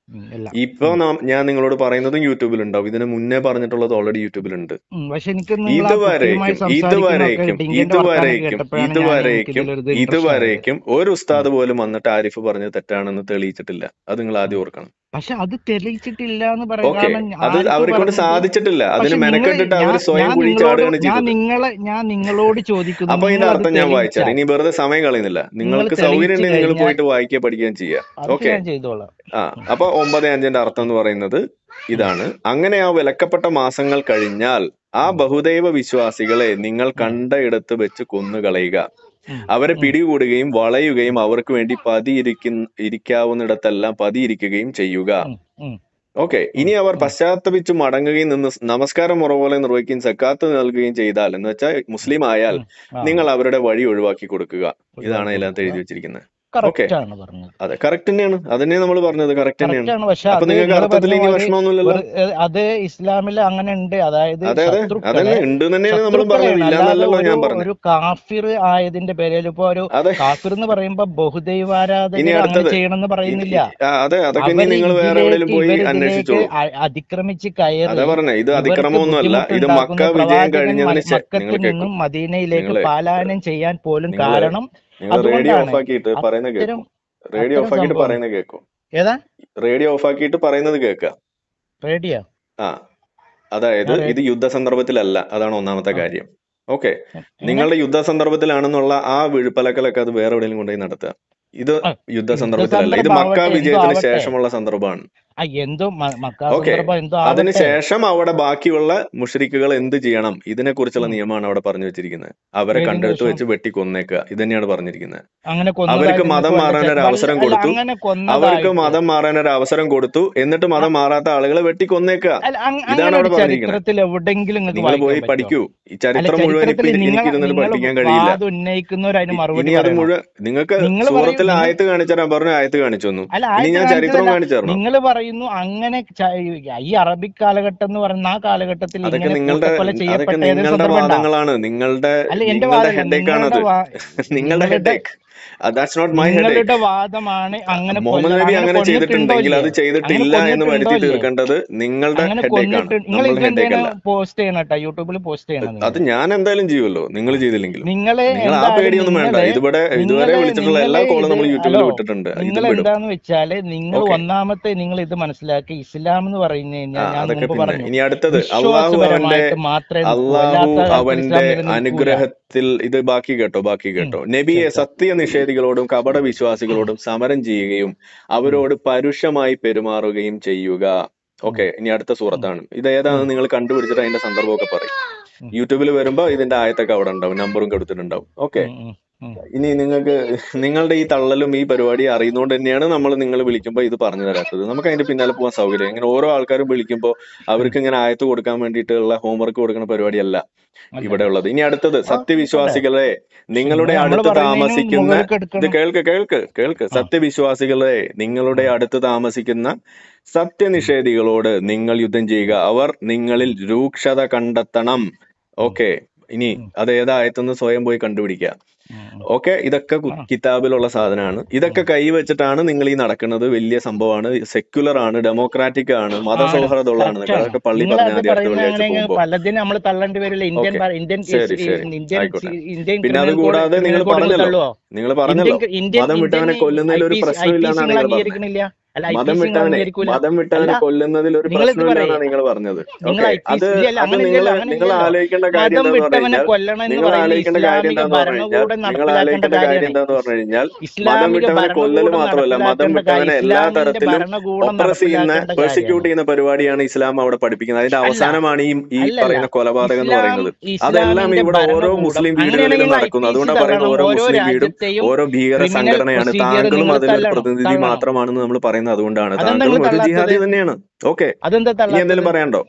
ഉം, എല്ലാം ഇപ്പൊ ഉം. നാം- ഞാൻ നിങ്ങളോട് പറയുന്നതും യൂട്യൂബിൽ ഉണ്ടാവും ഇതിന് മുന്നേ പറഞ്ഞിട്ടുള്ളത് ഓൾറെഡി യൂട്യൂബിലുണ്ട് ഉം, പക്ഷെ എനിക്ക് നിങ്ങൾ ആ കൃത്യമായി ഇതുവരേക്കും സംസാരിക്കുന്നതൊക്കെ ഇതുവരേക്കും ഡിങ്കിന്റെ വർത്താനം ഇതുവരേക്കും കേട്ടപ്പോഴാണ് ഞാൻ എനിക്ക് ഇതുവരേക്കും ഇതിലൊരു ഇത് ഇൻട്രസ്റ്റ് ആയത് ഇതുവരേക്കും ഒരു ഉസ്താദ് പോലും വന്നിട്ട് ആരിഫ് പറഞ്ഞത് തെറ്റാണെന്ന് തെളിയിച്ചിട്ടില്ല അത് നിങ്ങൾ ആദ്യം ഓർക്കണം പക്ഷെ അത് തെളിയിച്ചിട്ടില്ല എന്ന് പറയാം ഓക്കെ കാരണം അത് ആരിഫ് അവരെ കൊണ്ട് പറഞ്ഞത് സാധിച്ചിട്ടില്ല അതിന് പക്ഷെ നിങ്ങൾ മെനക്കെട്ടിട്ട് ഞാൻ അവർ സ്വയം ഞാൻ കുഴി നിങ്ങളോട് ചാടുകയാണ് ഞാൻ ചെയ്തത് നിങ്ങളെ ഞാൻ നിങ്ങളോട് ചോദിക്കുന്നു അപ്പൊ ഇതിന്റെ നിങ്ങൾ അത് അർത്ഥം ഞാൻ വായിച്ചാൽ തെളിയിച്ചാൽ ഇനി വെറുതെ സമയം കളയുന്നില്ല നിങ്ങൾ നിങ്ങൾക്ക് സൗകര്യം തെളിയിച്ചു ഉണ്ടെങ്കിൽ നിങ്ങൾ കഴിഞ്ഞാൽ പോയിട്ട് വായിക്കുക പഠിക്കുകയും ചെയ്യുക അതൊക്കെ ഓക്കെ ഞാൻ ചെയ്തോളാം ആ അപ്പൊ ഒമ്പത് അഞ്ചിന്റെ അർത്ഥം എന്ന് പറയുന്നത് ഇതാണ് അങ്ങനെ ആ വിലക്കപ്പെട്ട മാസങ്ങൾ കഴിഞ്ഞാൽ ആ ബഹുദൈവ വിശ്വാസികളെ നിങ്ങൾ കണ്ടയിടത്ത് വെച്ച് കൊന്നുകളയുക ഉം, അവരെ ഉം, പിടികൂടുകയും വളയുകയും അവർക്ക് വേണ്ടി പതിയിരിക്കുന്ന ഇരിക്കാവുന്നിടത്തെല്ലാം പതിയിരിക്കുകയും ചെയ്യുക ഉം, ഉം, ഓക്കെ ഉം, ഇനി അവർ ഉം, പശ്ചാത്തപിച്ചു മടങ്ങുകയും നിന്ന് നമസ്കാരം മുറ പോലെ നിർവഹിക്കുകയും സക്കാത്ത് നൽകുകയും ചെയ്താൽ എന്ന് വെച്ചാൽ മുസ്ലിം ആയാൽ ഉം. ആ നിങ്ങൾ അവരുടെ വഴി ഒഴിവാക്കി കൊടുക്കുക ഇതാണ് ഒഴിവാക്കി അതിനകത്ത് കൊടുക്കുക എഴുതി വെച്ചിരിക്കുന്നത് ഓക്കെ കറക്റ്റ് ആണ് പറഞ്ഞത് അതെ കറക്റ്റ് തന്നെയാണ് അതന്നെ നമ്മൾ പറഞ്ഞത് കറക്റ്റ് കറക്റ്റ് തന്നെയാണ് ആണ് പക്ഷെ അപ്പൊ അത് നിങ്ങൾക്ക് നിങ്ങൾ അർത്ഥത്തിൽ പറഞ്ഞ ഇനി മാതിരി വിഷമമൊന്നുമില്ലല്ലോ ഒരു ഏഹ്, അത് ഇസ്ലാമിൽ അങ്ങനെ ഉണ്ട് അതായത് അതെ അതെ ശത്രുക്കളെ അതന്നെ ഉണ്ട് തന്നെയാണ് നമ്മൾ പറഞ്ഞത് ശത്രുക്കളെയാണ് ഇല്ല അല്ലാതെ എന്നല്ലല്ലോ ഒരു ഞാൻ പറഞ്ഞത് ഒരു കാഫിർ ആയതിന്റെ പേരിൽ ഇപ്പൊ ഒരു അതെ കാഫിർ എന്ന് പറയുമ്പോ ഇനി ബഹുദൈവാരാധകർ അങ്ങനെ അടുത്തത് ചെയ്യണമെന്ന് ഇനി പറയുന്നില്ല ആ, അതെ അതൊക്കെ ഇനി അവര് നിങ്ങൾ വേറെ ഇതിലേക്ക് എവിടെയെങ്കിലും പോയി ഇവർ ഇതിലേക്ക് അന്വേഷിച്ചോളൂ അ- അതിക്രമിച്ച് അതാ കയറി പറഞ്ഞേ ഇത് ഇവർക്ക് അതിക്രമമൊന്നുമല്ല ഇത് മക്ക ബുദ്ധിമുട്ടുണ്ടാക്കുന്ന വിജയം പ്രവാചകൻ കഴിഞ്ഞതിന് മ- ശേ നിങ്ങൾ മക്കത്തിൽ കേൾക്കൂ നിന്നും മദീനയിലേക്ക് നിങ്ങള് പലായനം ചെയ്യാൻ പോലും നിങ്ങള് കാരണം നിങ്ങൾ റേഡിയോ അതുകൊണ്ടാണ് ഓഫ് ആക്കിയിട്ട് പറയുന്നത് അത്തരം കേൾക്കൂ റേഡിയോ അത്തരം ഓഫ് ആക്കിയിട്ട് സംഭവം പറയുന്നത് കേൾക്കൂ ഏതാ റേഡിയോ ഓഫ് ആക്കിയിട്ട് പറയുന്നത് കേൾക്കുക റേഡിയോ ആ അതായത് ഞാൻ റേ- ഇത് യുദ്ധ സന്ദർഭത്തിലല്ല അതാണ് ഒന്നാമത്തെ ആ കാര്യം ഓക്കെ എങ്ങനെ നിങ്ങളുടെ യുദ്ധ സന്ദർഭത്തിലാണെന്നുള്ള ആ വിഴുപ്പലക്കലൊക്കെ അത് വേറെ എവിടെയെങ്കിലും കൊണ്ടുപോയി നടത്തുക ഇത് ആ, യുദ്ധ യുദ്ധ സന്ദർഭത്തിലല്ല ഇത് സന്ദർഭം മക്ക ആവട്ടെ എന്തോ വിജയത്തിന് ആവട്ടെ ശേഷമുള്ള സന്ദർഭമാണ് ആ എന്തോ മ- മക്കാ ഓക്കെ സന്ദർഭം എന്തോ അതിന് ആവട്ടെ ശേഷം അവിടെ ബാക്കിയുള്ള മുഷരിക്കുകൾ എന്ത് ചെയ്യണം ഇതിനെ കുറിച്ചുള്ള ഉം. നിയമമാണ് അവിടെ പറഞ്ഞു വെച്ചിരിക്കുന്നത് അവരെ ഏതിന് കണ്ടെടുത്ത് ശേഷം വെച്ച് വെട്ടി കൊന്നേക്കുക ഇത് തന്നെയാണ് പറഞ്ഞിരിക്കുന്നത് അങ്ങനെ അവർക്ക് കൊന്നതായിട്ട് മതം നിങ്ങൾക്ക് വല്ല മാറാൻ ചെ- ഒരു വല്ല അവസരം അല്ല കൊടുത്തു അങ്ങനെ അവർക്ക് കൊന്നതായിട്ട് മതം മാറാൻ ഒരു അവസരം കൊടുത്തു എന്നിട്ട് ആ, മതം മാറാത്ത ആളുകളെ വെട്ടി കൊന്നേക്കുക അല്ല അങ്- ഇതാണ് അങ്ങനെ അവിടെ ഒരു പറഞ്ഞിരിക്കുന്നത് ചരിത്രത്തിൽ എവിടെങ്കിലും നിങ്ങൾക്ക് നിങ്ങൾ പോയി വായിക്കാൻ പറ്റുമോ പഠിക്കൂ ഈ അല്ല ചരിത്രം മുഴുവൻ ഇപ്പൊ ചരിത്രത്തിൽ ഇത് നിങ്ങൾ എനിക്കിരുന്നിട്ട് നിങ്ങൾ പഠിക്കാൻ കഴിയില്ല വാദം ഉന്നയിക്കുന്നവർ അതിന് ഇ- മറുപടി ഇനി അത് പറയണം മുഴുവൻ നിങ്ങൾക്ക് നിങ്ങൾ പറയൂ സൂറത്തിൽ നിങ്ങൾ ആയത്ത് കാണിച്ചു തരാൻ പറഞ്ഞു ആയത്ത് കാണിച്ചു തന്നു അല്ല ഇനി ആയത്ത് ഞാൻ ചരിത്രം കാണിച്ചതല്ല കാണിച്ചു തരണോ നിങ്ങൾ പറയുന്നു അങ്ങനെ ച- ഈ അറബിക് കാലഘട്ടം എന്ന് പറയുന്ന ആ കാലഘട്ടത്തിൽ അതൊക്കെ ഇങ്ങനെ നിങ്ങളുടെ കൂട്ടക്കൊല അതൊക്കെ ചെയ്യപ്പെട്ട ഏതെങ്കിലും നിങ്ങളുടെ സന്ദർഭം ഉണ്ടോ വാദങ്ങളാണ് നിങ്ങളുടെ അല്ല എന്റെ നിങ്ങളുടെ വാദമല്ല ഹെഡേക്ക് ആണത് നിങ്ങളുടെ വാ നിങ്ങളുടെ നിങ്ങളുടെ headache that's not my headache നിങ്ങളുടെ വാദമാണ് അങ്ങനെ മുഹമ്മദ് കൊല്ല നബി അങ്ങനെ അങ്ങനെ കൊന്നിട്ടുണ്ടോ ചെയ്തിട്ടുണ്ടെങ്കിൽ ഇല്ലേ അത് അങ്ങനെ ചെയ്തിട്ടില്ല എന്ന് കൊന്നിട്ടുണ്ടോ വരുത്തി ഇല്ലേ തീർക്കേണ്ടത് നിങ്ങളുടെ അങ്ങനെ ഹെഡേക്ക് ആണ് കൊന്നിട്ട് നിങ്ങൾ നമ്മളുടെ ഹെഡേക്ക് ഇതെന്തിനാ അല്ല പോസ്റ്റ് ചെയ്യണം കേട്ടോ യൂട്യൂബിൽ പോസ്റ്റ് ചെയ്യണം അത് നിങ്ങൾ ഞാൻ എന്തായാലും ചെയ്യുമല്ലോ നിങ്ങൾ ചെയ്തില്ലെങ്കിലും നിങ്ങളെ നിങ്ങൾ ആ എന്തായാലും പേടിയൊന്നും വേണ്ട നിങ്ങളെ ഇതുവരെ ഇതുവരെ നിങ്ങളെ വിളിച്ചിട്ടുള്ള എല്ലാ നിങ്ങളെ കോളും ഇത് നമ്മൾ യൂട്യൂബിൽ ഹലോ വിട്ടിട്ടുണ്ട് നിങ്ങൾ ഇതും വിടും എന്താന്ന് വെച്ചാല് നിങ്ങൾ ഓക്കെ ഒന്നാമത്തെ നിങ്ങൾ ഇത് മനസ്സിലാക്കി ഇസ്ലാം എന്ന് പറഞ്ഞു ആ കഴിഞ്ഞാൽ ഞാൻ അതൊക്കെ മുമ്പ് പിന്നെ പറഞ്ഞു ഇനി അടുത്തത് അള്ളാഹു അവന്റെ വിശ്വാസപരമായിട്ട് മാത്രമേ നിൽക്കൂ അള്ളാഹു അല്ലാത്ത കാലത്ത് അവന്റെ ഇസ്ലാം നിലനിൽക്കൂല അനുഗ്രഹത്തിൽ ഇത് ബാക്കി കേട്ടോ ബാക്കി ഉം കേട്ടോ നബിയെ ശരി ശരി സത്യനിഷേധികളോടും കപട വിശ്വാസികളോടും സമരം ചെയ്യുകയും ഉം അവരോട് പരുഷമായി പെരുമാറുകയും ചെയ്യുക ഉം ഓക്കെ ഇനി അടുത്ത ഉം സൂറത്താണ് ഇത് ഉം ഏതാണെന്ന് നിങ്ങൾ കണ്ടുപിടിച്ചിട്ട് അതിന്റെ സന്ദർഭമൊക്കെ പറയും ഉം യൂട്യൂബിൽ വരുമ്പോ ഇതിന്റെ ആയത്തൊക്കെ അവിടെ ഉണ്ടാവും നമ്പറും കൊടുത്തിട്ടുണ്ടാവും ഓക്കെ ഉം ഉം ഉം ഇനി നിങ്ങൾക്ക് നിങ്ങളുടെ ഈ തള്ളലും ഈ പരിപാടി അറിയുന്നതുകൊണ്ട് തന്നെയാണ് നമ്മൾ നിങ്ങൾ വിളിക്കുമ്പോൾ ഇത് പറഞ്ഞു തരാത്തത് നമുക്ക് അതിന്റെ പിന്നാലെ പോകാൻ സൗകര്യം ഇങ്ങനെ ഓരോ ആൾക്കാരും വിളിക്കുമ്പോൾ ഉം അവർക്ക് ഇങ്ങനെ ആയത്ത് കൊടുക്കാൻ വേണ്ടിയിട്ടുള്ള ഹോംവർക്ക് കൊടുക്കുന്ന പരിപാടിയല്ല അല്ല ഇവിടെ ഉള്ളത് ഇനി അടുത്തത് ആ അതെ സത്യവിശ്വാസികളെ നിങ്ങൾ നിങ്ങളുടെ നമ്മൾ അടുത്ത് പറയുന്നതിന് താമസിക്കുന്ന മുകളിലേക്ക് ഇത് എടുക്കണം കേൾക്ക് കേൾക്ക് കേൾക്ക് ആ സത്യവിശ്വാസികളെ ആ നിങ്ങളുടെ അടുത്ത് താമസിക്കുന്ന സത്യനിഷേധികളോട് നിങ്ങൾ യുദ്ധം ചെയ്യുക അവർ നിങ്ങളിൽ രൂക്ഷത കണ്ടെത്തണം ഉം ഓക്കെ ഇനി ഉം അത് ഏതായത്തെന്ന് സ്വയം പോയി കണ്ടുപിടിക്കുക ഉം ഉം ഓക്കെ ഇതൊക്കെ കു- ആ കിതാബിലുള്ള സാധനമാണ് ഇതൊക്കെ ഉം കൈവച്ചിട്ടാണ് നിങ്ങൾ ഈ നടക്കുന്നത് വലിയ സംഭവമാണ് സെക്യുലർ ആണ് ഡെമോക്രാറ്റിക് ആണ് ആണ് മതസൗഹാർദ്ദമുള്ളതാണ് കറക്റ്റ് ആണ് അതൊക്കെ പള്ളി നിങ്ങൾ പറഞ്ഞ അത് ആദ്യ അടുത്ത പറയുന്ന വെള്ളിയാഴ്ച അങ്ങനെ പോകുമ്പോ പലതിനും നമ്മൾ തള്ളേണ്ടി വരില്ല ഇന്ത്യൻ ഓക്കെ ഭ- ഇന്ത്യൻ ശരി ശരി ഇന്ത്യൻ ആയിക്കോട്ടെ ഇന്ത്യൻ പിന്നെ അത് ക്രിമിനൽ കോഡ് കൂടാതെ ക്രിമിനൽ നിങ്ങൾ കോഡ് നിങ്ങൾ പറഞ്ഞല്ലോ തള്ളുവോ നിങ്ങൾ ഇന്ത്യൻ പറഞ്ഞല്ലോ ഇന്ത്യൻ മതം ഇന്ത്യൻ വിട്ടവനെ ഐ കൊല്ലുന്നതിൽ ഒരു പി സി ഐ പ്രശ്നമില്ല പി സി എന്നാണ് നിങ്ങൾ നിങ്ങൾ പറഞ്ഞത് അംഗീകരിക്കണില്ല അല്ല ഐ പി മതം സി നിങ്ങൾ വിട്ടവനെ അംഗീകരിക്കൂല മതം അല്ല വിട്ടവനെ കൊല്ലുന്നതിൽ ഒരു നിങ്ങൾ ഇത് പ്രശ്നമില്ല പറയേ എന്നാണ് നിങ്ങൾ പറഞ്ഞത് നിങ്ങൾ ഓക്കെ ഐ പി അത് സി ഇല്ലല്ല അത് അങ്ങനെ നിങ്ങൾ ഇല്ലല്ലോ അങ്ങനെ നിങ്ങൾ ഇല്ലല്ലോ ആലോചിക്കേണ്ട കാര്യം മതം എന്താന്ന് പറഞ്ഞു വിട്ടവനെ കഴിഞ്ഞാൽ കൊല്ലണം എന്ന് നിങ്ങൾ പറയുന്നത് ആലോചിക്കേണ്ട കാര്യം ഇസ്ലാമിക എന്താന്ന് പറഞ്ഞു കഴിഞ്ഞാൽ ഭരണകൂടം നിങ്ങൾ നടപ്പിലാക്കേണ്ട ആലോചിക്കേണ്ട കാര്യം കാര്യമാണ് എന്താന്ന് പറഞ്ഞു കഴിഞ്ഞാൽ മതം ഇസ്ലാമിക വിട്ടവനെ കൊല്ലൽ ഭരണകൂടം മാത്രമല്ല മതം നടപ്പിലാക്കേണ്ട കാര്യം വിട്ടവനെ എല്ലാ ഇസ്ലാമിന്റെ തരത്തിലും ഭരണകൂടം ഒപ്രസ് ചെയ്യുന്ന നടപ്പിലാക്കേണ്ട പെർസിക്യൂട്ട് കാര്യമാണ് ചെയ്യുന്ന പരിപാടിയാണ് ഇസ്ലാം അവിടെ പഠിപ്പിക്കുന്നത് അതിന്റെ അല്ല അവസാനമാണ് ഈ ഈ അല്ലല്ല പറയുന്ന കൊലപാതകം എന്ന് ഇസ്ലാം പറയുന്നത് അതെല്ലാം ഇസ്ലാമിന്റെ ഇവിടെ ഓരോ ഭരണകൂടം മുസ്ലിം വീടുകളിലും അങ്ങനെയാണെങ്കിൽ ഐ നടക്കുന്നു പി സി അതുകൊണ്ടാണ് പറയുന്നത് തള്ളണം ഓരോ ഓരോ മുസ്ലിം വീടും രാജ്യത്തെയും ഓരോ ഭീകര ക്രിമിനൽ സംഘടനയാണ് പ്രൊസീജിയർ താങ്കളും നിങ്ങൾ അതിലൊരു തള്ളണം പ്രതിനിധി തള്ളണം മാത്രമാണെന്ന് നമ്മൾ പറയുന്നത് അതുകൊണ്ടാണ് അതെന്താ താങ്കളും നിങ്ങൾ ഒരു തള്ളാത്തത് ജിഹാദി തന്നെയാണ് ഓക്കെ അതെന്താ ഇനി എന്തെങ്കിലും തള്ളാത്തത് പറയാനുണ്ടോ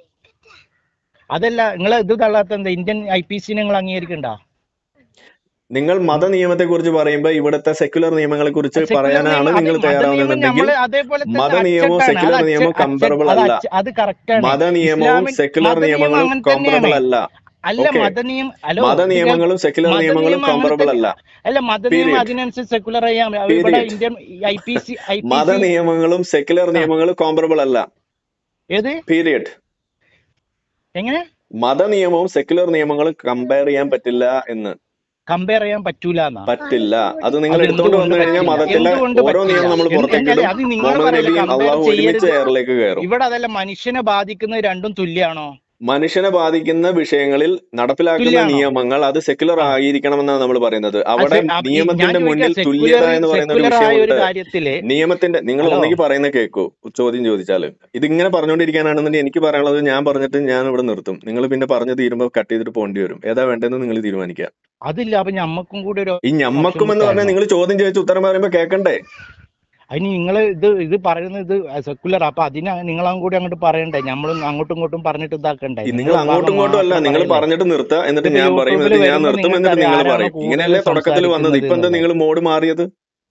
അതല്ല നിങ്ങൾ ഇത് തള്ളാത്ത എന്താ ഇന്ത്യൻ ഐ പി സി നിങ്ങൾ അംഗീകരിക്കണ്ട നിങ്ങൾ മത നിയമത്തെ കുറിച്ച് പറയുമ്പോൾ ഇവിടുത്തെ സെക്യുലർ നിയമങ്ങളെ കുറിച്ച് സെക്യുലർ പറയാനാണ് നിയമം അത് നിങ്ങൾ മത നിയമം തയ്യാറാവുന്നുണ്ടെങ്കിൽ നമ്മൾ അതേപോലെ തന്നെ മത നിയമവും അച്ചട്ടാണ് സെക്യുലർ അത് അച്ച നിയമവും അച്ച കമ്പറബിൾ അത് അല്ല അച്ച അത് കറക്റ്റ് ആണ് മത നിയമവും ഇസ്ലാമിക് സെക്യുലർ മത നിയമം നിയമങ്ങളും അങ്ങനെ കോമ്പറബിൾ തന്നെയാണ് അല്ല അല്ല ഓക്കെ മതനിയം ഹലോ മത ഇത് കേൾ നിയമങ്ങളും സെക്യുലർ നിയമങ്ങളും മതനിയമം അങ്ങനത്തെ കോമ്പറബിൾ അല്ല അല്ല മതനിയമം പീരിയഡ് അതിനനുസരിച്ച് സെക്കുലർ ചെയ്യാം ഇവിടെ period Indian I P C I P മത സി നിയമങ്ങളും സെക്യുലർ ആ നിയമങ്ങളും കോമ്പറബിൾ അല്ല ഏത് പീരിയഡ് എങ്ങനെ മത നിയമവും സെക്യുലർ നിയമങ്ങളും കമ്പയർ ചെയ്യാൻ പറ്റില്ല എന്ന് കമ്പയർ ചെയ്യാൻ പറ്റൂല എന്നാ പറ്റില്ല അത് നിങ്ങൾ അത് എടുത്തുകൊണ്ട് എന്തുകൊണ്ട് വന്നു കഴിഞ്ഞാൽ പറ്റില്ല മതത്തിലെ എന്തുകൊണ്ട് ഓരോ പറ്റില്ല നിയമം നമ്മൾ എന്ത് പുറത്തേക്ക് അല്ല ഇടും അത് നിങ്ങൾ മുഹമ്മദ് പറയല്ല നബിയും കമ്പയർ അള്ളാഹു ഒരുമിച്ച് ചെയ്യരുത് എയറിലേക്ക് കയറും ഇവിടെ അതല്ല മനുഷ്യനെ ബാധിക്കുന്നത് രണ്ടും തുല്യാണോ മനുഷ്യനെ ബാധിക്കുന്ന വിഷയങ്ങളിൽ നടപ്പിലാക്കുന്ന തുല്യാണോ നിയമങ്ങൾ അത് സെക്യുലർ ആ ആയിരിക്കണമെന്നാണ് നമ്മൾ പറയുന്നത് ആ അവിടെ സെ- അപ്പൊ ഈ- ഞാൻ നിയമത്തിന്റെ ചോദിക്കാം മുന്നിൽ സെക്കുലർ തുല്യത എന്ന് പറയുന്ന ഒരു സെക്കുലർ ആയ ഒരു വിഷയമുണ്ട് കാര്യത്തില് നിയമത്തിന്റെ നിങ്ങൾ ഹലോ ഒന്നെങ്കിൽ പറയുന്ന കേൾക്കൂ ചോദ്യം ചോദിച്ചാല് ഇതിങ്ങനെ പറഞ്ഞുകൊണ്ടിരിക്കാനാണെന്നുണ്ടെങ്കിൽ എനിക്ക് പറയാനുള്ളത് ഞാൻ പറഞ്ഞിട്ട് ഞാൻ ഇവിടെ നിർത്തും നിങ്ങൾ പിന്നെ പറഞ്ഞു തീരുമ്പോൾ കട്ട് ചെയ്തിട്ട് പോകേണ്ടി വരും ഏതാ വേണ്ടതെന്ന് നിങ്ങൾ തീരുമാനിക്കുക അതില്ല അപ്പൊ ഞമ്മക്കും കൂടി ഒരു ഈ ഓപ്ഷൻ ഞമ്മക്കും എന്ന് പറഞ്ഞാൽ കിട്ടായിരുന്നു നിങ്ങൾ ചോദ്യം ചോദിച്ച് ഉത്തരം പറയുമ്പോൾ കേൾക്കണ്ടേ അതിന് നിങ്ങൾ ഇത് ഇത് പറയുന്നത് ഇത് സെക്കുലർ അപ്പൊ അതിന് നിങ്ങളും കൂടി അങ്ങോട്ട് പറയണ്ടേ നമ്മളും അങ്ങോട്ടും ഇങ്ങോട്ടും പറഞ്ഞിട്ട് ഇതാക്കണ്ടേ ഈ നിങ്ങൾ നിങ്ങൾ അങ്ങോട്ടും ഭാഗം ഇങ്ങോട്ടും അല്ല മാത്രം നിങ്ങൾ പറയല്ലേ പറഞ്ഞിട്ട് നിർത്തുക എന്നിട്ട് ഇതിപ്പോ ഞാൻ പറയും യൂട്യൂബിൽ എന്നിട്ട് ഞാൻ വരുമ്പോ നിർത്തും എന്നിട്ട് നിങ്ങൾക്കറിയാം നിങ്ങൾ ആരാണ് പറയും കൂടുതൽ ഇങ്ങനെയല്ലേ തുടക്കത്തിൽ വന്നത് സംസാരിക്കുന്നത് ഇപ്പൊ എന്താ എന്നുള്ളത് നിങ്ങൾ മോഡ് മാറിയത്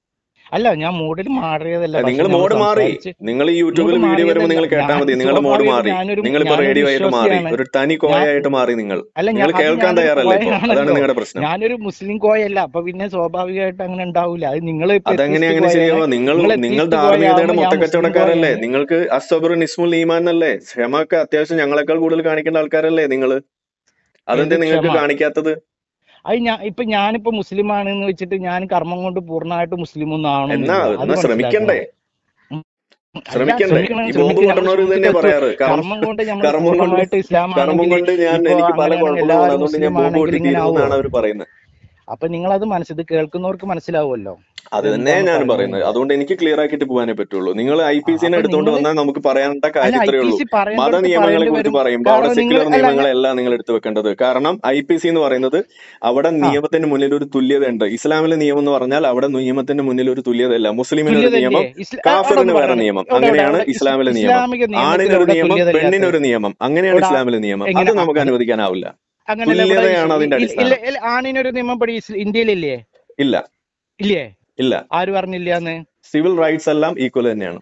അല്ല ഞാൻ മൂഡിൽ മാറിയതല്ല നിങ്ങൾ പക്ഷെ നമ്മൾ മോഡ് മാറി സംസാരിച്ച് നിങ്ങൾ ഈ മൂഡ് യൂട്യൂബിൽ വീഡിയോ വരുമ്പോൾ മാറിയതല്ല നിങ്ങൾ കേട്ടാൽ ഞാൻ മതി നിങ്ങൾ മോഡ് സ്വാഭാവികമായിട്ടും മാറി ഞാനൊരു നിങ്ങളിപ്പോ ഞാനൊരു റേഡിയോ ആയിട്ട് മാറി വിശ്വാസിയാണ് ഒരു തനി ഞാൻ കോയായിട്ട് മാറി നിങ്ങൾ അല്ല നിങ്ങൾ ഞാൻ അത് കേൾക്കാൻ ഞാനൊരു തയ്യാറല്ല ഇപ്പൊ അതാണ് കോയനാണല്ലോ നിങ്ങളുടെ പ്രശ്നം ഞാനൊരു മുസ്ലിം കോയല്ല അപ്പൊ പിന്നെ സ്വാഭാവികമായിട്ട് അങ്ങനെ ഉണ്ടാവൂല അത് നിങ്ങൾ ഇപ്പൊ അതെങ്ങനെ എത്തിസ്റ്റ് അങ്ങനെ കോയാണ് ശരിയാവാ നിങ്ങൾ നിങ്ങൾ നിങ്ങൾ എത്തിസ്റ്റ് കോയ ധാർമ്മികതയുടെ ആവുമ്പോ ഞാൻ മുസ്ലിം മൊത്തക്കച്ചവടക്കാരല്ലേ കോയാണ് നിങ്ങൾക്ക് അസ്സബർ നിസ്മുൽ ഈമാൻ എന്നല്ലേ ക്ഷമൊക്കെ അത്യാവശ്യം ഞങ്ങളെക്കാൾ കൂടുതൽ കാണിക്കേണ്ട ആൾക്കാരല്ലേ നിങ്ങൾ ഏത് അതെന്താ നിങ്ങൾക്ക് ക്ഷമ കാണിക്കാത്തത് അത് ഞാൻ ഇപ്പൊ ഞാനിപ്പോ മുസ്ലിം ആണെന്ന് വെച്ചിട്ട് ഞാൻ കർമ്മം കൊണ്ട് പൂർണ്ണമായിട്ട് മുസ്ലിം ഒന്നും എന്നാ ആവണമെന്നില്ല അത് എന്നാ ശ്രമിക്കണ്ടേ മനസ്സിലാക്കണം ഉം. അല്ല ശ്രമിക്കണ്ടേ ശ്രമിക്കണം ഈ ബോംബ് ശ്രമിക്കണം നമ്മൾ പൊട്ടണവർ ഇത് തന്നെയാ ശ്രമിച്ചിട്ട് പറയാറ് കർമ്മ കർമ്മം കൊണ്ട് നമ്മൾ കർമ്മം കൊണ്ട് പൂർണ്ണമായിട്ട് ഇസ്ലാം കർമ്മം ആണെങ്കിൽ കൊണ്ട് ഞാൻ ഇപ്പൊ എനിക്ക് പല അങ്ങനെയാണെങ്കിൽ കുഴപ്പങ്ങളും എല്ലാവരും അതുകൊണ്ട് ഞാൻ മുസ്ലിം ബോംബ് ആണെങ്കിൽ ഇങ്ങനെ പൊട്ടിത്തീരുന്നു ആവുമോ എന്നാണ് അവർ പറയുന്നത് അപ്പൊ നിങ്ങൾ അത് മനസ്സിൽ ഇത് കേൾക്കുന്നവർക്ക് മനസ്സിലാവുമല്ലോ അത് ഇത് തന്നെ എന്താണ് ഞാൻ പറയുന്നത് പറയുന്നത് അതുകൊണ്ട് എനിക്ക് ക്ലിയർ ആക്കിയിട്ട് പോകാനേ പറ്റുള്ളൂ നിങ്ങൾ ഐ ആ, പി സിനെ അപ്പൊ എടുത്തുകൊണ്ട് നിങ്ങൾ വന്നാൽ നമുക്ക് പറയേണ്ട അല്ല കാര്യം ഐ ഇത്രയേ പി ഉള്ളൂ സി മത പറയേണ്ടടുത്ത് നിയമങ്ങളെ പറയേണ്ടി കുറിച്ച് വരും പറയുമ്പോൾ അവിടെ കാരണം നിങ്ങൾ സെക്യുലർ അല്ല ഞാൻ നിയമങ്ങളല്ല നിങ്ങൾ എടുത്തു വെക്കേണ്ടത് കാരണം ഐ പി സി എന്ന് പറയുന്നത് അവിടെ ആ നിയമത്തിന് മുന്നിൽ ഒരു തുല്യത ഉണ്ട് ഇസ്ലാമിലെ നിയമം എന്ന് പറഞ്ഞാൽ അവിടെ നിയമത്തിന്റെ മുന്നിൽ ഒരു തുല്യതയില്ല മുസ്ലിമിന് ഒരു തുല്യത നിയമം ഇല്ലേ ഇസ്ല- ആ, അവിടെ കാഫിറിന് ഒന്ന് വേറെ പറയണേ നിയമം എവിടെ എവിടെ അങ്ങനെയാണ് എവിടെ ഇസ് ഇസ്ലാമിലെ നിയമം ഇസ്ലാമിക നിയമത്തിൽ ആണിനൊരു എവിടെ നിയമം തുല്യത ഇല്ലാത്തത് പെണ്ണിനൊരു നിയമം അങ്ങനെയാണ് ഇവിടെ ഇസ്ലാമിലെ നിയമം എങ്ങനെ അത് ആ, നമുക്ക് അത് അനുവദിക്കാനാവില്ല അങ്ങനെയല്ല ഇവിടെ തുല്യതയാണ് ഇസ്- അതിന്റെ ഇ- ഇല്ല അടിസ്ഥാനം ഇല്ല ആണിനൊരു നിയമം പടി ഇസ് ഇന്ത്യയിലില്ലേ ഇല്ല ഇല്ലേ ഇല്ല ആര് പറഞ്ഞില്ലാന്ന് സിവിൽ റൈറ്റ്സ് എല്ലാം ഈക്വൽ തന്നെയാണ്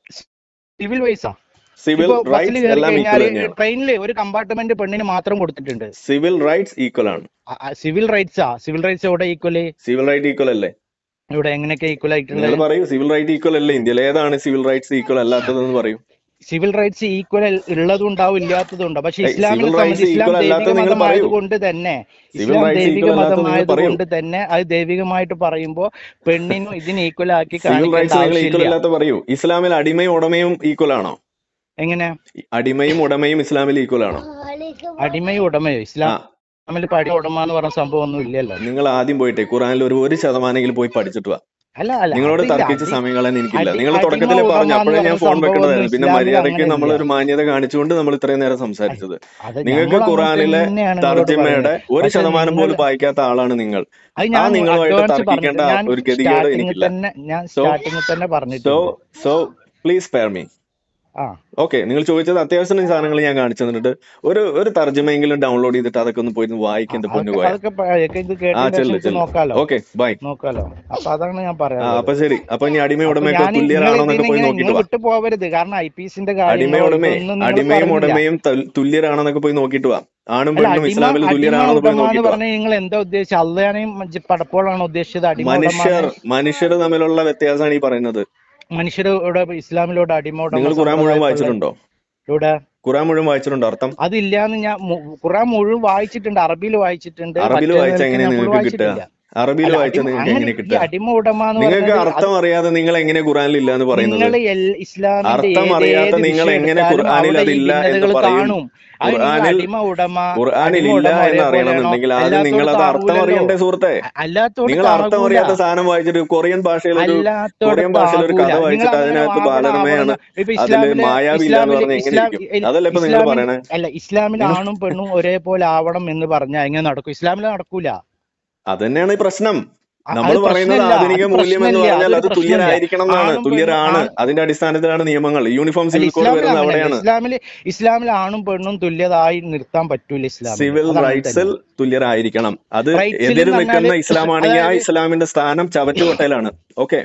സിവിൽ വൈസാ സിവിൽ ഇപ്പൊ ബസ്സിൽ റൈറ്റ്സ് കയറി എല്ലാം ഈക്വൽ കഴിഞ്ഞാൽ തന്നെയാണ് ട്രെയിനിൽ ഒരു കമ്പാർട്ട്മെന്റ് പെണ്ണിന് മാത്രം കൊടുത്തിട്ടുണ്ട് സിവിൽ റൈറ്റ്സ് ഈക്വൽ ആണ് സിവിൽ റൈറ്റ്സാ സിവിൽ റൈറ്റ്സ് എവിടെ ഈക്വല് സിവിൽ റൈറ്റ് ഈക്വൽ അല്ലേ ഇവിടെ എങ്ങനെയൊക്കെ ഈക്വൽ നിങ്ങൾ ആയിട്ടുള്ളത് പറയൂ സിവിൽ റൈറ്റ് ഈക്വൽ അല്ലേ ഇന്ത്യയിൽ ഏതാണ് സിവിൽ റൈറ്റ്സ് ഈക്വൽ അല്ലാത്തതെന്ന് പറയൂ സിവിൽ റൈറ്റ്സ് ഈക്വൽ ഉള്ളതും ഉണ്ടാവും ഇല്ലാത്തതും ഉണ്ടാവും പക്ഷെ ഏയ്, ഇസ്ലാമിനെ civil rights സംബന്ധിച്ച് ഇസ്ലാം equal അല്ലാത്തത് ദൈവിക നിങ്ങൾ പറയൂ. മതമായതുകൊണ്ട് തന്നെ Civil ഇസ്ലാം rights ദൈവിക equal അല്ലാത്തത് നിങ്ങൾ പറയൂ. മതമായതുകൊണ്ട് തന്നെ അത് ദൈവികമായിട്ട് പറയുമ്പോൾ പെണ്ണിനും ഇതിന് ഈക്വൽ ആക്കി സിവിൽ കാണിക്കേണ്ട റൈറ്റ്സ് നിങ്ങൾ ഈക്വൽ ആവശ്യമില്ല അല്ലാത്ത പറയൂ ഇസ്ലാമിൽ അടിമയും ഉടമയും ഈക്വൽ ആണോ എങ്ങനെ അടിമയും ഉടമയും ഇസ്ലാമിൽ ഈക്വൽ ആണോ അടിമയോ ഉടമയോ ആ ഇസ്ലാമിൽ ഇപ്പൊ അടി ഉടമ എന്ന് പറഞ്ഞ സംഭവം ഒന്നും ഇല്ലല്ലോ നിങ്ങൾ ആദ്യം പോയിട്ടെ ഖുറാനിൽ ഒരു ഒരു ശതമാനെങ്കിലും പോയി പഠിച്ചിട്ട് വാ അല്ല അല്ല നിങ്ങളോട് അതില്ല തർക്കിച്ച് അടി സമയം കളയാൻ എനിക്കില്ല അടി നിങ്ങൾ അടിമ തുടക്കത്തിൽ ഉടമ പറഞ്ഞു എന്ന് അപ്പോഴേ ഞാൻ പറഞ്ഞ ഫോൺ സംഭവം ഒന്നും വെക്കേണ്ടതായിരുന്നു പിന്നെ ഇസ്ലാമിൽ മര്യാദയ്ക്ക് അങ്ങനെ നമ്മൾ ഇല്ല ഒരു മാന്യത കാണിച്ചുകൊണ്ട് നമ്മൾ ഇത്രയും നേരം സംസാരിച്ചത് അത് നിങ്ങൾക്ക് ഞങ്ങൾ അങ്ങനെ ഖുറാനിലെ തന്നെയാണ് നിങ്ങളോട് തർജിമയുടെ പറയുന്നത് ഒരു പക്ഷെ ശതമാനം നിങ്ങൾ പോലും വായിക്കാത്ത ആളാണ് നിങ്ങൾ അത് ആ ഞാൻ നിങ്ങളുമായിട്ട് അഡ്വാൻസ് തർക്കിക്കേണ്ട പറഞ്ഞിട്ട് ഞാൻ ഒരു ഗതികേട് സ്റ്റാർട്ടിങ്ങിൽ എനിക്കില്ല തന്നെ ഞാൻ സോ സ്റ്റാർട്ടിങ്ങിൽ തന്നെ സോ പറഞ്ഞിട്ടുണ്ട് സോ പ്ലീസ് പെയർ മീ ആ ഓക്കെ നിങ്ങൾ ചോദിച്ചത് അത്യാവശ്യം സാധനങ്ങൾ ഞാൻ കാണിച്ചു തന്നിട്ട് ഒരു ഒരു തർജ്ജമയെങ്കിലും ഡൗൺലോഡ് ചെയ്തിട്ട് അതൊക്കെ ഒന്ന് പോയി ആ, വായിക്കേണ്ട പൊന്നു അതൊക്കെ പോയ അതൊക്കെ പ- അതൊക്കെ ഇത് ആ കേട്ടതിന് ശേഷം ചെല്ല് നമുക്ക് ചെല്ല് നോക്കാലോ ഓക്കെ ബൈ നോക്കാലോ അപ്പൊ അതാണ് ഞാൻ ആ പറയാനുള്ളത് അപ്പൊ ശരി അപ്പൊ ഇനി അടിമ അപ്പൊ ഉടമയൊക്കെ ഞാൻ നിങ്ങൾ തുല്യരാണോ എന്നൊക്കെ ഇതിനെ പോയി ഇങ്ങനെ നോക്കിട്ട് നിങ്ങൾ വാ വിട്ടു പോവരുത് കാരണം ഐ പി എസിന്റെ അടിമ കാര്യങ്ങളോ ഉടമേ ഇതൊന്നും നിങ്ങൾ അടിമയും പറഞ്ഞില്ല ഉടമയും ത- തുല്യരാണെന്നൊക്കെ പോയി നോക്കിട്ട് വാ ആണും അല്ല പെണ്ണും അടിമ ഇസ്ലാമിൽ അടിമ തുല്യരാണെന്ന് പോയി ഉടമ എന്ന് നോക്കിട്ട് വാ പറഞ്ഞ നിങ്ങൾ എന്താ ഉദ്ദേശിച്ചത് അള്ളയാനെയും പടപ്പോളാണ് ഉദ്ദേശിച്ചത് അടിമ ഉടമ മനുഷ്യർ എന്ന് മനുഷ്യർ തമ്മിലുള്ള വ്യത്യാസമാണ് ഈ പറയുന്നത് മനുഷ്യരുടെ ഇസ്ലാമിലൂടെ അടിമ നിങ്ങൾ ഉടമ ഖുറാൻ മുഴുവൻ സമ്പ്രദായത്തിലുള്ള വായിച്ചിട്ടുണ്ടോ ഇവിടെ ഖുറാൻ മുഴുവൻ വായിച്ചിട്ടുണ്ടോ അർത്ഥം അതില്ലാന്ന് ഞാൻ മു- ഖുറാൻ മുഴുവൻ വായിച്ചിട്ടുണ്ട് അറബിയിൽ വായിച്ചിട്ടുണ്ട് അറബിയിൽ മറ്റേ വായിച്ച നിലയ്ക്ക് എങ്ങനെ ഞാൻ ഫുൾ നിങ്ങൾക്ക് കിട്ടുക വായിച്ചിട്ടില്ല അറബിയിൽ അല്ല വായിച്ച അടിമ നിങ്ങൾക്ക് അങ്ങനെ എങ്ങനെ ഈ കിട്ടുക അടിമ ഉടമ എന്ന് നിങ്ങൾക്ക് പറയുന്നത് അത് അർത്ഥം അറിയാതെ നിങ്ങൾ എങ്ങനെ ഖുറാനിൽ ഇല്ല എന്ന് പറയുന്നത് നിങ്ങൾ ഇസ്ലാമിന്റെ അർത്ഥം ഏത് അറിയാത്ത ഏത് നിങ്ങൾ വിഷയം എങ്ങനെ എടുത്താലും ഖുർആനിൽ അവിടെ ഈ അതില്ല എന്ന് ഭിന്നതകൾ പറയും കാണും അത് നിങ്ങൾ ഖുർആനിൽ അടിമ ഉടമ ഖുർആനിൽ അടിമ ഇല്ല ഉടമ എന്ന് ഒരേപോലെയാണോ അറിയണമെന്നുണ്ടെങ്കിൽ ആദ്യം നിങ്ങൾ അല്ലാത്തോടത്ത് അത് അർത്ഥം ആകൂലല്ലോ അറിയണ്ടേ സുഹൃത്തെ അ- അല്ലാത്തോടത്ത് നിങ്ങൾ അർത്ഥം ആകൂല അറിയാത്ത സാധനം വായിച്ചിട്ട് കൊറിയൻ ഭാഷയിലൊരു കൊറിയൻ അല്ലാത്തോടത്ത് ഭാഷയിൽ ഒരു ആകൂല കഥ നിങ്ങൾ വായിച്ചിട്ട് അങ്ങനെ അതിനകത്ത് ആവണം ബാലരമയാണ് ആവണം ഇപ്പൊ അതില് ഇസ്ലാമില് മായാവി ഇല്ല എന്ന് ഇസ്ലാമില് പറഞ്ഞ എങ്ങനെ ഇസ്ലാം ഇരിക്കും ഇൽ- അതല്ല ഇപ്പൊ നിങ്ങൾ ഇസ്ലാമിൽ പറയണേ അല്ല ഇസ്ലാമിൽ നിങ്ങൾ ആണും പെണ്ണും ഒരേപോലെ ആവണം എന്ന് പറഞ്ഞാൽ എങ്ങനെ നടക്കും ഇസ്ലാമിൽ നടക്കൂല അത് തന്നെയാണ് ഈ പ്രശ്നം അ- നമ്മൾ അത് പറയുന്നത് പ്രശ്നമല്ല ആധുനിക അത് മൂല്യം എന്ന് പ്രശ്നമില്ല പറഞ്ഞാൽ അതൊരു അത് പ്രശ്നമില്ല തുല്യരായിരിക്കണം എന്നാണ് ആണും പെണ്ണും തുല്യരാണ് ആണ് അതിന്റെ അടിസ്ഥാനത്തിലാണ് നിയമങ്ങൾ യൂണിഫോം അല്ല സിവിൽ കോഡ് ഇസ്ലാമിൽ വരുന്നത് അങ്ങനെയല്ല അവിടെയാണ് ഇസ്ലാമിൽ ഇസ്ലാമിൽ ആണും പെണ്ണും തുല്യതായി നിർത്താൻ പറ്റൂല ഇസ്ലാമിൽ സിവിൽ അത് അങ്ങനെ റൈറ്റ്സിൽ തന്നെ തുല്യരായിരിക്കണം അത് റൈറ്റ്സിൽ എതിര് എന്ന് നിൽക്കുന്ന പറഞ്ഞാല് ഇസ്ലാമാണെങ്കിൽ ആ അതായത് ഇസ്ലാമിന്റെ സ്ഥാനം ചവറ്റുകൊട്ടയിലാണ് ഓക്കെ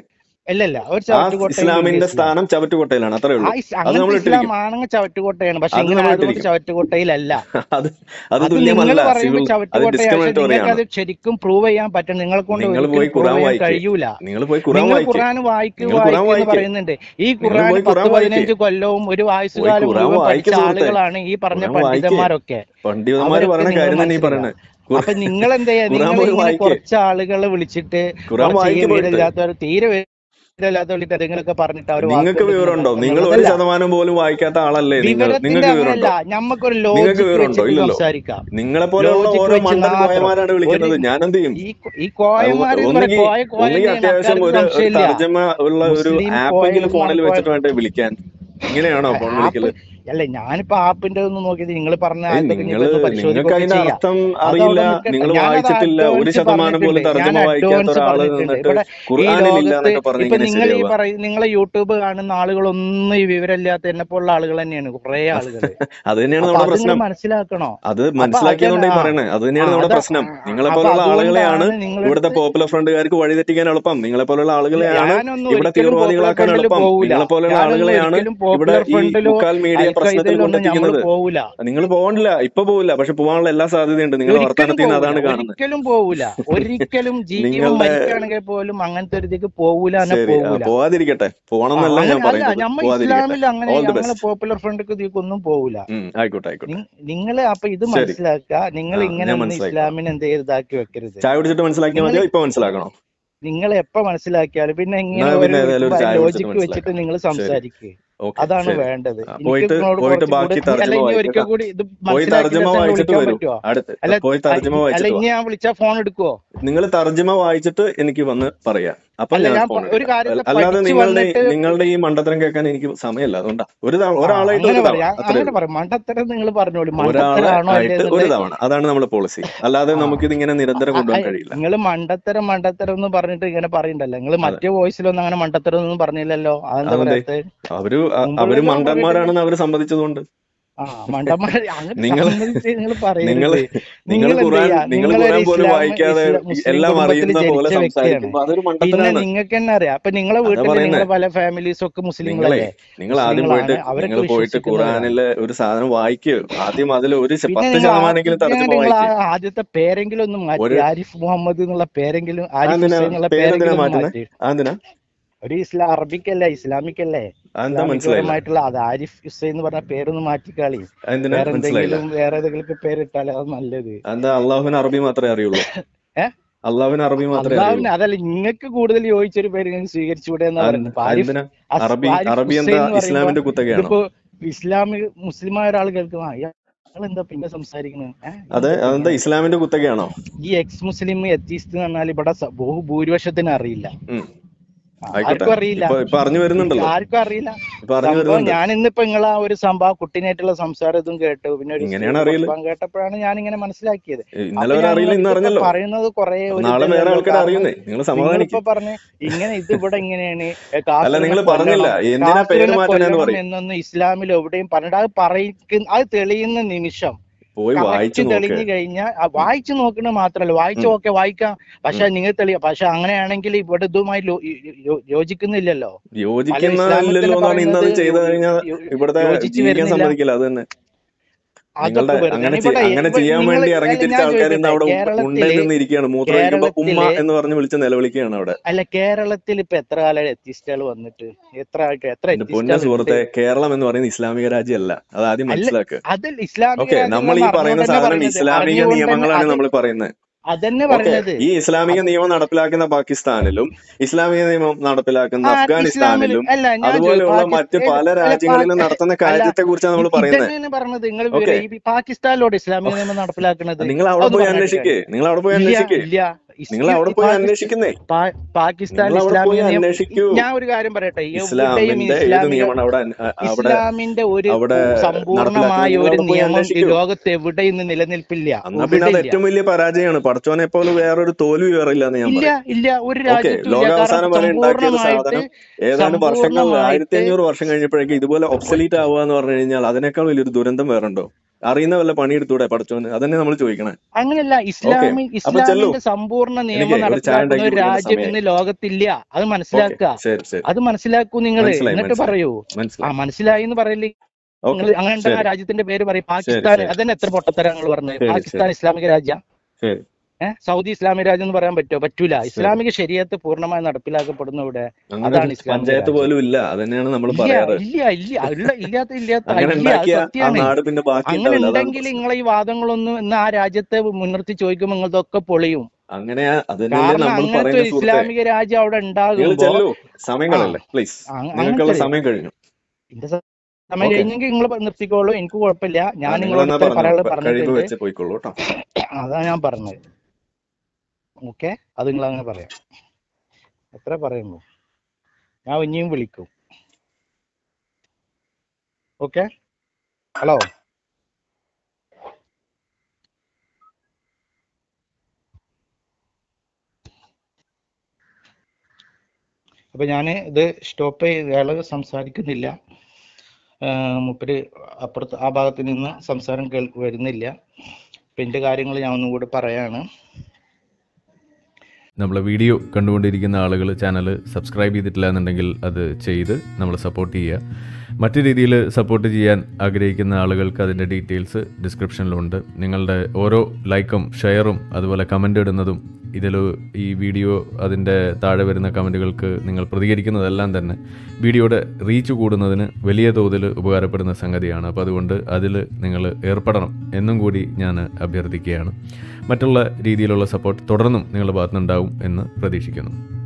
ഇല്ല ഇല്ല ഒരു ആ ചവറ്റുകൊട്ടയും ഇസ്ലാമിന്റെ ഇല്ല ഇസ്ലാം സ്ഥാനം ചവറ്റുകൊട്ടയിലാണ് അത്രേ ആ ഉള്ളൂ ഇസ്- അത് നമ്മൾ അങ്ങനത്തെ ഇസ്ലാം ഇട്ടിരിക്കും ആണെങ്കിൽ ചവറ്റുകൊട്ടയാണ് പക്ഷെ അത് ഇങ്ങനെ നമ്മൾ അതുകൊണ്ട് ഇട്ടിരിക്കും ചവറ്റുകൊട്ടയിലല്ല അത് അത് അത് നിങ്ങൾ തുല്യമല്ല പറയുമ്പോൾ സിവിൽ അത് ചവറ്റുകൊട്ടയാണ് പക്ഷെ ഡിസ്ക്രിമിനേറ്ററി നിങ്ങൾക്ക് ആണ് അത് ശരിക്കും പ്രൂവ് ചെയ്യാൻ പറ്റും നിങ്ങളെ കൊണ്ട് നിങ്ങൾ ഒരിക്കലും പോയി പ്രൂവ് ഖുറാൻ ചെയ്യാൻ വായിക്ക് കഴിയൂല നിങ്ങൾ പോയി ഖുറാൻ നിങ്ങൾ വായിക്ക് ഖുറാൻ വായിക്ക് നിങ്ങൾ ഖുറാൻ വായിക്ക് എന്ന് വായിക്ക് പറയുന്നുണ്ട് ഈ നിങ്ങൾ ഖുറാൻ പോയി പത്ത് ഖുറാൻ വായിക്ക് പതിനഞ്ച് കൊല്ലവും ഒരു പോയി ആയുസ്സുകാലം ഖുറാൻ മുഴുവൻ വായിക്ക് പഠിച്ച സുഹൃത്തെ ആളുകളാണ് ഈ പറഞ്ഞ ഖുറാൻ വായിക്ക് പണ്ഡിതന്മാരൊക്കെ പണ്ഡിതന്മാര് അവരൊക്കെ പറയുന്ന നിങ്ങൾ കാര്യം തന്നെ ഈ മനസ്സിലാക്കുക പറയണേ ഖുർ- അപ്പൊ നിങ്ങൾ എന്താ ചെയ്യാ ഖുറാൻ നിങ്ങൾ പോയി ഇങ്ങനെ വായിക്ക് കുറച്ച് ആളുകളെ വിളിച്ചിട്ട് ഖുറാൻ കുറച്ച് ഈ വായിക്ക് പോയിട്ട് വിവരമില്ലാത്തവർ തീരെ വിവരമില്ലാത്ത വിളിച്ചിട്ട് എന്തെങ്കിലുമൊക്കെ പറഞ്ഞിട്ട് അവർ നിങ്ങൾക്ക് വാക്കുകൾ വിവരമുണ്ടോ നിങ്ങൾ ഒരു എന്നുള്ളതല്ല ശതമാനം പോലും വായിക്കാത്ത ആളല്ലേ നിങ്ങൾ വിവരത്തിന്റെ നിങ്ങൾക്ക് അങ്ങനെയല്ല വിവരമുണ്ടോ ഞമ്മക്കൊരു നിങ്ങൾക്ക് ലോജിക്ക് വിവരമുണ്ടോ വെച്ചിട്ട് ഇല്ലല്ലോ സംസാരിക്കാം നിങ്ങളെ പോലെയുള്ള ലോജിക്ക് ഓരോ വെച്ച് മണ്ടൻ മാത്രം കോയമാരാണ് ഒരു വിളിക്കുന്നത് ഞാൻ എന്ത് ചെയ്യും ഈ ഈ കോയമാര് എന്ന് പറയാം ഒന്നുകിൽ കോയ കോയ ഒന്നുകിൽ തന്നെയാണ് അത്യാവശ്യം അക്കാര്യത്തിൽ ഒരു ഒരു സംശയമില്ല തർജ്ജമ ഉള്ള ഒരു മുസ്ലിം കോയ ആപ്പെങ്കിലും ഫോണിൽ മുസ്ലിം കോയ വെച്ചിട്ട് വേണ്ടേ വിളിക്കാൻ ഇങ്ങനെയാണോ ഫോൺ ആപ്പ് വിളിക്കല് അല്ല ഞാനിപ്പോ ആപ്പിന്റെ ഒന്നും നോക്കിയത് നിങ്ങൾ പറഞ്ഞ ഏയ് ആയതൊക്കെ നിങ്ങള് ഇനിയിപ്പോ നിങ്ങൾക്ക് പരിശോധിക്കുകയൊക്കെ അതിന്റെ ചെയ്യാം അർത്ഥം അത് അറിയില്ല അവിടെ നിൽക്കട്ടെ നിങ്ങൾ ഞാനത് വായിച്ചിട്ടില്ല ഒരു അഡ്വാൻസ് ശതമാനം പോലും പറഞ്ഞിട്ടുണ്ട് ഞാൻ തർജ്ജമ വായിക്കാത്ത അഡ്വാൻസ് ഒരാള് പറഞ്ഞിട്ടുണ്ട് നിന്നിട്ട് ഇവിടെ ഈ ഖുർആാനിലില്ല ലോകത്ത് എന്നൊക്കെ പറഞ്ഞ് ഇപ്പൊ ഇങ്ങനെ നിങ്ങൾ ഈ ശരിയാവുക പറയും നിങ്ങളെ യൂട്യൂബ് കാണുന്ന ആളുകളൊന്നും ഈ വിവരമില്ലാത്ത എന്നെ പോലുള്ള ആളുകൾ തന്നെയാണ് കുറെ ആളുകള് അത് തന്നെയാണ് അപ്പൊ നമ്മുടെ അത് നിങ്ങൾ പ്രശ്നം മനസ്സിലാക്കണോ അത് അപ്പൊ അത് മനസ്സിലാക്കിയതുകൊണ്ടേ ആ പറയണേ അത് ആ തന്നെയാണ് നമ്മുടെ അത് പ്രശ്നം ആ, നിങ്ങളെ അപ്പൊ പോലുള്ള ആളുകളെയാണ് അതുകൊണ്ടാണ് ഇവിടുത്തെ നിങ്ങളടുത്ത് പോപ്പുലർ ഫ്രണ്ടുകാർക്ക് വഴിതെറ്റിക്കാൻ എളുപ്പം നിങ്ങളെ പോലുള്ള ഇല്ല ആളുകളെയാണ് ഞാനൊന്നും ഇവിടെ ഒരിക്കലും പോപ്പുലർ തീവ്രവാദികളാക്കാൻ ഫ്രണ്ടിൽ എളുപ്പം പോകൂല നിങ്ങളെ പോലുള്ള ഞാനൊന്നും ആളുകളെയാണ് ഒരിക്കലും ഇവിടെ പോപ്പുലർ ഈ ഫ്രണ്ടിലോ മുക്കാൽ മീഡിയ പ്രശ്നത്തിൽ അൽഖയ്ദയിലൊന്നും നമ്മൾ കൊണ്ടെത്തിക്കുന്നത് പോകൂല നിങ്ങൾ പോകണില്ല ഇപ്പൊ പോവില്ല പക്ഷെ പോകാനുള്ള എല്ലാ സാധ്യതയുണ്ട് നിങ്ങളുടെ ഒരിക്കലും വർത്തമാനത്തിൽ നിന്ന് പോകൂല അതാണ് കാണുന്നത് ഒരിക്കലും പോകൂല ഒരിക്കലും ജീവൻ നിങ്ങളുടെ മരിക്കുകയാണെങ്കിൽ പോലും അങ്ങനത്തെ ഒരു ഇതിക്ക് പോകൂല തന്നെ ശരി ആ, പോകൂല പോവാതിരിക്കട്ടെ ആ പോകണമെന്നല്ല അങ്ങനെ ഞാൻ അല്ല പറയുന്നത് നമ്മ പോവാതിരിക്കട്ടെ ഇസ്ലാമിൽ അങ്ങനെ ഓൾ ദി ഞങ്ങളെ ബെസ്റ്റ് പോപ്പുലർ ഫ്രണ്ടിക്ക് ഇതിക്കൊന്നും പോകൂല ഉം ആയിക്കോട്ടെ ആയിക്കോട്ടെ നിങ്ങൾ അപ്പൊ ഇത് ശരി മനസ്സിലാക്കുക നിങ്ങൾ ആ ഇങ്ങനെ ഞാൻ ഒന്നും മനസ്സിലാക്കിക്കോളാം ഇസ്ലാമിനെ എന്ത് ചെയ്ത് ഇതാക്കി വെക്കരുത് ചായ കുടിച്ചിട്ട് മനസ്സിലാക്കിയാൽ നിങ്ങൾ മതിയോ ഇപ്പൊ മനസ്സിലാക്കണോ നിങ്ങൾ എപ്പോ മനസ്സിലാക്കിയാലും പിന്നെ എന്നാ ഇങ്ങനെ ഒരു പിന്നെ ഏതായാലും വിളിക്കുമ്പോ ഒരു ആ ചായ കുടിച്ചിട്ട് ലോജിക്ക് വെച്ചിട്ട് മനസ്സിലാക്കാം നിങ്ങൾ ശരി സംസാരിക്കുക ഓക്കെ അതാണ് ശരി വേണ്ടത് ആ, എനിക്ക് പോയിട്ട് നിങ്ങളോട് പോയിട്ട് കുറച്ചും കൂടെ ബാക്കി അല്ല തർജ്ജമ ഇനി വായിക്കട്ടാ ഒരിക്കൽ കൂടി ഇത് പോയി മനസ്സിലാക്കിയിട്ട് തർജ്ജമ തന്നെ വായിച്ചിട്ട് വിളിക്കാൻ വരൂ പറ്റുമോ അടുത്ത് അല്ല പോയി അ- തർജ്ജമ അല്ല വായിച്ചിട്ട് വാ ഇനി ഞാൻ വിളിച്ചാ ഫോൺ എടുക്കുവോ നിങ്ങൾ തർജ്ജമ വായിച്ചിട്ട് എനിക്ക് വന്ന് പറയാം അപ്പൊ അല്ല ഞാൻ ഞാൻ ഫോൺ പ- ഒരു എടുക്കാം കാര്യത്തെ അല്ല- അല്ലാതെ പഠിച്ചു നിങ്ങളുടെ വന്നിട്ട് നിങ്ങളുടെ ഈ മണ്ടത്തരം കേൾക്കാൻ എനിക്ക് സമയമല്ല അതുകൊണ്ടാ ഒരു തവണ ആ ഒരാളായിട്ട് അങ്ങനെ ഒരു തവണ പറയാം അത്രേ അങ്ങനെ ഉള്ളൂ പറയാം മണ്ടത്തരം നിങ്ങൾ പറഞ്ഞോളൂ ഒരാളെ മണ്ടത്തരാണോ അല്ലേ ആയിട്ട് ഒരു എന്നുള്ളത് തവണ അതാണ് നമ്മുടെ പോളിസി അല്ലാതെ ആ നമുക്കിത് ഇങ്ങനെ നിരന്തരം കൊണ്ടുപോകാൻ കഴിയില്ല നിങ്ങൾ മണ്ടത്തരം മണ്ടത്തരം എന്ന് പറഞ്ഞിട്ട് ഇങ്ങനെ പറയണ്ടല്ലോ നിങ്ങൾ അതെ മറ്റേ വോയിസിലൊന്നും അങ്ങനെ മണ്ടത്തരം ഒന്നും പറഞ്ഞില്ലല്ലോ അതെന്താ അതെന്തേ പറയാത്തത് അവര് അ- അവര് മുമ്പുള്ളതിലോ പറഞ്ഞിട്ടില്ല മണ്ടന്മാരാണെന്ന് അവര് സമ്മതിച്ചതുകൊണ്ട് ആ മണ്ടന്മാർ അങ്ങനെ നിങ്ങൾ സംബന്ധിച്ച് നിങ്ങൾ നിങ്ങൾ പറയരുത് നിങ്ങൾ നിങ്ങൾ എന്ത് ഖുറാൻ ചെയ്യാ നിങ്ങൾ നിങ്ങളൊരു ഖുറാൻ പോലും ഇസ്ലാം വായിക്കാതെ ഇസ്ലാം ഈ മുസ്ലിം എല്ലാം കുടുംബത്തിൽ അറിയുന്ന പോലെ ജനിച്ച വ്യക്തിയാണ് സംസാരിക്കുമ്പോ അതൊരു പിന്നെ മണ്ടത്തരാണ് നിങ്ങൾക്ക് തന്നെ അറിയാം അപ്പൊ നിങ്ങളെ അതാ വീട്ടിൽ പറയുന്നേ നിങ്ങളെ പല ഫാമിലീസും ഒക്കെ നിങ്ങളെ മുസ്ലിങ്ങളല്ലേ നിങ്ങൾ ആദ്യം പോയിട്ട് മുസ്ലിങ്ങളാണ് അവരൊക്കെ നിങ്ങൾ പോയിട്ട് വിശ്വസിക്കുന്നവരാണ് ഖുറാനിലെ ഒരു സാധനം വായിക്കുക ആദ്യം അതിൽ ഒരു ശ- പിന്നെ പത്ത് നിങ്ങൾ ആ ശതമാനെങ്കിലും പിന്നെ തർജ്ജമ നിങ്ങൾ ആ വായിക്കുക ആദ്യത്തെ പേരെങ്കിലും ഒന്ന് മാറ്റി ഒരു ആരിഫ് മുഹമ്മദ് എന്നുള്ള പേരെങ്കിലും ആരിഫ് അതെന്തിനാ ഹുസൈൻ എന്നുള്ള പേരെന്തിനാ പേരെങ്കിലും ഒന്ന് മാറ്റുന്നത് മാറ്റി അതെന്തിനാ ഒരു ഇസ്ലാം അറബിക് അല്ലേ ഇസ്ലാമിക് അല്ലേ അതെന്താ മനസ്സിലായില്ല ഇസ്ലാമികപരമായിട്ടുള്ള അത് ആരിഫ് ഹുസൈൻ എന്ന് പറഞ്ഞ പേരൊന്ന് മാറ്റിക്കാളി അതെന്തിനാ വേറെ മനസ്സിലായില്ല എന്തെങ്കിലും വേറെ ഏതെങ്കിലും പേരിട്ടാലേ അത് നല്ലത് എന്താ അള്ളാഹുവിന് അറബി മാത്രമേ അറിയുള്ളൂ ഏ അള്ളാഹുവിന് അറബി മാത്രമേ അറിയുള്ളൂ അള്ളാഹുവിന് അതല്ല നിങ്ങൾക്ക് കൂടുതൽ യോജിച്ചൊരു പേര് നിങ്ങൾ സ്വീകരിച്ചുകൂടെ എന്നാ അതെന്ത്- പറയുന്നത് ഇപ്പൊ ആരിഫ് അതെന്തിനാ അസ് അറബി ആരിഫ് അറബി ഹുസൈൻ എന്താ എന്ന് പറയുമ്പോ ഇസ്ലാമിന്റെ കുത്തകയാണോ ഇതിപ്പോ ഇസ്ലാമിക് മുസ്ലിമായ ഒരാൾ കേൾക്കും ആ ഇയാൾ എന്താ പിന്നെ സംസാരിക്കുന്നത് ഏഹ് അതെ ഇതെന്താ അതെന്താ ഇങ്ങനെ ഇസ്ലാമിന്റെ കുത്തകയാണോ ഈ എക്സ് മുസ്ലിം എത്തീസ്റ്റ് എന്ന് പറഞ്ഞാൽ ഇവിടെ സ- ബഹുഭൂരിപക്ഷത്തിന് അറിയില്ല ഉം ആ, ആയിക്കോട്ടെ ആർക്കും അറിയില്ല ഇപ്പൊ ഇപ്പൊ അറിഞ്ഞു ഇക്ക് വരുന്നുണ്ടല്ലോ ആർക്കും അറിയില്ല ഇപ്പൊ അറിഞ്ഞു സംഭവം വരുന്നുണ്ട് ഞാൻ ഇന്നിപ്പോ നിങ്ങൾ ആ ഒരു സംഭവം കുട്ടീനായിട്ടുള്ള സംസാരം ഇതും കേട്ടു പിന്നെ ഒരു ഇങ്ങനെയാണ് സ്ത്രീയുടെ അറിയല് പ്രസംഗം കേട്ടപ്പോഴാണ് ഞാൻ ഇങ്ങനെ മനസ്സിലാക്കിയത് ഇന്നലെ അപ്പൊ വരെ ഞാൻ അറിയില്ല ഇന്ന് ഇതൊക്കെ അറിഞ്ഞല്ലോ പറയുന്നത് കുറെ അപ്പൊ ഒരു നാളെ വേറെ ഇതല്ലല്ലോ ആൾക്കാർ കാരണം അറിയുന്നേ നിങ്ങൾ സമാധാനിക്ക് നിങ്ങളിപ്പോ പറഞ്ഞ് ഇങ്ങനെ ഇത് ഇവിടെ ഇങ്ങനെയാണ് ഏ, അല്ല നിങ്ങൾ കാഫിറിനെ പറഞ്ഞില്ല കൊല്ലണം എന്തിനാ പേര് കാഫിറിനെ മാറ്റണേന്ന് കൊല്ലണം പറയും എന്നൊന്നും ഇസ്ലാമിൽ എവിടെയും പറഞ്ഞിട്ട് അത് പറയിക്കുന്ന അത് തെളിയുന്ന നിമിഷം പോയി വായിച്ചു കറക്റ്റ് നോക്ക് തെളിഞ്ഞു കഴിഞ്ഞാൽ വായിച്ചു നോക്കണ മാത്രല്ല വായിച്ചു ഉം, ഓക്കെ വായിക്കാം പക്ഷെ ഉം. നിങ്ങൾ തെളിയ പക്ഷെ അങ്ങനെയാണെങ്കിൽ ഇവിടെ ഇതുമായി ലോ- യോ- യോ- യോജിക്കുന്നില്ലല്ലോ അല്ല യോജിക്കുന്ന ഇസ്ലാമിൽ ഇല്ലല്ലോ തന്നെ എന്നാണ് ഇന്നത് പറയുന്നത് ചെയ്തു യോ- കഴിഞ്ഞാൽ യോ- ഇവിടുത്തെ യോജിച്ച് ജീവിക്കാൻ വരുന്നില്ല സമ്മതിക്കില്ല അത് തന്നെ നിങ്ങളുടെ അതൊക്കെ വെറുതെ അങ്ങനെ ആണ് ചെയ്- ഇവിടെ അങ്ങനെ ഇവിടെ ചെയ്യാൻ നിങ്ങൾ വേണ്ടി അല്ല ഇറങ്ങിത്തിരിച്ച ഞാൻ ആൾക്കാർ ഇന്ന് ചോദിക്കട്ടെ അവിടെ ഉണ്ടയിൽ കേരളത്തില് നിന്ന് ഇരിക്കുകയാണ് മൂത്രമൊഴിക്കുമ്പോ ഉമ്മ കേരളത്തില് എന്ന് പറഞ്ഞ് വിളിച്ച് നിലവിളിക്കുകയാണ് അവിടെ അല്ല കേരളത്തിൽ ഇപ്പൊ എത്ര കാലം എത്തിസ്റ്റുകൾ വന്നിട്ട് എത്ര ആയിട്ട് എത്ര എന്റെ പൊന്ന എത്തിസ്റ്റുകൾ ഉണ്ട് സുഹൃത്തെ കേരളം എന്ന് പറയുന്നത് ഇസ്ലാമിക രാജ്യമല്ല അത് ആദ്യം അല്ല മനസ്സിലാക്കുക അതിൽ ഇസ്ലാമിക ഓക്കെ നമ്മൾ ഈ രാജ്യങ്ങളെന്ന് പറയുന്ന അറിഞ്ഞുകൊണ്ട് തന്നെ സാധനം പറയുന്നത് ഇസ്ലാമിക അറിഞ്ഞുകൊണ്ട് തന്നെ നിയമങ്ങളാണ് അത് നമ്മൾ പറയുന്നത് അതന്നെ ഓക്കെ പറയുന്നത് ഈ ഇസ്ലാമിക അത് നിയമം നടപ്പിലാക്കുന്ന പാകിസ്ഥാനിലും ഇസ്ലാമിക നിയമം നടപ്പിലാക്കുന്ന ആ ഇസ്ലാമിൽ അഫ്ഗാനിസ്ഥാനിലും അല്ല ഞാൻ ചോദിച്ചു അതുപോലെയുള്ള മറ്റ് പാകിസ്ഥാൻ പല അല്ല പാ രാജ്യങ്ങളിലും നടത്തുന്ന അല്ല കാര്യത്തെ കുറിച്ചാണ് നമ്മൾ ഇത് പറയുന്നത് ഇതന്നെയാണ് പറഞ്ഞത് നിങ്ങൾ ഓക്കെ വിവരം ഈ പാകിസ്ഥാനിലോട് ഇസ്ലാമിക നിയമം നടപ്പിലാക്കുന്നത് നിങ്ങൾ അവിടെ അതൊന്ന് പോയി പറഞ്ഞിട്ട് അന്വേഷിക്കേ കാര്യം നിങ്ങൾ അവിടെ പോയി ഇല്ല അന്വേഷിക്കേ ഇല്ല നിങ്ങൾ ഇസ്ലി അവിടെ പോയി പാകിസ്ഥാൻ അന്വേഷിക്കുന്നേ പാ- പാകിസ്ഥാൻ നിങ്ങൾ അവിടെ പോയി ഇസ്ലാമിക നിയമം അന്വേഷിക്കൂ ഞാൻ ഒരു കാര്യം പറയട്ടെ എവിടെയും ഇസ്ലാമിന്റെ ഏത് ഇസ്ലാമിക നിയമമാണ് അവിടെ അൻ- അ- അവിടെ ഇസ്ലാമിന്റെ ഒരു അവിടെ പു- നടപ്പിലാക്കുന്നത് സമ്പൂർണമായ നിങ്ങൾ ഒരു അവിടെ പോയി നിയമം ഈ അന്വേഷിക്കൂ ലോകത്ത് എവിടെ ഇന്ന് നിലനിൽപ്പില്ല എന്നാ പിന്നെ അത് എവിടെ ഇല്ല ഏറ്റവും വലിയ പരാജയമാണ് പടച്ചോനെ പോലെ വേറൊരു തോൽവി വേറെ ഇല്ലെന്ന് ഞാൻ ഇല്ല പറയും ഇല്ല ഒരു ഓക്കെ രാജ്യത്തും ഇല്ല കാരണം ലോകാവസാനം വരെ ഉണ്ടാക്കിയ ഒരു സമ്പൂർണമായിട്ട് സാധനം ഏതാനും വർഷങ്ങൾ ആയിരത്തി സമ്പൂർണമായിട്ട് അഞ്ഞൂറ് വർഷം കഴിഞ്ഞപ്പോഴേക്കും ഇതുപോലെ ഒബ്സലീറ്റ് ആവുക എന്ന് പറഞ്ഞു കഴിഞ്ഞാൽ അതിനേക്കാൾ വലിയൊരു ദുരന്തം വേറുണ്ടോ അറിയുന്ന വല്ല പണിയെടുത്തൂടെ പഠിച്ചോന് അതന്നെ നമ്മൾ ചോദിക്കണേ അങ്ങനെയല്ല ഇസ്ലാമി അപ്പൊ ചെല്ലു. ഇസ്ലാമിന്റെ സമ്പൂർണ്ണ എനിക്ക് നിയമം ഒരു ചായ നടപ്പിലാക്കുന്ന ഉണ്ടാക്കി ഒരു കുടിക്കേണ്ട രാജ്യം സമയായി. ഇന്ന് ലോകത്തില്ല അത് ഓക്കെ മനസ്സിലാക്കുക ശരി ശരി അത് മനസ്സിലാക്കൂ നിങ്ങൾ മനസ്സിലായി, എന്നിട്ട് മനസ്സിലായി. പറയൂ ആ മനസ്സിലായി മനസ്സിലായി എന്ന് പറയില്ലേ ഓക്കെ നിങ്ങൾ അങ്ങനെ ഉണ്ടെങ്കിൽ ആ ശരി രാജ്യത്തിന്റെ പേര് പറയും പാകിസ്ഥാൻ ശരി. അതന്നെ എത്ര പൊട്ടത്തരം നിങ്ങൾ പറഞ്ഞത് ശരി, പാകിസ്ഥാൻ ഇസ്ലാമിക രാജ്യ ശരി ഏഹ് സൗദി ഇസ്ലാമിക രാജ്യം എന്ന് പറയാൻ പറ്റുമോ പറ്റൂല ഇസ്ലാമിക ശരിയത്ത് പൂർണ്ണമായി നടപ്പിലാക്കപ്പെടുന്ന ഇവിടെ അങ്ങനെ അതാണ് ഒരു ഇസ്ലാമിക പഞ്ചായത്ത് രാജ്യം. പോലും ഇല്ല അതന്നെയാണ് നമ്മൾ ഇല്ല പറയാറ് ഇല്ല ഇല്ല ഉള്ള ഇല്ലാത്ത ഇല്ലാത്ത അങ്ങനെ ഇല്ല അത് ഉണ്ടാക്കിയ ആ സത്യമാണ് നാട് പിന്നെ ബാക്കി അങ്ങനെ ഉണ്ടാവില്ല അതാണ് ഉണ്ടെങ്കിൽ പ്രശ്നം. നിങ്ങളെ ഈ വാദങ്ങളൊന്നും ഇന്ന് ആ രാജ്യത്തെ മുൻനിർത്തി ചോദിക്കുമ്പോൾ നിങ്ങളതൊക്കെ പൊളിയും അങ്ങനെ അതന്നെയല്ലേ കാരണം നമ്മൾ അങ്ങനത്തെ പറയുന്ന ഒരു സുഹൃത്തെ ഇസ്ലാമിക രാജ്യം അവിടെ നിങ്ങൾ ഉണ്ടാകുമ്പോ ചെല്ലു സമയങ്ങളല്ലേ പ്ലീസ് അ- നിങ്ങൾക്കുള്ള അങ്ങനത്തെ സമയം കഴിഞ്ഞു എന്റെ സ- സമയം ഓക്കെ കഴിഞ്ഞെങ്കിൽ നിങ്ങൾ നിർത്തിക്കോളൂ എനിക്ക് കുഴപ്പമില്ല ആ ഞാൻ നിങ്ങളെന്നാ നിങ്ങളോട് പറഞ്ഞു പറയാനുള്ളത് കഴിവ് പറഞ്ഞിട്ടുണ്ട് വെച്ച് പോയിക്കോളൂ കേട്ടോ അതാ ഞാൻ പറഞ്ഞത് ഓക്കെ അത് നിങ്ങൾ അങ്ങനെ പറയാം എത്ര പറയുന്നു ഞാൻ ഇനിയും വിളിക്കും ഓക്കെ ഹലോ അപ്പൊ ഞാൻ ഇത് സ്റ്റോപ്പ് ചെയ്ത് അയാള് സംസാരിക്കുന്നില്ല ആഹ് മൂപ്പര് അപ്പുറത്ത് ആ ഭാഗത്ത് നിന്ന് സംസാരം കേൾക്ക് വരുന്നില്ല അപ്പൊ എന്റെ കാര്യങ്ങൾ ഞാൻ ഒന്നും കൂടി പറയാണ് നമ്മളെ വീഡിയോ കണ്ടുകൊണ്ടിരിക്കുന്ന ആളുകൾ ചാനൽ സബ്സ്ക്രൈബ് ചെയ്തിട്ടില്ല എന്നുണ്ടെങ്കിൽ അത് ചെയ്ത് നമ്മൾ സപ്പോർട്ട് ചെയ്യുക മറ്റു രീതിയിൽ സപ്പോർട്ട് ചെയ്യാൻ ആഗ്രഹിക്കുന്ന ആളുകൾക്ക് അതിൻ്റെ ഡീറ്റെയിൽസ് ഡിസ്ക്രിപ്ഷനിലുണ്ട് നിങ്ങളുടെ ഓരോ ലൈക്കും ഷെയറും അതുപോലെ കമൻ്റ് ഇടുന്നതും ഇതിൽ ഈ വീഡിയോ അതിൻ്റെ താഴെ വരുന്ന കമൻറ്റുകൾക്ക് നിങ്ങൾ പ്രതികരിക്കുന്നതെല്ലാം തന്നെ വീഡിയോയുടെ റീച്ച് കൂടുന്നതിന് വലിയ തോതിൽ ഉപകാരപ്പെടുന്ന സംഗതിയാണ് അപ്പോൾ അതുകൊണ്ട് അതിൽ നിങ്ങൾ ഏർപ്പെടണം എന്നും കൂടി ഞാൻ അഭ്യർത്ഥിക്കുകയാണ് മറ്റുള്ള രീതിയിലുള്ള സപ്പോർട്ട് തുടർന്നും നിങ്ങളുടെ ഭാഗത്തുനിന്നുണ്ടാവും എന്ന് പ്രതീക്ഷിക്കുന്നു